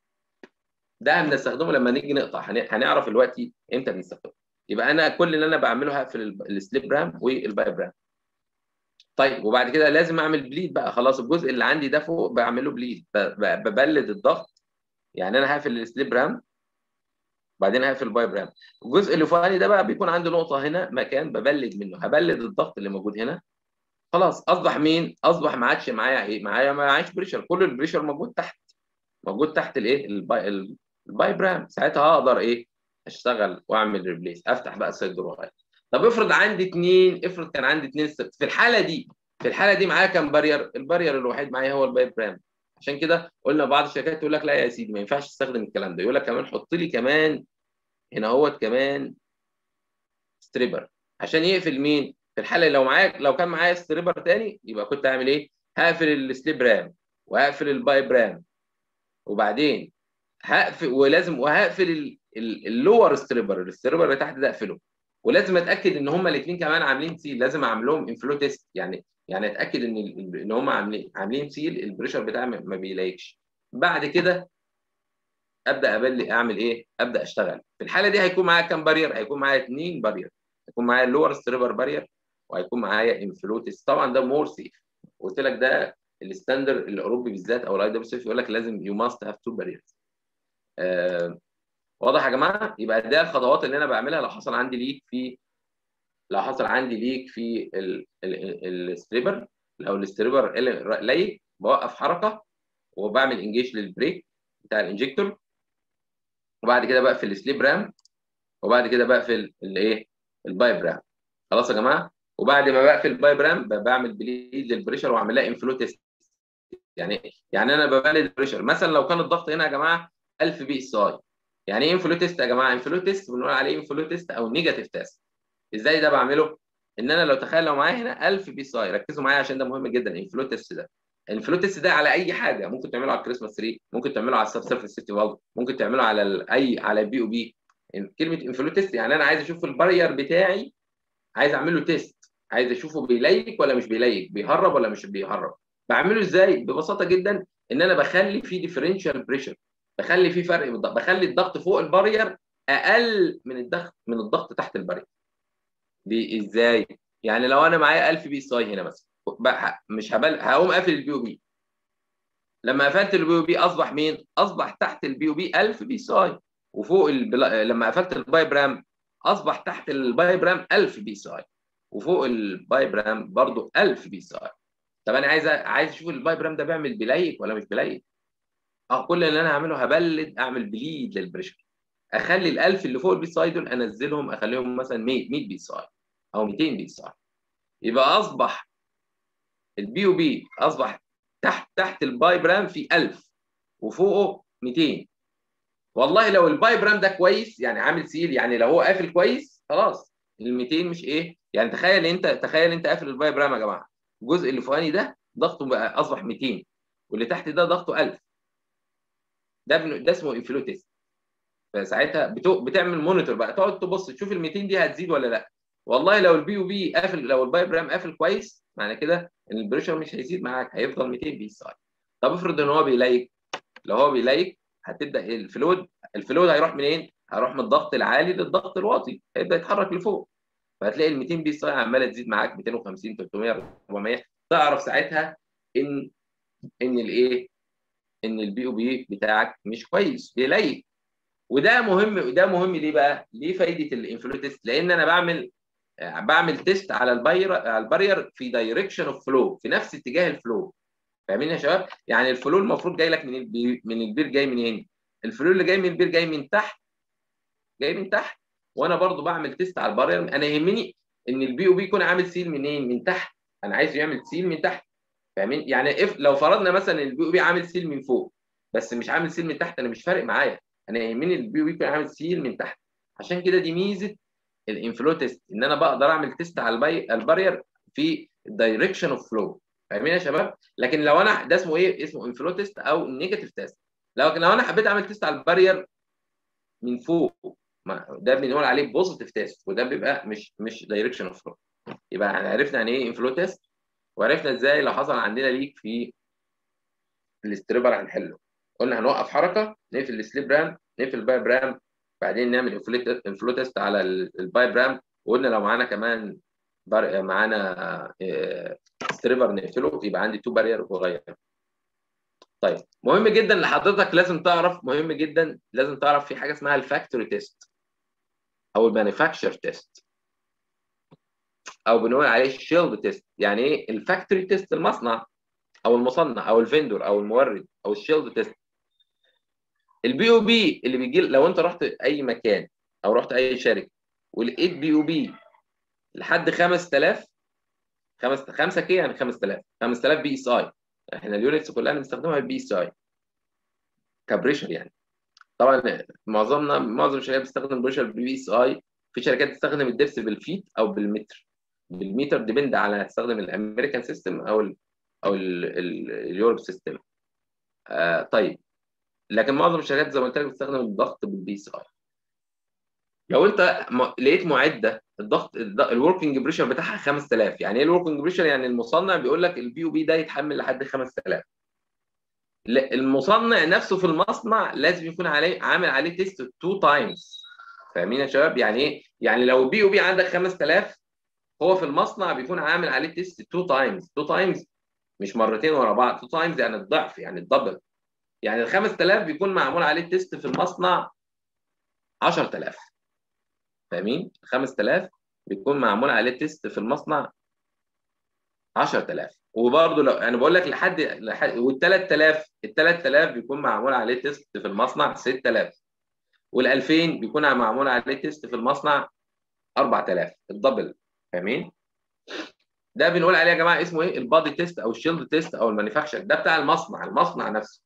Speaker 1: ده بنستخدمه لما نيجي نقطع هنعرف دلوقتي امتى بنستخدمه يبقى انا كل اللي انا بعمله هقفل السليب رام والبايب رام طيب وبعد كده لازم اعمل بليد بقى خلاص الجزء اللي عندي ده فوق بعمله بليد ببلد الضغط يعني انا هقفل السليب رام بعدين هقفل البايب رام الجزء اللي فوقاني ده بقى بيكون عندي نقطه هنا مكان ببلد منه هبلد الضغط اللي موجود هنا خلاص اصبح مين اصبح ما عادش معايا ايه معايا ما عادش بريشر كل البريشر موجود تحت موجود تحت الايه الباي البايب رام ساعتها هقدر ايه اشتغل واعمل ريبليس افتح بقى السايد دور طب افرض عندي اثنين افرض كان عندي اثنين ست في الحاله دي في الحاله دي معايا كام بارير البارير الوحيد معايا هو البايب رام عشان كده قلنا بعض الشركات تقول لك لا يا سيدي ما ينفعش تستخدم الكلام ده يقول لك كمان حط لي كمان هنا اهوت كمان ستريبر عشان يقفل مين في الحاله لو معايا لو كان معايا ستريبر تاني يبقى كنت هعمل ايه هقفل السليب رام وهقفل البايب رام وبعدين هقفل ولازم وهقفل اللور ستريبر الستريبر اللي تحت ده اقفله ولازم اتاكد ان هما الاثنين كمان عاملين سيل لازم اعمل لهم انفلو تيست يعني يعني اتاكد ان ان هما عاملين عاملين سيل البريشر بتاعي ما بيلاقيش بعد كده ابدا ابلي اعمل ايه ابدا اشتغل في الحاله دي هيكون معايا كام بارير هيكون معايا اثنين بارير هيكون معايا اللور ستريبر بارير وهيكون معايا انفلو تيست طبعا ده مور سيف قلت لك ده الستاندر الاوروبي بالذات او الاي دبليو سيف يقول لك لازم يو ماست هاف تو باريرز واضح يا جماعه يبقى ده الخطوات اللي انا بعملها لو حصل عندي ليك في لو حصل عندي ليك في الستريبر لو الستريبر ليك بوقف حركه وبعمل انجيج للبريك بتاع الانجكتور وبعد كده بقفل السليب رام وبعد كده بقفل الايه البايب رام خلاص يا جماعه وبعد ما بقفل البايب رام بعمل بليد للبريشر واعمل لها انفلو تيست يعني يعني انا ببلد البريشر مثلا لو كان الضغط هنا يا جماعه 1000 بي اس اي يعني ايه انفلو تيست يا جماعه انفلو تيست بنقول عليه انفلو تيست او نيجاتيف تيست ازاي ده بعمله ان انا لو تخيل لو معايا هنا 1000 بي اس اي ركزوا معايا عشان ده مهم جدا الانفلو تيست ده الانفلو تيست ده على اي حاجه ممكن تعمله على الكريسماس تري ممكن تعمله على السب سيرفيس سيتي فالف ممكن تعمله على اي على البي او بي كلمه انفلو تيست يعني انا عايز اشوف البارير بتاعي عايز اعمل له تيست عايز اشوفه بيليك ولا مش بيليك بيهرب ولا مش بيهرب بعمله ازاي ببساطه جدا ان انا بخلي في ديفرنشال بريشر بخلي في فرق بالضغط بخلي الضغط فوق البارير اقل من الضغط من الضغط تحت البارير دي ازاي يعني لو انا معايا 1000 بي اس اي هنا مثلا مش هبل هقوم قافل البي او بي لما قفلت البي او بي اصبح مين اصبح تحت البي او بي 1000 بي اس اي وفوق البلا... لما قفلت البايب رام اصبح تحت البايب رام 1000 بي اس اي وفوق البايب رام برضه 1000 بي اس اي طب انا عايز عايز اشوف البايب رام ده بيعمل بلايك ولا مش بلايك اه كل اللي انا هعمله هبلد اعمل بليد للبريشر اخلي ال 1000 اللي فوق البي اس اي دول انزلهم اخليهم مثلا 100 100 بي اس اي او 200 بي اس اي يبقى اصبح البي او بي اصبح تحت تحت البايب رام في 1000 وفوقه 200 والله لو البايب رام ده كويس يعني عامل سيل يعني لو هو قافل كويس خلاص ال 200 مش ايه يعني تخيل انت تخيل انت قافل البايب رام يا جماعه الجزء اللي فوقاني ده ضغطه بقى اصبح 200 واللي تحت ده ضغطه 1000 ده ده اسمه انفلو تيست فساعتها بتو... بتعمل مونيتور بقى تقعد تبص تشوف ال 200 دي هتزيد ولا لا والله لو البي او بي قافل لو البايب رام قافل كويس معنى كده ان البريشر مش هيزيد معاك هيفضل 200 بي اس اي طب افرض ان هو بيليك لو هو بيليك هتبدا الفلود الفلود هيروح منين؟ هيروح من الضغط العالي للضغط الواطي هيبدا يتحرك لفوق فهتلاقي ال 200 بي اس اي عماله تزيد معاك 250 300 400 تعرف ساعتها ان ان الايه؟ ان البي او بي بتاعك مش كويس بيليك وده مهم ده مهم ليه بقى؟ ليه فايده الانفلو تيست؟ لان انا بعمل بعمل تيست على الباير على البارير في دايركشن اوف فلو في نفس اتجاه الفلو فاهمين يا شباب يعني الفلو المفروض جاي لك من البير من البير جاي منين الفلو اللي جاي من البير جاي من تحت جاي من تحت وانا برضو بعمل تيست على البارير انا يهمني ان البي او بي يكون عامل سيل منين من تحت انا عايزه يعمل سيل من تحت فاهمين يعني اف لو فرضنا مثلا البي او بي عامل سيل من فوق بس مش عامل سيل من تحت انا مش فارق معايا انا يهمني البي او بي يكون عامل سيل من تحت عشان كده دي ميزه الانفلو تيست ان انا بقدر اعمل تيست على البي... البارير في الدايركشن اوف فلو فاهمين يا شباب لكن لو انا ده اسمه ايه اسمه انفلو تيست او نيجاتيف تيست لكن لو انا حبيت اعمل تيست على البارير من فوق ده بنقول عليه بوزيتيف تيست وده بيبقى مش مش دايركشن اوف فلو يبقى احنا عرفنا يعني ايه انفلو تيست وعرفنا ازاي لو حصل عندنا ليك في الاستريبر هنحله قلنا هنوقف حركه نقفل السليب رام نقفل البايب رام بعدين نعمل انفلو تيست على البايب رام وقلنا لو معانا كمان بار... معانا ستريبر نقفله يبقى عندي تو بارير وغير طيب مهم جدا لحضرتك لازم تعرف مهم جدا لازم تعرف في حاجه اسمها الفاكتوري تيست او المانيفاكتشر تيست او بنقول عليه الشيلد تيست يعني ايه الفاكتوري تيست المصنع او المصنع او الفندور او المورد او الشيلد تيست البي او بي اللي بيجي لو انت رحت اي مكان او رحت اي شركه ولقيت بي او بي لحد 5000 5 5 كي يعني 5000 5000 بي اس اي احنا اليونتس كلها بنستخدمها البي اس اي كبريشر يعني طبعا معظمنا معظم الشركات بتستخدم بريشر بالبي اس اي في شركات بتستخدم الدبس بالفيت او بالمتر بالمتر ديبند على تستخدم الامريكان سيستم او ال او اليوروب سيستم آه طيب لكن معظم الشركات زي ما قلت لك بتستخدم الضغط بالبي اس اي لو انت لقيت معده الضغط الوركينج بريشر بتاعها 5000 يعني ايه الوركينج بريشر يعني المصنع بيقول لك البي او بي ده يتحمل لحد 5000 المصنع نفسه في المصنع لازم يكون عليه عامل عليه تيست تو تايمز فاهمين يا شباب يعني ايه يعني لو البي او بي عندك 5000 هو في المصنع بيكون عامل عليه تيست تو تايمز تو تايمز مش مرتين ورا بعض تو تايمز يعني الضعف يعني الدبل يعني ال 5000 بيكون معمول عليه تيست في المصنع 10000 فاهمين 5000 بيكون معمول عليه تيست في المصنع 10000 وبرضه لو انا بقول لك لحد, لحد وال 3000 ال 3000 بيكون معمول عليه تيست في المصنع 6000 وال 2000 بيكون معمول عليه تيست في المصنع 4000 الدبل فاهمين؟ ده بنقول عليه يا جماعه اسمه ايه؟ البادي تيست او الشيلد تيست او المانيفاكتشر ده بتاع المصنع المصنع نفسه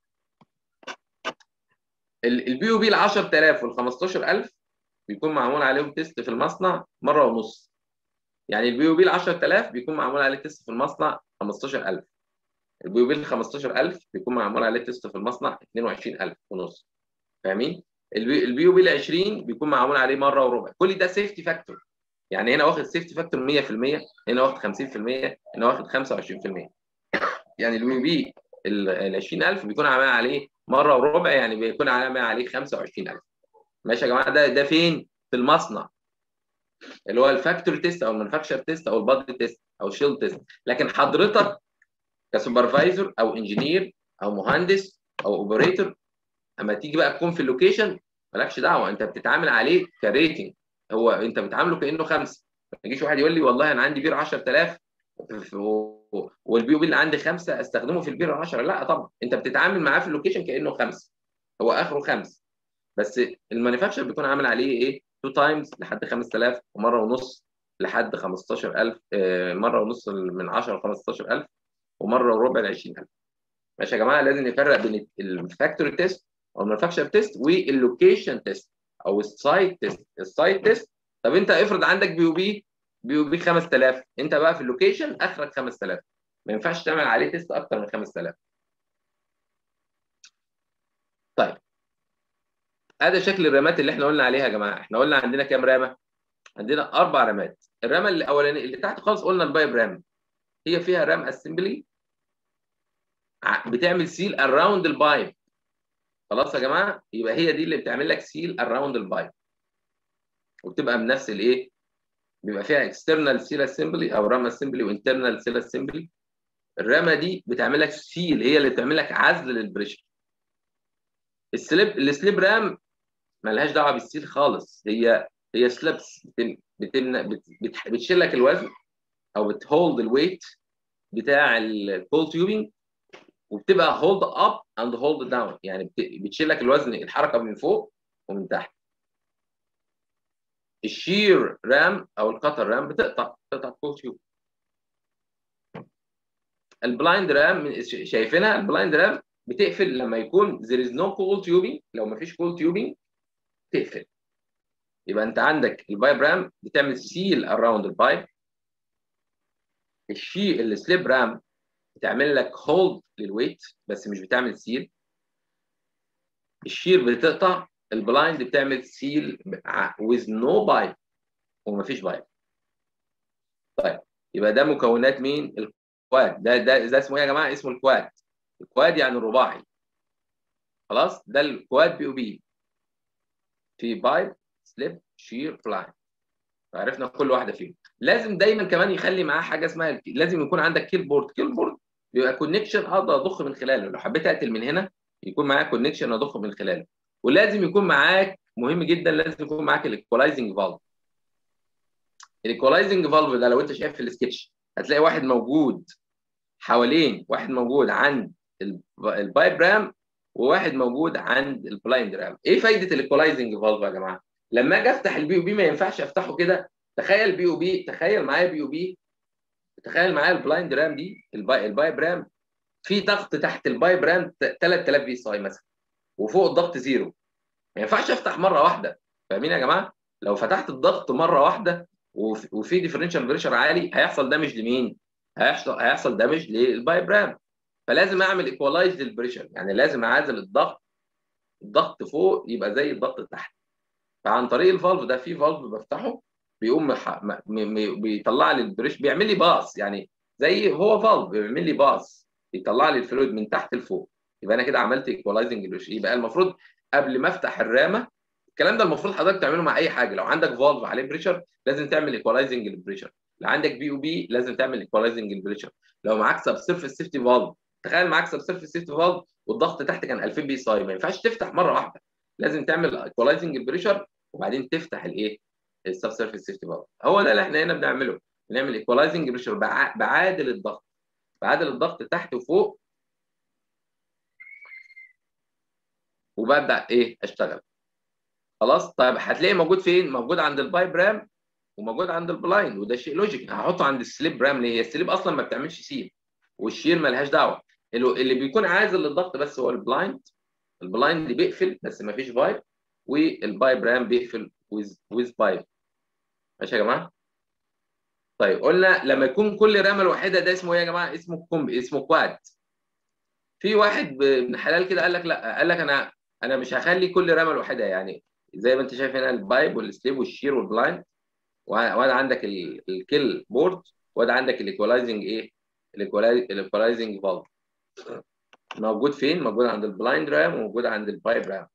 Speaker 1: البي او بي ال 10000 وال 15000 بيكون معمول عليهم تيست في المصنع مره ونص يعني البي او بي ال 10000 بيكون معمول عليه تيست في المصنع 15000 البي او بي ال 15000 بيكون معمول عليه تيست في المصنع 22000 ونص فاهمين البي او بي ال 20 بيكون معمول عليه مره وربع كل ده سيفتي فاكتور يعني هنا واخد سيفتي فاكتور 100% هنا واخد 50% هنا واخد 25% يعني البي او بي ال 20000 بيكون عامل عليه مره وربع يعني بيكون عامل عليه 25000 ماشي يا جماعه ده ده فين في المصنع اللي هو الفاكتوري تيست او المانيفاكتشر تيست او البادي تيست او الشيل تيست لكن حضرتك كسوبرفايزر او انجينير او مهندس او اوبريتور اما تيجي بقى تكون في اللوكيشن مالكش دعوه انت بتتعامل عليه كريتنج هو انت بتعامله كانه خمسه ما يجيش واحد يقول لي والله انا عندي بير 10000 والبي او بي اللي عندي خمسه استخدمه في البير 10 لا طبعا انت بتتعامل معاه في اللوكيشن كانه خمسه هو اخره خمسه بس المانيفاكتشر بيكون عامل عليه ايه 2 تايمز لحد 5000 ومره ونص لحد 15000 مره ونص من 10 ل 15000 ومره وربع ل 20000 ماشي يا جماعه لازم نفرق بين الفاكتوري تيست او المانيفاكتشر تيست واللوكيشن تيست او السايت تيست السايت تيست طب انت افرض عندك بي او بي بي او بي 5000 انت بقى في اللوكيشن اخرك 5000 ما ينفعش تعمل عليه تيست اكتر من 5000 طيب هذا شكل الرامات اللي احنا قلنا عليها يا جماعه احنا قلنا عندنا كام رامه عندنا اربع رامات الرامه الاولانيه اللي تحت خالص قلنا البايب رام هي فيها رام اسمبلي بتعمل سيل اراوند البايب خلاص يا جماعه يبقى هي دي اللي بتعمل لك سيل اراوند البايب وبتبقى بنفس الايه بيبقى فيها اكسترنال سيل اسمبلي او رام اسمبلي وانترنال سيل اسمبلي الرامه دي بتعمل لك سيل هي اللي بتعمل لك عزل للبريشر السليب السليب رام ملهاش دعوه بالسيل خالص هي هي سليبس بتمنع بتشيل لك الوزن او بتهولد الويت بتاع الكول تيوبنج وبتبقى هولد اب اند هولد داون يعني بتشيل لك الوزن الحركه من فوق ومن تحت الشير رام او القطر رام بتقطع بتقطع الكول تيوب البلايند رام شايفينها البلايند رام بتقفل لما يكون there is no cold tubing لو ما فيش cold tubing تقفل يبقى انت عندك البايب رام بتعمل سيل اراوند البايب الشي السليب رام بتعمل لك هولد للويت بس مش بتعمل سيل الشير بتقطع البلايند بتعمل سيل with no بايب ومفيش بايب طيب يبقى ده مكونات مين الكواد ده ده ده اسمه ايه يا جماعه اسمه الكواد الكواد يعني الرباعي خلاص ده الكواد بي او بي في بايب سليب شير بلايند فعرفنا كل واحده فيهم لازم دايما كمان يخلي معاه حاجه اسمها لازم يكون عندك كيل بورد كيل بورد بيبقى كونكشن اقدر اضخ من خلاله لو حبيت اقتل من هنا يكون معاك كونكشن اضخ من خلاله ولازم يكون معاك مهم جدا لازم يكون معاك الايكولايزنج فالف الايكولايزنج فالف ده لو انت شايف في السكتش هتلاقي واحد موجود حوالين واحد موجود عند البايب رام وواحد موجود عند البلايند رام ايه فايده الايكولايزنج فالف يا جماعه لما اجي افتح البي او بي ما ينفعش افتحه كده تخيل بي او بي تخيل معايا بي او بي تخيل معايا البلايند رام دي الباي البايب رام في ضغط تحت البايب رام 3000 بي اس اي مثلا وفوق الضغط زيرو ما ينفعش افتح مره واحده فاهمين يا جماعه لو فتحت الضغط مره واحده وفي ديفرنشال بريشر عالي هيحصل دامج لمين هيحصل هيحصل دامج للبايب رام فلازم اعمل ايكوالايز للبريشر يعني لازم اعادل الضغط الضغط فوق يبقى زي الضغط تحت فعن طريق الفالف ده في فالف بفتحه بيقوم مح... م... م... بيطلع لي البريش بيعمل لي باص يعني زي هو فالف بيعمل لي باص يطلع لي الفلويد من تحت لفوق يبقى انا كده عملت ايكوالايزنج البريش يبقى المفروض قبل ما افتح الرامه الكلام ده المفروض حضرتك تعمله مع اي حاجه لو عندك فالف عليه بريشر لازم تعمل ايكوالايزنج للبريشر لو عندك بي او بي لازم تعمل ايكوالايزنج للبريشر لو معاك سب سيرفيس سيفتي فالف تخيل معاك سب سيرفيس سيفتي فالف والضغط تحت كان 2000 بي اس اي ما ينفعش تفتح مره واحده لازم تعمل ايكوالايزنج البريشر وبعدين تفتح الايه السب سيرفيس سيفتي فالف هو ده اللي احنا هنا بنعمله بنعمل ايكوالايزنج بريشر بعادل الضغط بعادل الضغط تحت وفوق وببدا ايه اشتغل خلاص طيب هتلاقي موجود فين موجود عند البايب رام وموجود عند البلايند وده شيء لوجيك هحطه عند السليب رام ليه هي السليب اصلا ما بتعملش سيل والشير مالهاش دعوه اللي بيكون عازل للضغط بس هو البلايند البلايند بيقفل بس ما فيش بايب والبايب رام بيقفل ويز ويز بايب ماشي يا جماعه طيب قلنا لما يكون كل رامه الواحده ده اسمه ايه يا جماعه اسمه كومب اسمه كواد في واحد ابن حلال كده قال لك لا قال لك انا انا مش هخلي كل رامه الواحده يعني زي ما انت شايف هنا البايب والسليب والشير والبلايند وده عندك الكيل بورد وده عندك الايكولايزنج ايه الايكولايزنج فالف موجود فين موجود عند البلايند رام وموجود عند البايب رام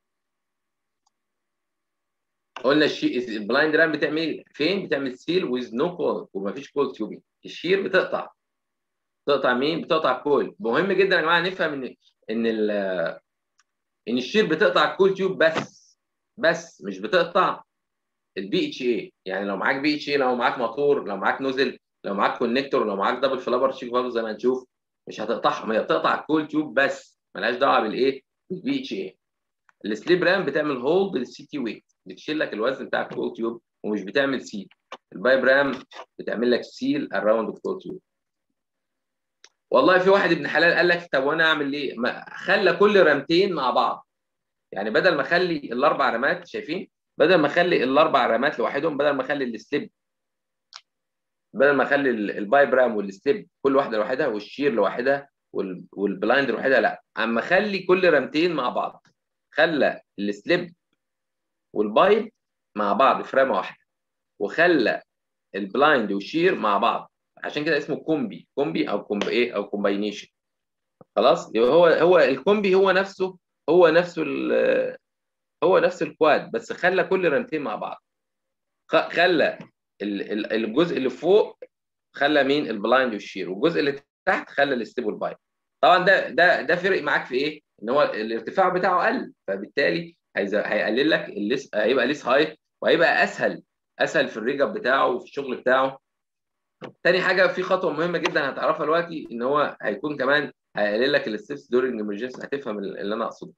Speaker 1: قلنا الشي البلايند رام بتعمل فين بتعمل سيل ويز نو كول ومفيش كول تيوبينج الشير بتقطع بتقطع مين بتقطع كول مهم جدا يا جماعه نفهم ان ان ال ان الشير بتقطع الكول تيوب بس بس مش بتقطع البي اتش اي يعني لو معاك بي اتش اي لو معاك موتور لو معاك نوزل لو معاك كونكتور لو معاك دبل فلابر تشيك فالف زي ما هنشوف مش هتقطعهم هي بتقطع الكول تيوب بس ملهاش دعوه بالايه بالبي اتش اي السليب رام بتعمل هولد للسي تي ويت بتشيل لك الوزن بتاع الكول تيوب ومش بتعمل سيل البايب رام بتعمل لك سيل اراوند الكول تيوب والله في واحد ابن حلال قال لك طب وانا اعمل ايه؟ خلى كل رامتين مع بعض يعني بدل ما اخلي الاربع رامات شايفين؟ بدل ما اخلي الاربع رامات لوحدهم بدل ما اخلي السليب بدل ما اخلي البايب رام والسليب كل واحده لوحدها والشير لوحدها والبلايند لوحدها لا اما اخلي كل رامتين مع بعض خلى السليب والبايب مع بعض في رامه واحده وخلى البلايند والشير مع بعض عشان كده اسمه كومبي كومبي او كومب ايه او كومباينيشن خلاص هو هو الكومبي هو نفسه هو نفسه هو نفس الكواد بس خلى كل رامتين مع بعض خلى الجزء اللي فوق خلى مين البلايند والشير والجزء اللي تحت خلى الستيب والبايب طبعا ده ده ده فرق معاك في ايه ان هو الارتفاع بتاعه قل فبالتالي هيقلل لك الليس هيبقى ليس هايت وهيبقى اسهل اسهل في الريج اب بتاعه وفي الشغل بتاعه تاني حاجه في خطوه مهمه جدا هتعرفها دلوقتي ان هو هيكون كمان هيقلل لك الستبس دورنج ايمرجنسي هتفهم اللي انا اقصده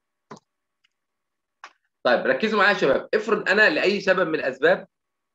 Speaker 1: طيب ركزوا معايا يا شباب افرض انا لاي سبب من الاسباب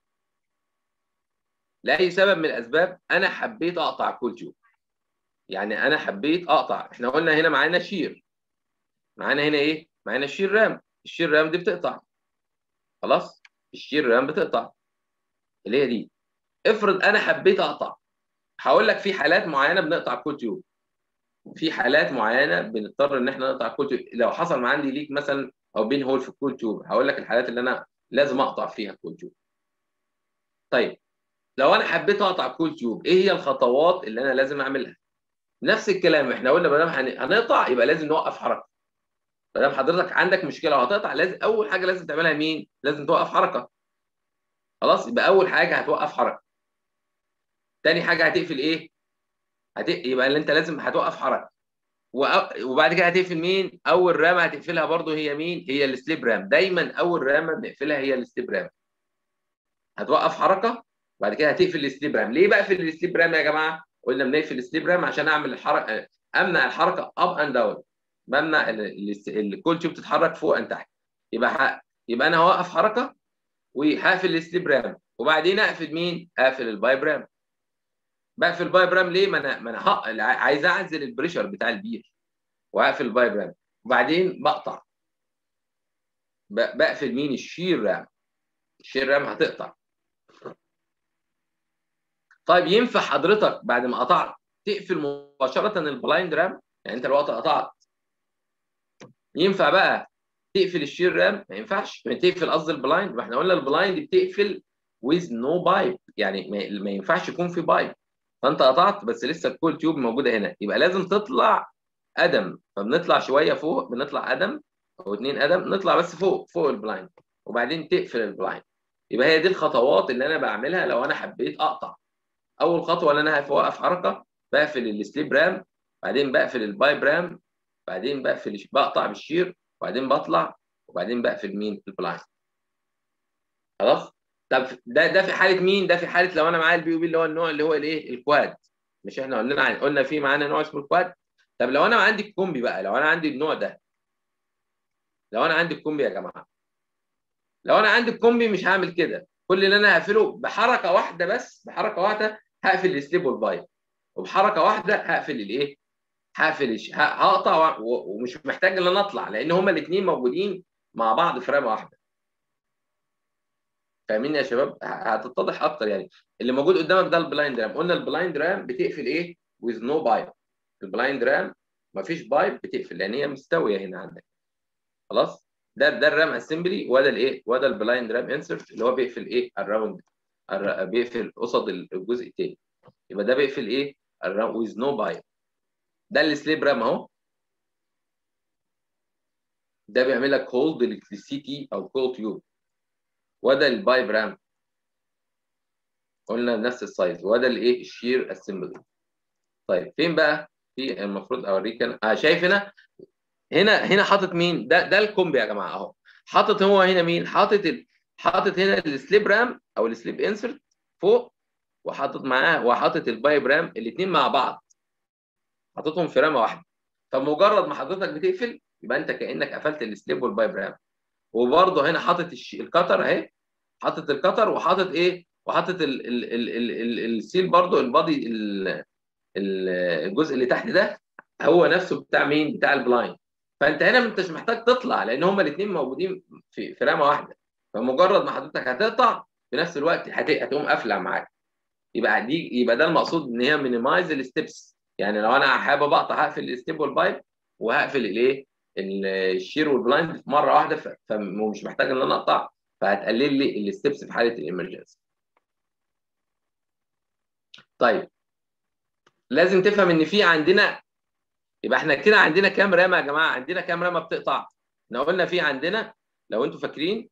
Speaker 1: لاي سبب من الاسباب انا حبيت اقطع كول تيوب يعني انا حبيت اقطع احنا قلنا هنا معانا شير معانا هنا ايه معانا شير رام الشير رام دي بتقطع خلاص الشير رام بتقطع اللي هي دي افرض انا حبيت اقطع هقول لك في حالات معينه بنقطع كول تيوب في حالات معينه بنضطر ان احنا نقطع كول تيوب لو حصل مع عندي ليك مثلا او بين هول في الكول تيوب هقول لك الحالات اللي انا لازم اقطع فيها الكول تيوب طيب لو انا حبيت اقطع كول تيوب ايه هي الخطوات اللي انا لازم اعملها نفس الكلام احنا قلنا ما دام هنقطع يبقى لازم نوقف حركه ما دام حضرتك عندك مشكله وهتقطع لازم اول حاجه لازم تعملها مين لازم توقف حركه خلاص يبقى اول حاجه هتوقف حركه تاني حاجه هتقفل ايه هت... يبقى اللي انت لازم هتوقف حركه وبعد كده هتقفل مين اول رامه هتقفلها برضو هي مين هي السليب رام دايما اول رامه بنقفلها هي السليب رام هتوقف حركه وبعد كده هتقفل السليب رام ليه بقفل السليب رام يا جماعه قلنا بنقفل السليب رام عشان اعمل الحركه امنع الحركه اب اند داون بمنع الكول تيوب تتحرك فوق ان تحت يبقى ح... يبقى انا هوقف حركه وهقفل السليب رام وبعدين اقفل مين اقفل البايب رام بقفل البايب رام ليه ما انا ما انا حق... عايز اعزل البريشر بتاع البير واقفل البايب رام وبعدين بقطع ب... بقفل مين الشير رام الشير رام هتقطع طيب ينفع حضرتك بعد ما قطعت تقفل مباشره البلايند رام يعني انت الوقت قطعت ينفع بقى تقفل الشير رام ما ينفعش تقفل قصدي البلايند ما احنا قلنا البلايند بتقفل with no بايب يعني ما ينفعش يكون في بايب فانت قطعت بس لسه الكول تيوب موجوده هنا يبقى لازم تطلع قدم فبنطلع شويه فوق بنطلع قدم او اتنين قدم نطلع بس فوق فوق البلايند وبعدين تقفل البلايند يبقى هي دي الخطوات اللي انا بعملها لو انا حبيت اقطع اول خطوه اللي انا هوقف حركه بقفل السليب رام بعدين بقفل البايب رام بعدين بقفل بقطع بالشير وبعدين بطلع وبعدين بقفل مين البلايند خلاص طب ده ده في حاله مين ده في حاله لو انا معايا البي او بي اللي هو النوع اللي هو الايه الكواد مش احنا قلنا قلنا في معانا نوع اسمه الكواد طب لو انا عندي الكومبي بقى لو انا عندي النوع ده لو انا عندي الكومبي يا جماعه لو انا عندي الكومبي مش هعمل كده كل اللي انا هقفله بحركه واحده بس بحركه واحده هقفل السليب والبايب وبحركه واحده هقفل الايه هقفل هقطع ومش محتاج ان انا اطلع لان هما الاثنين موجودين مع بعض في رامه واحده فاهمين يا شباب هتتضح اكتر يعني اللي موجود قدامك ده البلايند رام قلنا البلايند رام بتقفل ايه with no بايب البلايند رام مفيش بايب بتقفل لان هي مستويه هنا عندك خلاص ده ده الرام اسمبلي وده الايه وده البلايند رام انسرت اللي هو بيقفل ايه الراوند بيقفل قصد الجزء الثاني يبقى ده بيقفل ايه الراوند with no بايب ده السليب رام اهو ده بيعمل لك هولد للسي تي او كول تيوب وده البايب رام قلنا نفس السايز وده الايه الشير اسمبلي طيب فين بقى في المفروض اوريك انا آه شايف هنا هنا هنا حاطط مين ده ده الكومبي يا جماعه اهو حاطط هو هنا مين حاطط ال... حاطط هنا السليب رام او السليب انسرت فوق وحاطط معاه وحاطط البايب رام الاثنين مع بعض حاططهم في رامه واحده فمجرد ما حضرتك بتقفل يبقى انت كانك قفلت السليب والبايب رام وبرضه هنا حاطط الش... الكتر اهي حاطط الكتر وحاطط ايه وحاطط ال... ال... ال... ال... ال... السيل برضه البادي ال... الجزء اللي تحت ده هو نفسه بتاع مين بتاع البلايند فانت هنا ما انتش محتاج تطلع لان هما الاثنين موجودين في في رامه واحده فمجرد ما حضرتك هتقطع في نفس الوقت هت... هتقوم قافله معاك يبقى دي يبقى ده المقصود ان هي مينيمايز الستبس يعني لو انا حابب اقطع هقفل الستيب والبايب وهقفل الايه الشير والبلايند مره واحده فمش محتاج ان انا اقطع فهتقلل لي الستبس في حاله الامرجنسي طيب لازم تفهم ان في عندنا يبقى احنا كده عندنا كام رامه يا جماعه عندنا كام رامه بتقطع احنا قلنا في عندنا لو انتوا فاكرين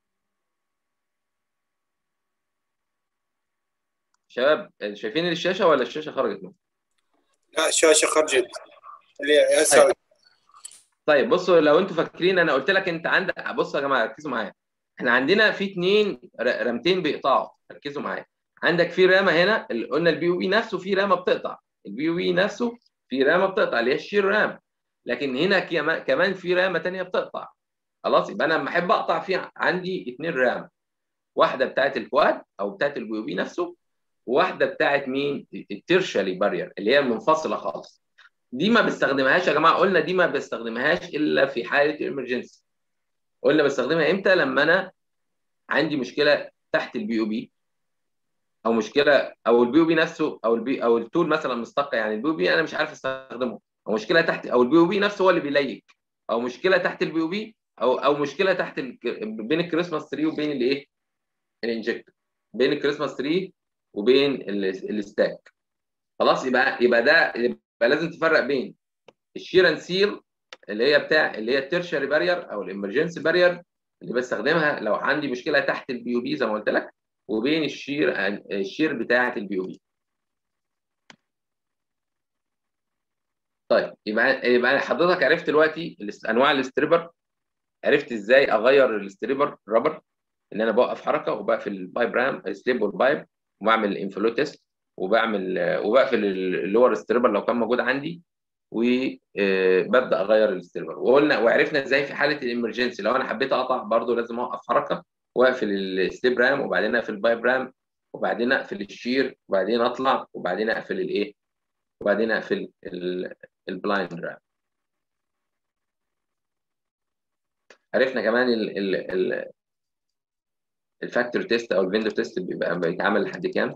Speaker 1: شباب شايفين الشاشه ولا الشاشه خرجت منها
Speaker 2: لا الشاشه خرجت اللي هسه
Speaker 1: طيب بصوا لو انتوا فاكرين انا قلت لك انت عندك بصوا يا جماعه ركزوا معايا احنا عندنا في اثنين رامتين بيقطعوا ركزوا معايا عندك في رامه هنا اللي قلنا البي او بي نفسه في رامه بتقطع البي او بي نفسه في رامه بتقطع اللي هي الشير رام لكن هنا كمان في رامه ثانيه بتقطع خلاص يبقى انا لما احب اقطع في عندي اثنين رام واحده بتاعت الكواد او بتاعت البي او بي نفسه وواحده بتاعت مين التيرشالي بارير اللي هي المنفصله خالص دي ما بستخدمهاش يا جماعه قلنا دي ما بستخدمهاش الا في حاله الامرجنسي قلنا بستخدمها امتى لما انا عندي مشكله تحت البي او بي او مشكله او البي او بي نفسه او البي او التول مثلا مستقى يعني البي او بي انا مش عارف استخدمه او مشكله تحت او البي او بي نفسه هو اللي بيليك او مشكله تحت البي او بي او او مشكله تحت ال... بين الكريسماس تري وبين الايه الانجكتور بين الكريسماس تري وبين الستاك خلاص يبقى يبقى ده يبقى لازم تفرق بين الشير اند سيل اللي هي بتاع اللي هي التيرشري بارير او الامرجنسي بارير اللي بستخدمها لو عندي مشكله تحت البي او بي زي ما قلت لك وبين الشير الشير بتاعه البي او بي طيب يبقى يبقى حضرتك عرفت دلوقتي انواع الاستريبر عرفت ازاي اغير الاستريبر رابر ان انا بوقف حركه وبقفل البايب رام سليب والبايب وبعمل انفلو تيست وبعمل وبقفل اللور ستريبر لو كان موجود عندي وببدا اغير الاستريبر وقلنا وعرفنا ازاي في حاله الامرجنسي لو انا حبيت اقطع برضو لازم اوقف حركه واقفل السليب رام وبعدين اقفل البايب رام وبعدين اقفل الشير وبعدين اطلع وبعدين اقفل الايه وبعدين اقفل البلايند رام عرفنا كمان ال ال ال الفاكتور تيست او الفيندور تيست بيبقى بيتعمل لحد كام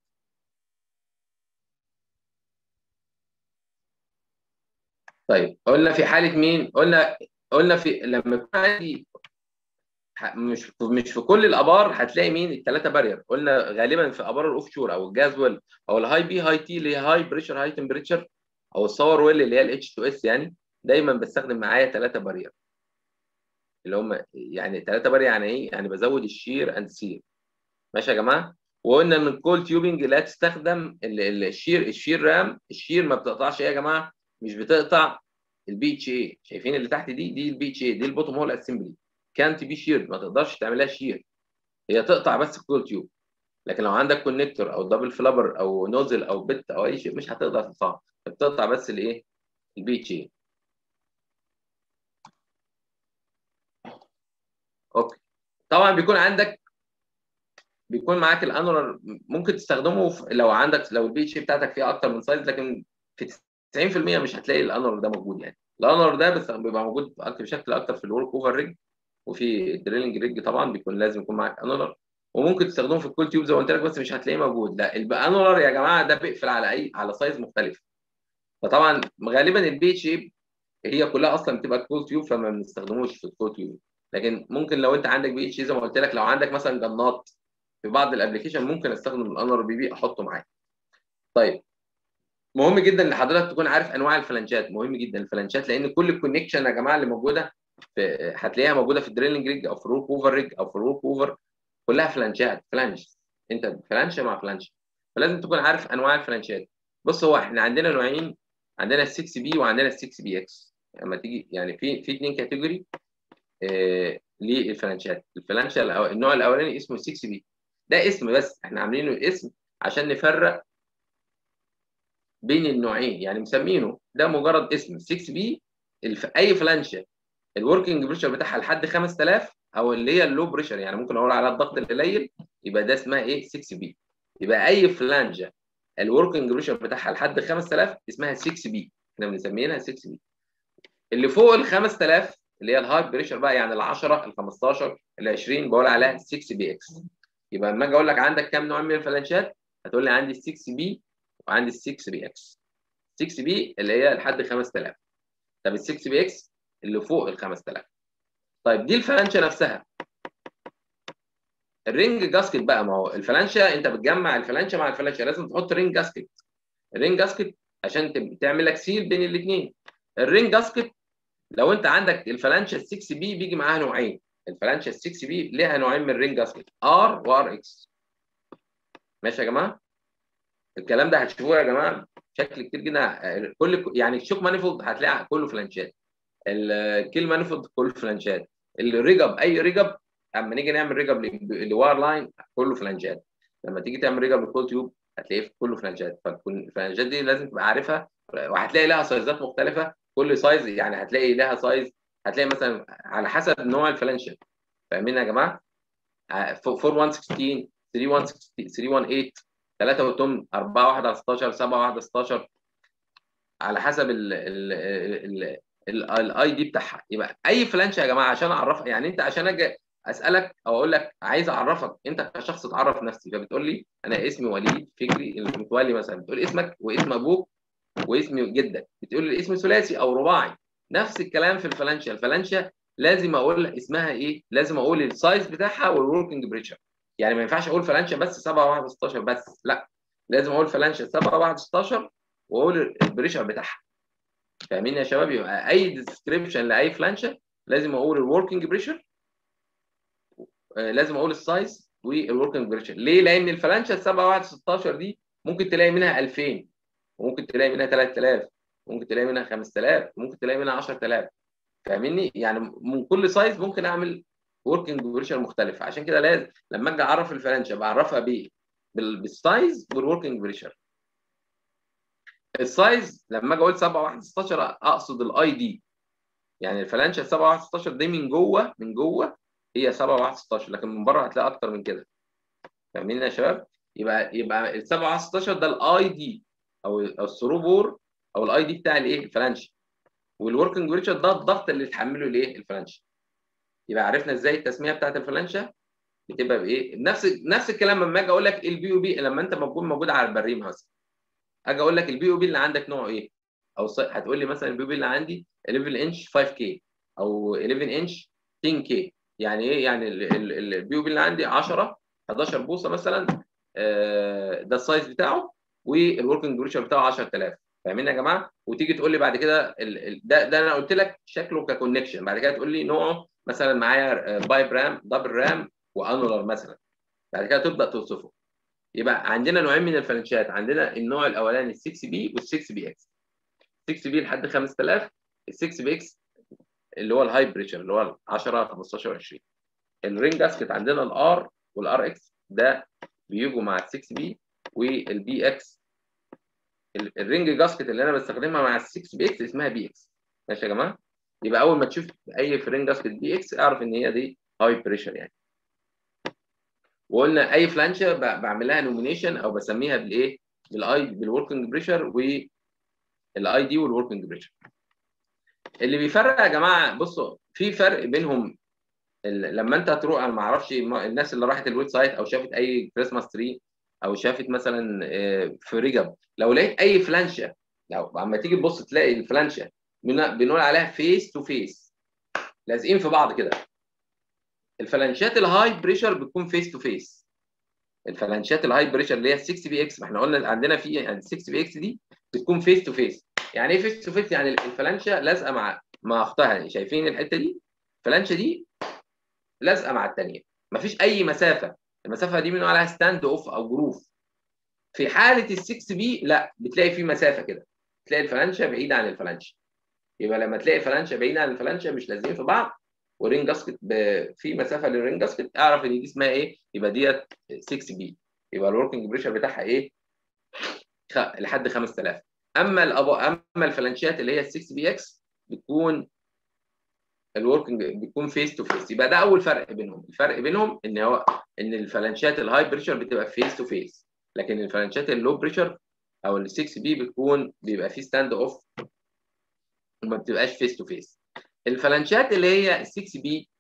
Speaker 1: طيب قلنا في حاله مين قلنا قلنا في لما يكون عندي مش مش في كل الابار هتلاقي مين الثلاثه بارير قلنا غالبا في ابار الاوف شور او الجازويل او الهاي بي هاي تي اللي هي هاي بريشر هاي تمبريتشر او الصور ويل اللي هي الاتش 2 اس يعني دايما بستخدم معايا ثلاثه بارير اللي هم يعني ثلاثه بارير يعني ايه؟ يعني بزود الشير اند سير ماشي يا جماعه؟ وقلنا ان الكول تيوبنج لا تستخدم الشير الشير رام الشير ما بتقطعش ايه يا جماعه؟ مش بتقطع البي اتش اي شايفين اللي تحت دي دي البي اتش اي دي البوتوم هول اسمبلي كانت بي شير ما تقدرش تعملها شير هي تقطع بس الكول تيوب لكن لو عندك كونكتور او دبل فلابر او نوزل او بت او اي شيء مش هتقدر تقطعها بتقطع بس الايه البي اتش اي اوكي طبعا بيكون عندك بيكون معاك الانولر ممكن تستخدمه لو عندك لو البي اتش اي بتاعتك فيها اكتر من سايز لكن في 90% مش هتلاقي الانولر ده موجود يعني الانولر ده بس بيبقى موجود بشكل اكتر في الورك اوفر ريج وفي الدريلنج ريج طبعا بيكون لازم يكون معاك انولر وممكن تستخدمه في الكول تيوب زي ما قلت لك بس مش هتلاقيه موجود لا الانولر يا جماعه ده بيقفل على اي على سايز مختلف فطبعا غالبا البي اتش اي هي كلها اصلا بتبقى كول تيوب فما بنستخدموش في الكول تيوب لكن ممكن لو انت عندك بي اتش زي ما قلت لك لو عندك مثلا جنات في بعض الابلكيشن ممكن استخدم الانر بي بي احطه معايا طيب مهم جدا ان حضرتك تكون عارف انواع الفلانشات مهم جدا الفلانشات لان كل الكونكشن يا جماعه اللي موجوده في هتلاقيها موجوده في الدريلنج ريج او في الروك اوفر ريج او في الروك اوفر كلها فلانشات فلانش انت فلانش مع فلانش فلازم تكون عارف انواع الفلانشات بص هو احنا عندنا نوعين عندنا ال 6 بي وعندنا ال 6 بي اكس لما تيجي يعني في في اثنين كاتيجوري آه للفلانشات الفلانش النوع الاولاني اسمه 6 بي ده اسم بس احنا عاملينه اسم عشان نفرق بين النوعين يعني مسمينه ده مجرد اسم 6 بي اي فلانشه الوركينج بريشر بتاعها لحد 5000 او اللي هي اللو بريشر يعني ممكن اقول على الضغط القليل يبقى ده اسمها ايه 6 بي يبقى اي فلانجه الوركينج بريشر بتاعها لحد 5000 اسمها 6 بي احنا بنسميها 6 بي اللي فوق ال 5000 اللي هي الهاي بريشر بقى يعني ال 10 ال 15 ال 20 بقول عليها 6 بي اكس يبقى لما اجي اقول لك عندك كام نوع من الفلانشات هتقول لي عندي 6 بي وعندي 6 بي اكس 6 بي اللي هي لحد 5000 طب ال 6 بي اكس اللي فوق ال 5000 طيب دي الفلانشه نفسها الرينج جاسكت بقى ما هو الفلانشه انت بتجمع الفلانشه مع الفلانشه لازم تحط رينج جاسكت الرينج جاسكت عشان تعمل لك سيل بين الاثنين الرينج جاسكت لو انت عندك الفلانشه 6 بي بيجي معاها نوعين الفلانشه 6 بي ليها نوعين من الرينج جاسكت ار وار اكس ماشي يا جماعه الكلام ده هتشوفوه يا جماعه بشكل كتير جدا كل يعني الشوك مانيفولد هتلاقي كله فلانشات الكيل مانيفولد كله فلانشات الريجب اي ريجب اما نيجي نعمل ريجر لواير لاين كله فلانجات لما تيجي تعمل ريجر لكول تيوب هتلاقيه كله فلانجات فتكون الفلانجات دي لازم تبقى عارفها وهتلاقي لها سايزات مختلفه كل سايز يعني هتلاقي لها سايز هتلاقي مثلا على حسب نوع الفلانشه فاهمين يا جماعه 4116 3116 318 3 وتم 4 1 على 16 7 1 على 16 على حسب ال ال الاي دي بتاعها يبقى اي فلانشه يا جماعه عشان اعرفها يعني انت عشان اجي اسالك او اقول لك عايز اعرفك انت كشخص تعرف نفسي فبتقول لي انا اسمي وليد فكري المتولي مثلا بتقول اسمك واسم ابوك واسم جدك بتقول لي الاسم ثلاثي او رباعي نفس الكلام في الفلانشه الفلانشه لازم اقول اسمها ايه لازم اقول السايز بتاعها والوركينج بريشر يعني ما ينفعش اقول فلانشه بس 7 1 16 بس لا لازم اقول فلانشه 7 1 16 واقول البريشر بتاعها فاهمين يا شباب يبقى اي ديسكريبشن لاي فلانشه لازم اقول الوركينج بريشر لازم اقول السايز والوركينج بريشر ليه لان الفلانشه 7 1 16 دي ممكن تلاقي منها 2000 وممكن تلاقي منها 3000 ممكن تلاقي منها 5000 ممكن تلاقي منها 10000 فاهمني يعني من كل سايز ممكن اعمل وركينج بريشر مختلف عشان كده لازم لما اجي اعرف الفلانشه بعرفها بايه بالسايز والوركينج بريشر السايز لما اجي اقول 7 1 16 اقصد الاي دي يعني الفلانشه 7 1 16 دي من جوه من جوه هي 7 1 16 لكن من بره هتلاقي اكتر من كده فاهمين يا شباب يبقى يبقى ال 7 1 16 ده الاي دي او الثرو بور او الاي دي بتاع الايه الفلانش والوركينج بريشر ده الضغط اللي تحمله الايه الفلانش يبقى عرفنا ازاي التسميه بتاعت الفلانشه بتبقى بايه نفس نفس الكلام لما اجي اقول لك البي او بي لما انت موجود موجود على البريم مثلا اجي اقول لك البي او بي اللي عندك نوعه ايه او هتقول لي مثلا البي او بي اللي عندي 11 انش 5 كي او 11 انش 10 كي يعني ايه يعني البي او بي اللي عندي 10 11 بوصه مثلا ده السايز بتاعه والوركينج بريشر بتاعه 10000 فاهمين يا جماعه وتيجي تقول لي بعد كده ده ده انا قلت لك شكله ككونكشن بعد كده تقول لي نوعه مثلا معايا بايب رام دبل رام وانولار مثلا بعد كده تبدا توصفه يبقى عندنا نوعين من الفلانشات عندنا النوع الاولاني ال 6 بي وال 6 بي اكس 6 بي لحد 5000 ال 6 بي اكس اللي هو الهاي بريشر اللي هو 10 15 20 الرينج جاسكت عندنا الار والار اكس ده بيجوا مع ال 6 بي والبي اكس الرينج جاسكت اللي انا بستخدمها مع ال 6 بي اكس اسمها بي اكس ماشي يا جماعه يبقى اول ما تشوف اي في رينج جاسكت بي اكس اعرف ان هي دي هاي بريشر يعني وقلنا اي فلانشه بعمل لها نومينيشن او بسميها بالايه بالاي بالوركينج بريشر والاي دي والوركينج بريشر اللي بيفرق يا جماعه بصوا في فرق بينهم لما انت تروح انا ما اعرفش الناس اللي راحت الويب سايت او شافت اي كريسماس تري او شافت مثلا في رجب لو لقيت اي فلانشه لو اما تيجي تبص تلاقي الفلانشه بنقول عليها فيس تو فيس لازقين في بعض كده الفلانشات الهاي بريشر بتكون فيس تو فيس الفلانشات الهاي بريشر اللي هي 6 بي اكس ما احنا قلنا عندنا في يعني 6 بي اكس دي بتكون فيس تو فيس يعني ايه فيس تو فيس يعني الفلانشه لازقه مع مع اختها يعني شايفين الحته دي الفلانشه دي لازقه مع الثانيه مفيش اي مسافه المسافه دي بنقول عليها ستاند اوف او جروف في حاله ال 6 بي لا بتلاقي في مسافه كده تلاقي الفلانشه بعيده عن الفلانشه يبقى لما تلاقي فلانشه بعيده عن الفلانشه مش لازقين في بعض ورينج جاسكت في مسافه للرينج جاسكت اعرف ان دي اسمها ايه يبقى ديت 6 بي يبقى الوركينج بريشر بتاعها ايه خ... لحد 5000 اما الأبو... اما الفلانشات اللي هي 6 بي اكس بتكون الوركينج بيكون فيس تو فيس يبقى ده اول فرق بينهم الفرق بينهم ان هو ان الفلانشات الهاي بريشر بتبقى فيس تو فيس لكن الفلانشات اللو بريشر او ال 6 بي بتكون بيبقى فيه ستاند اوف وما بتبقاش فيس تو فيس الفلانشات اللي هي 6 بي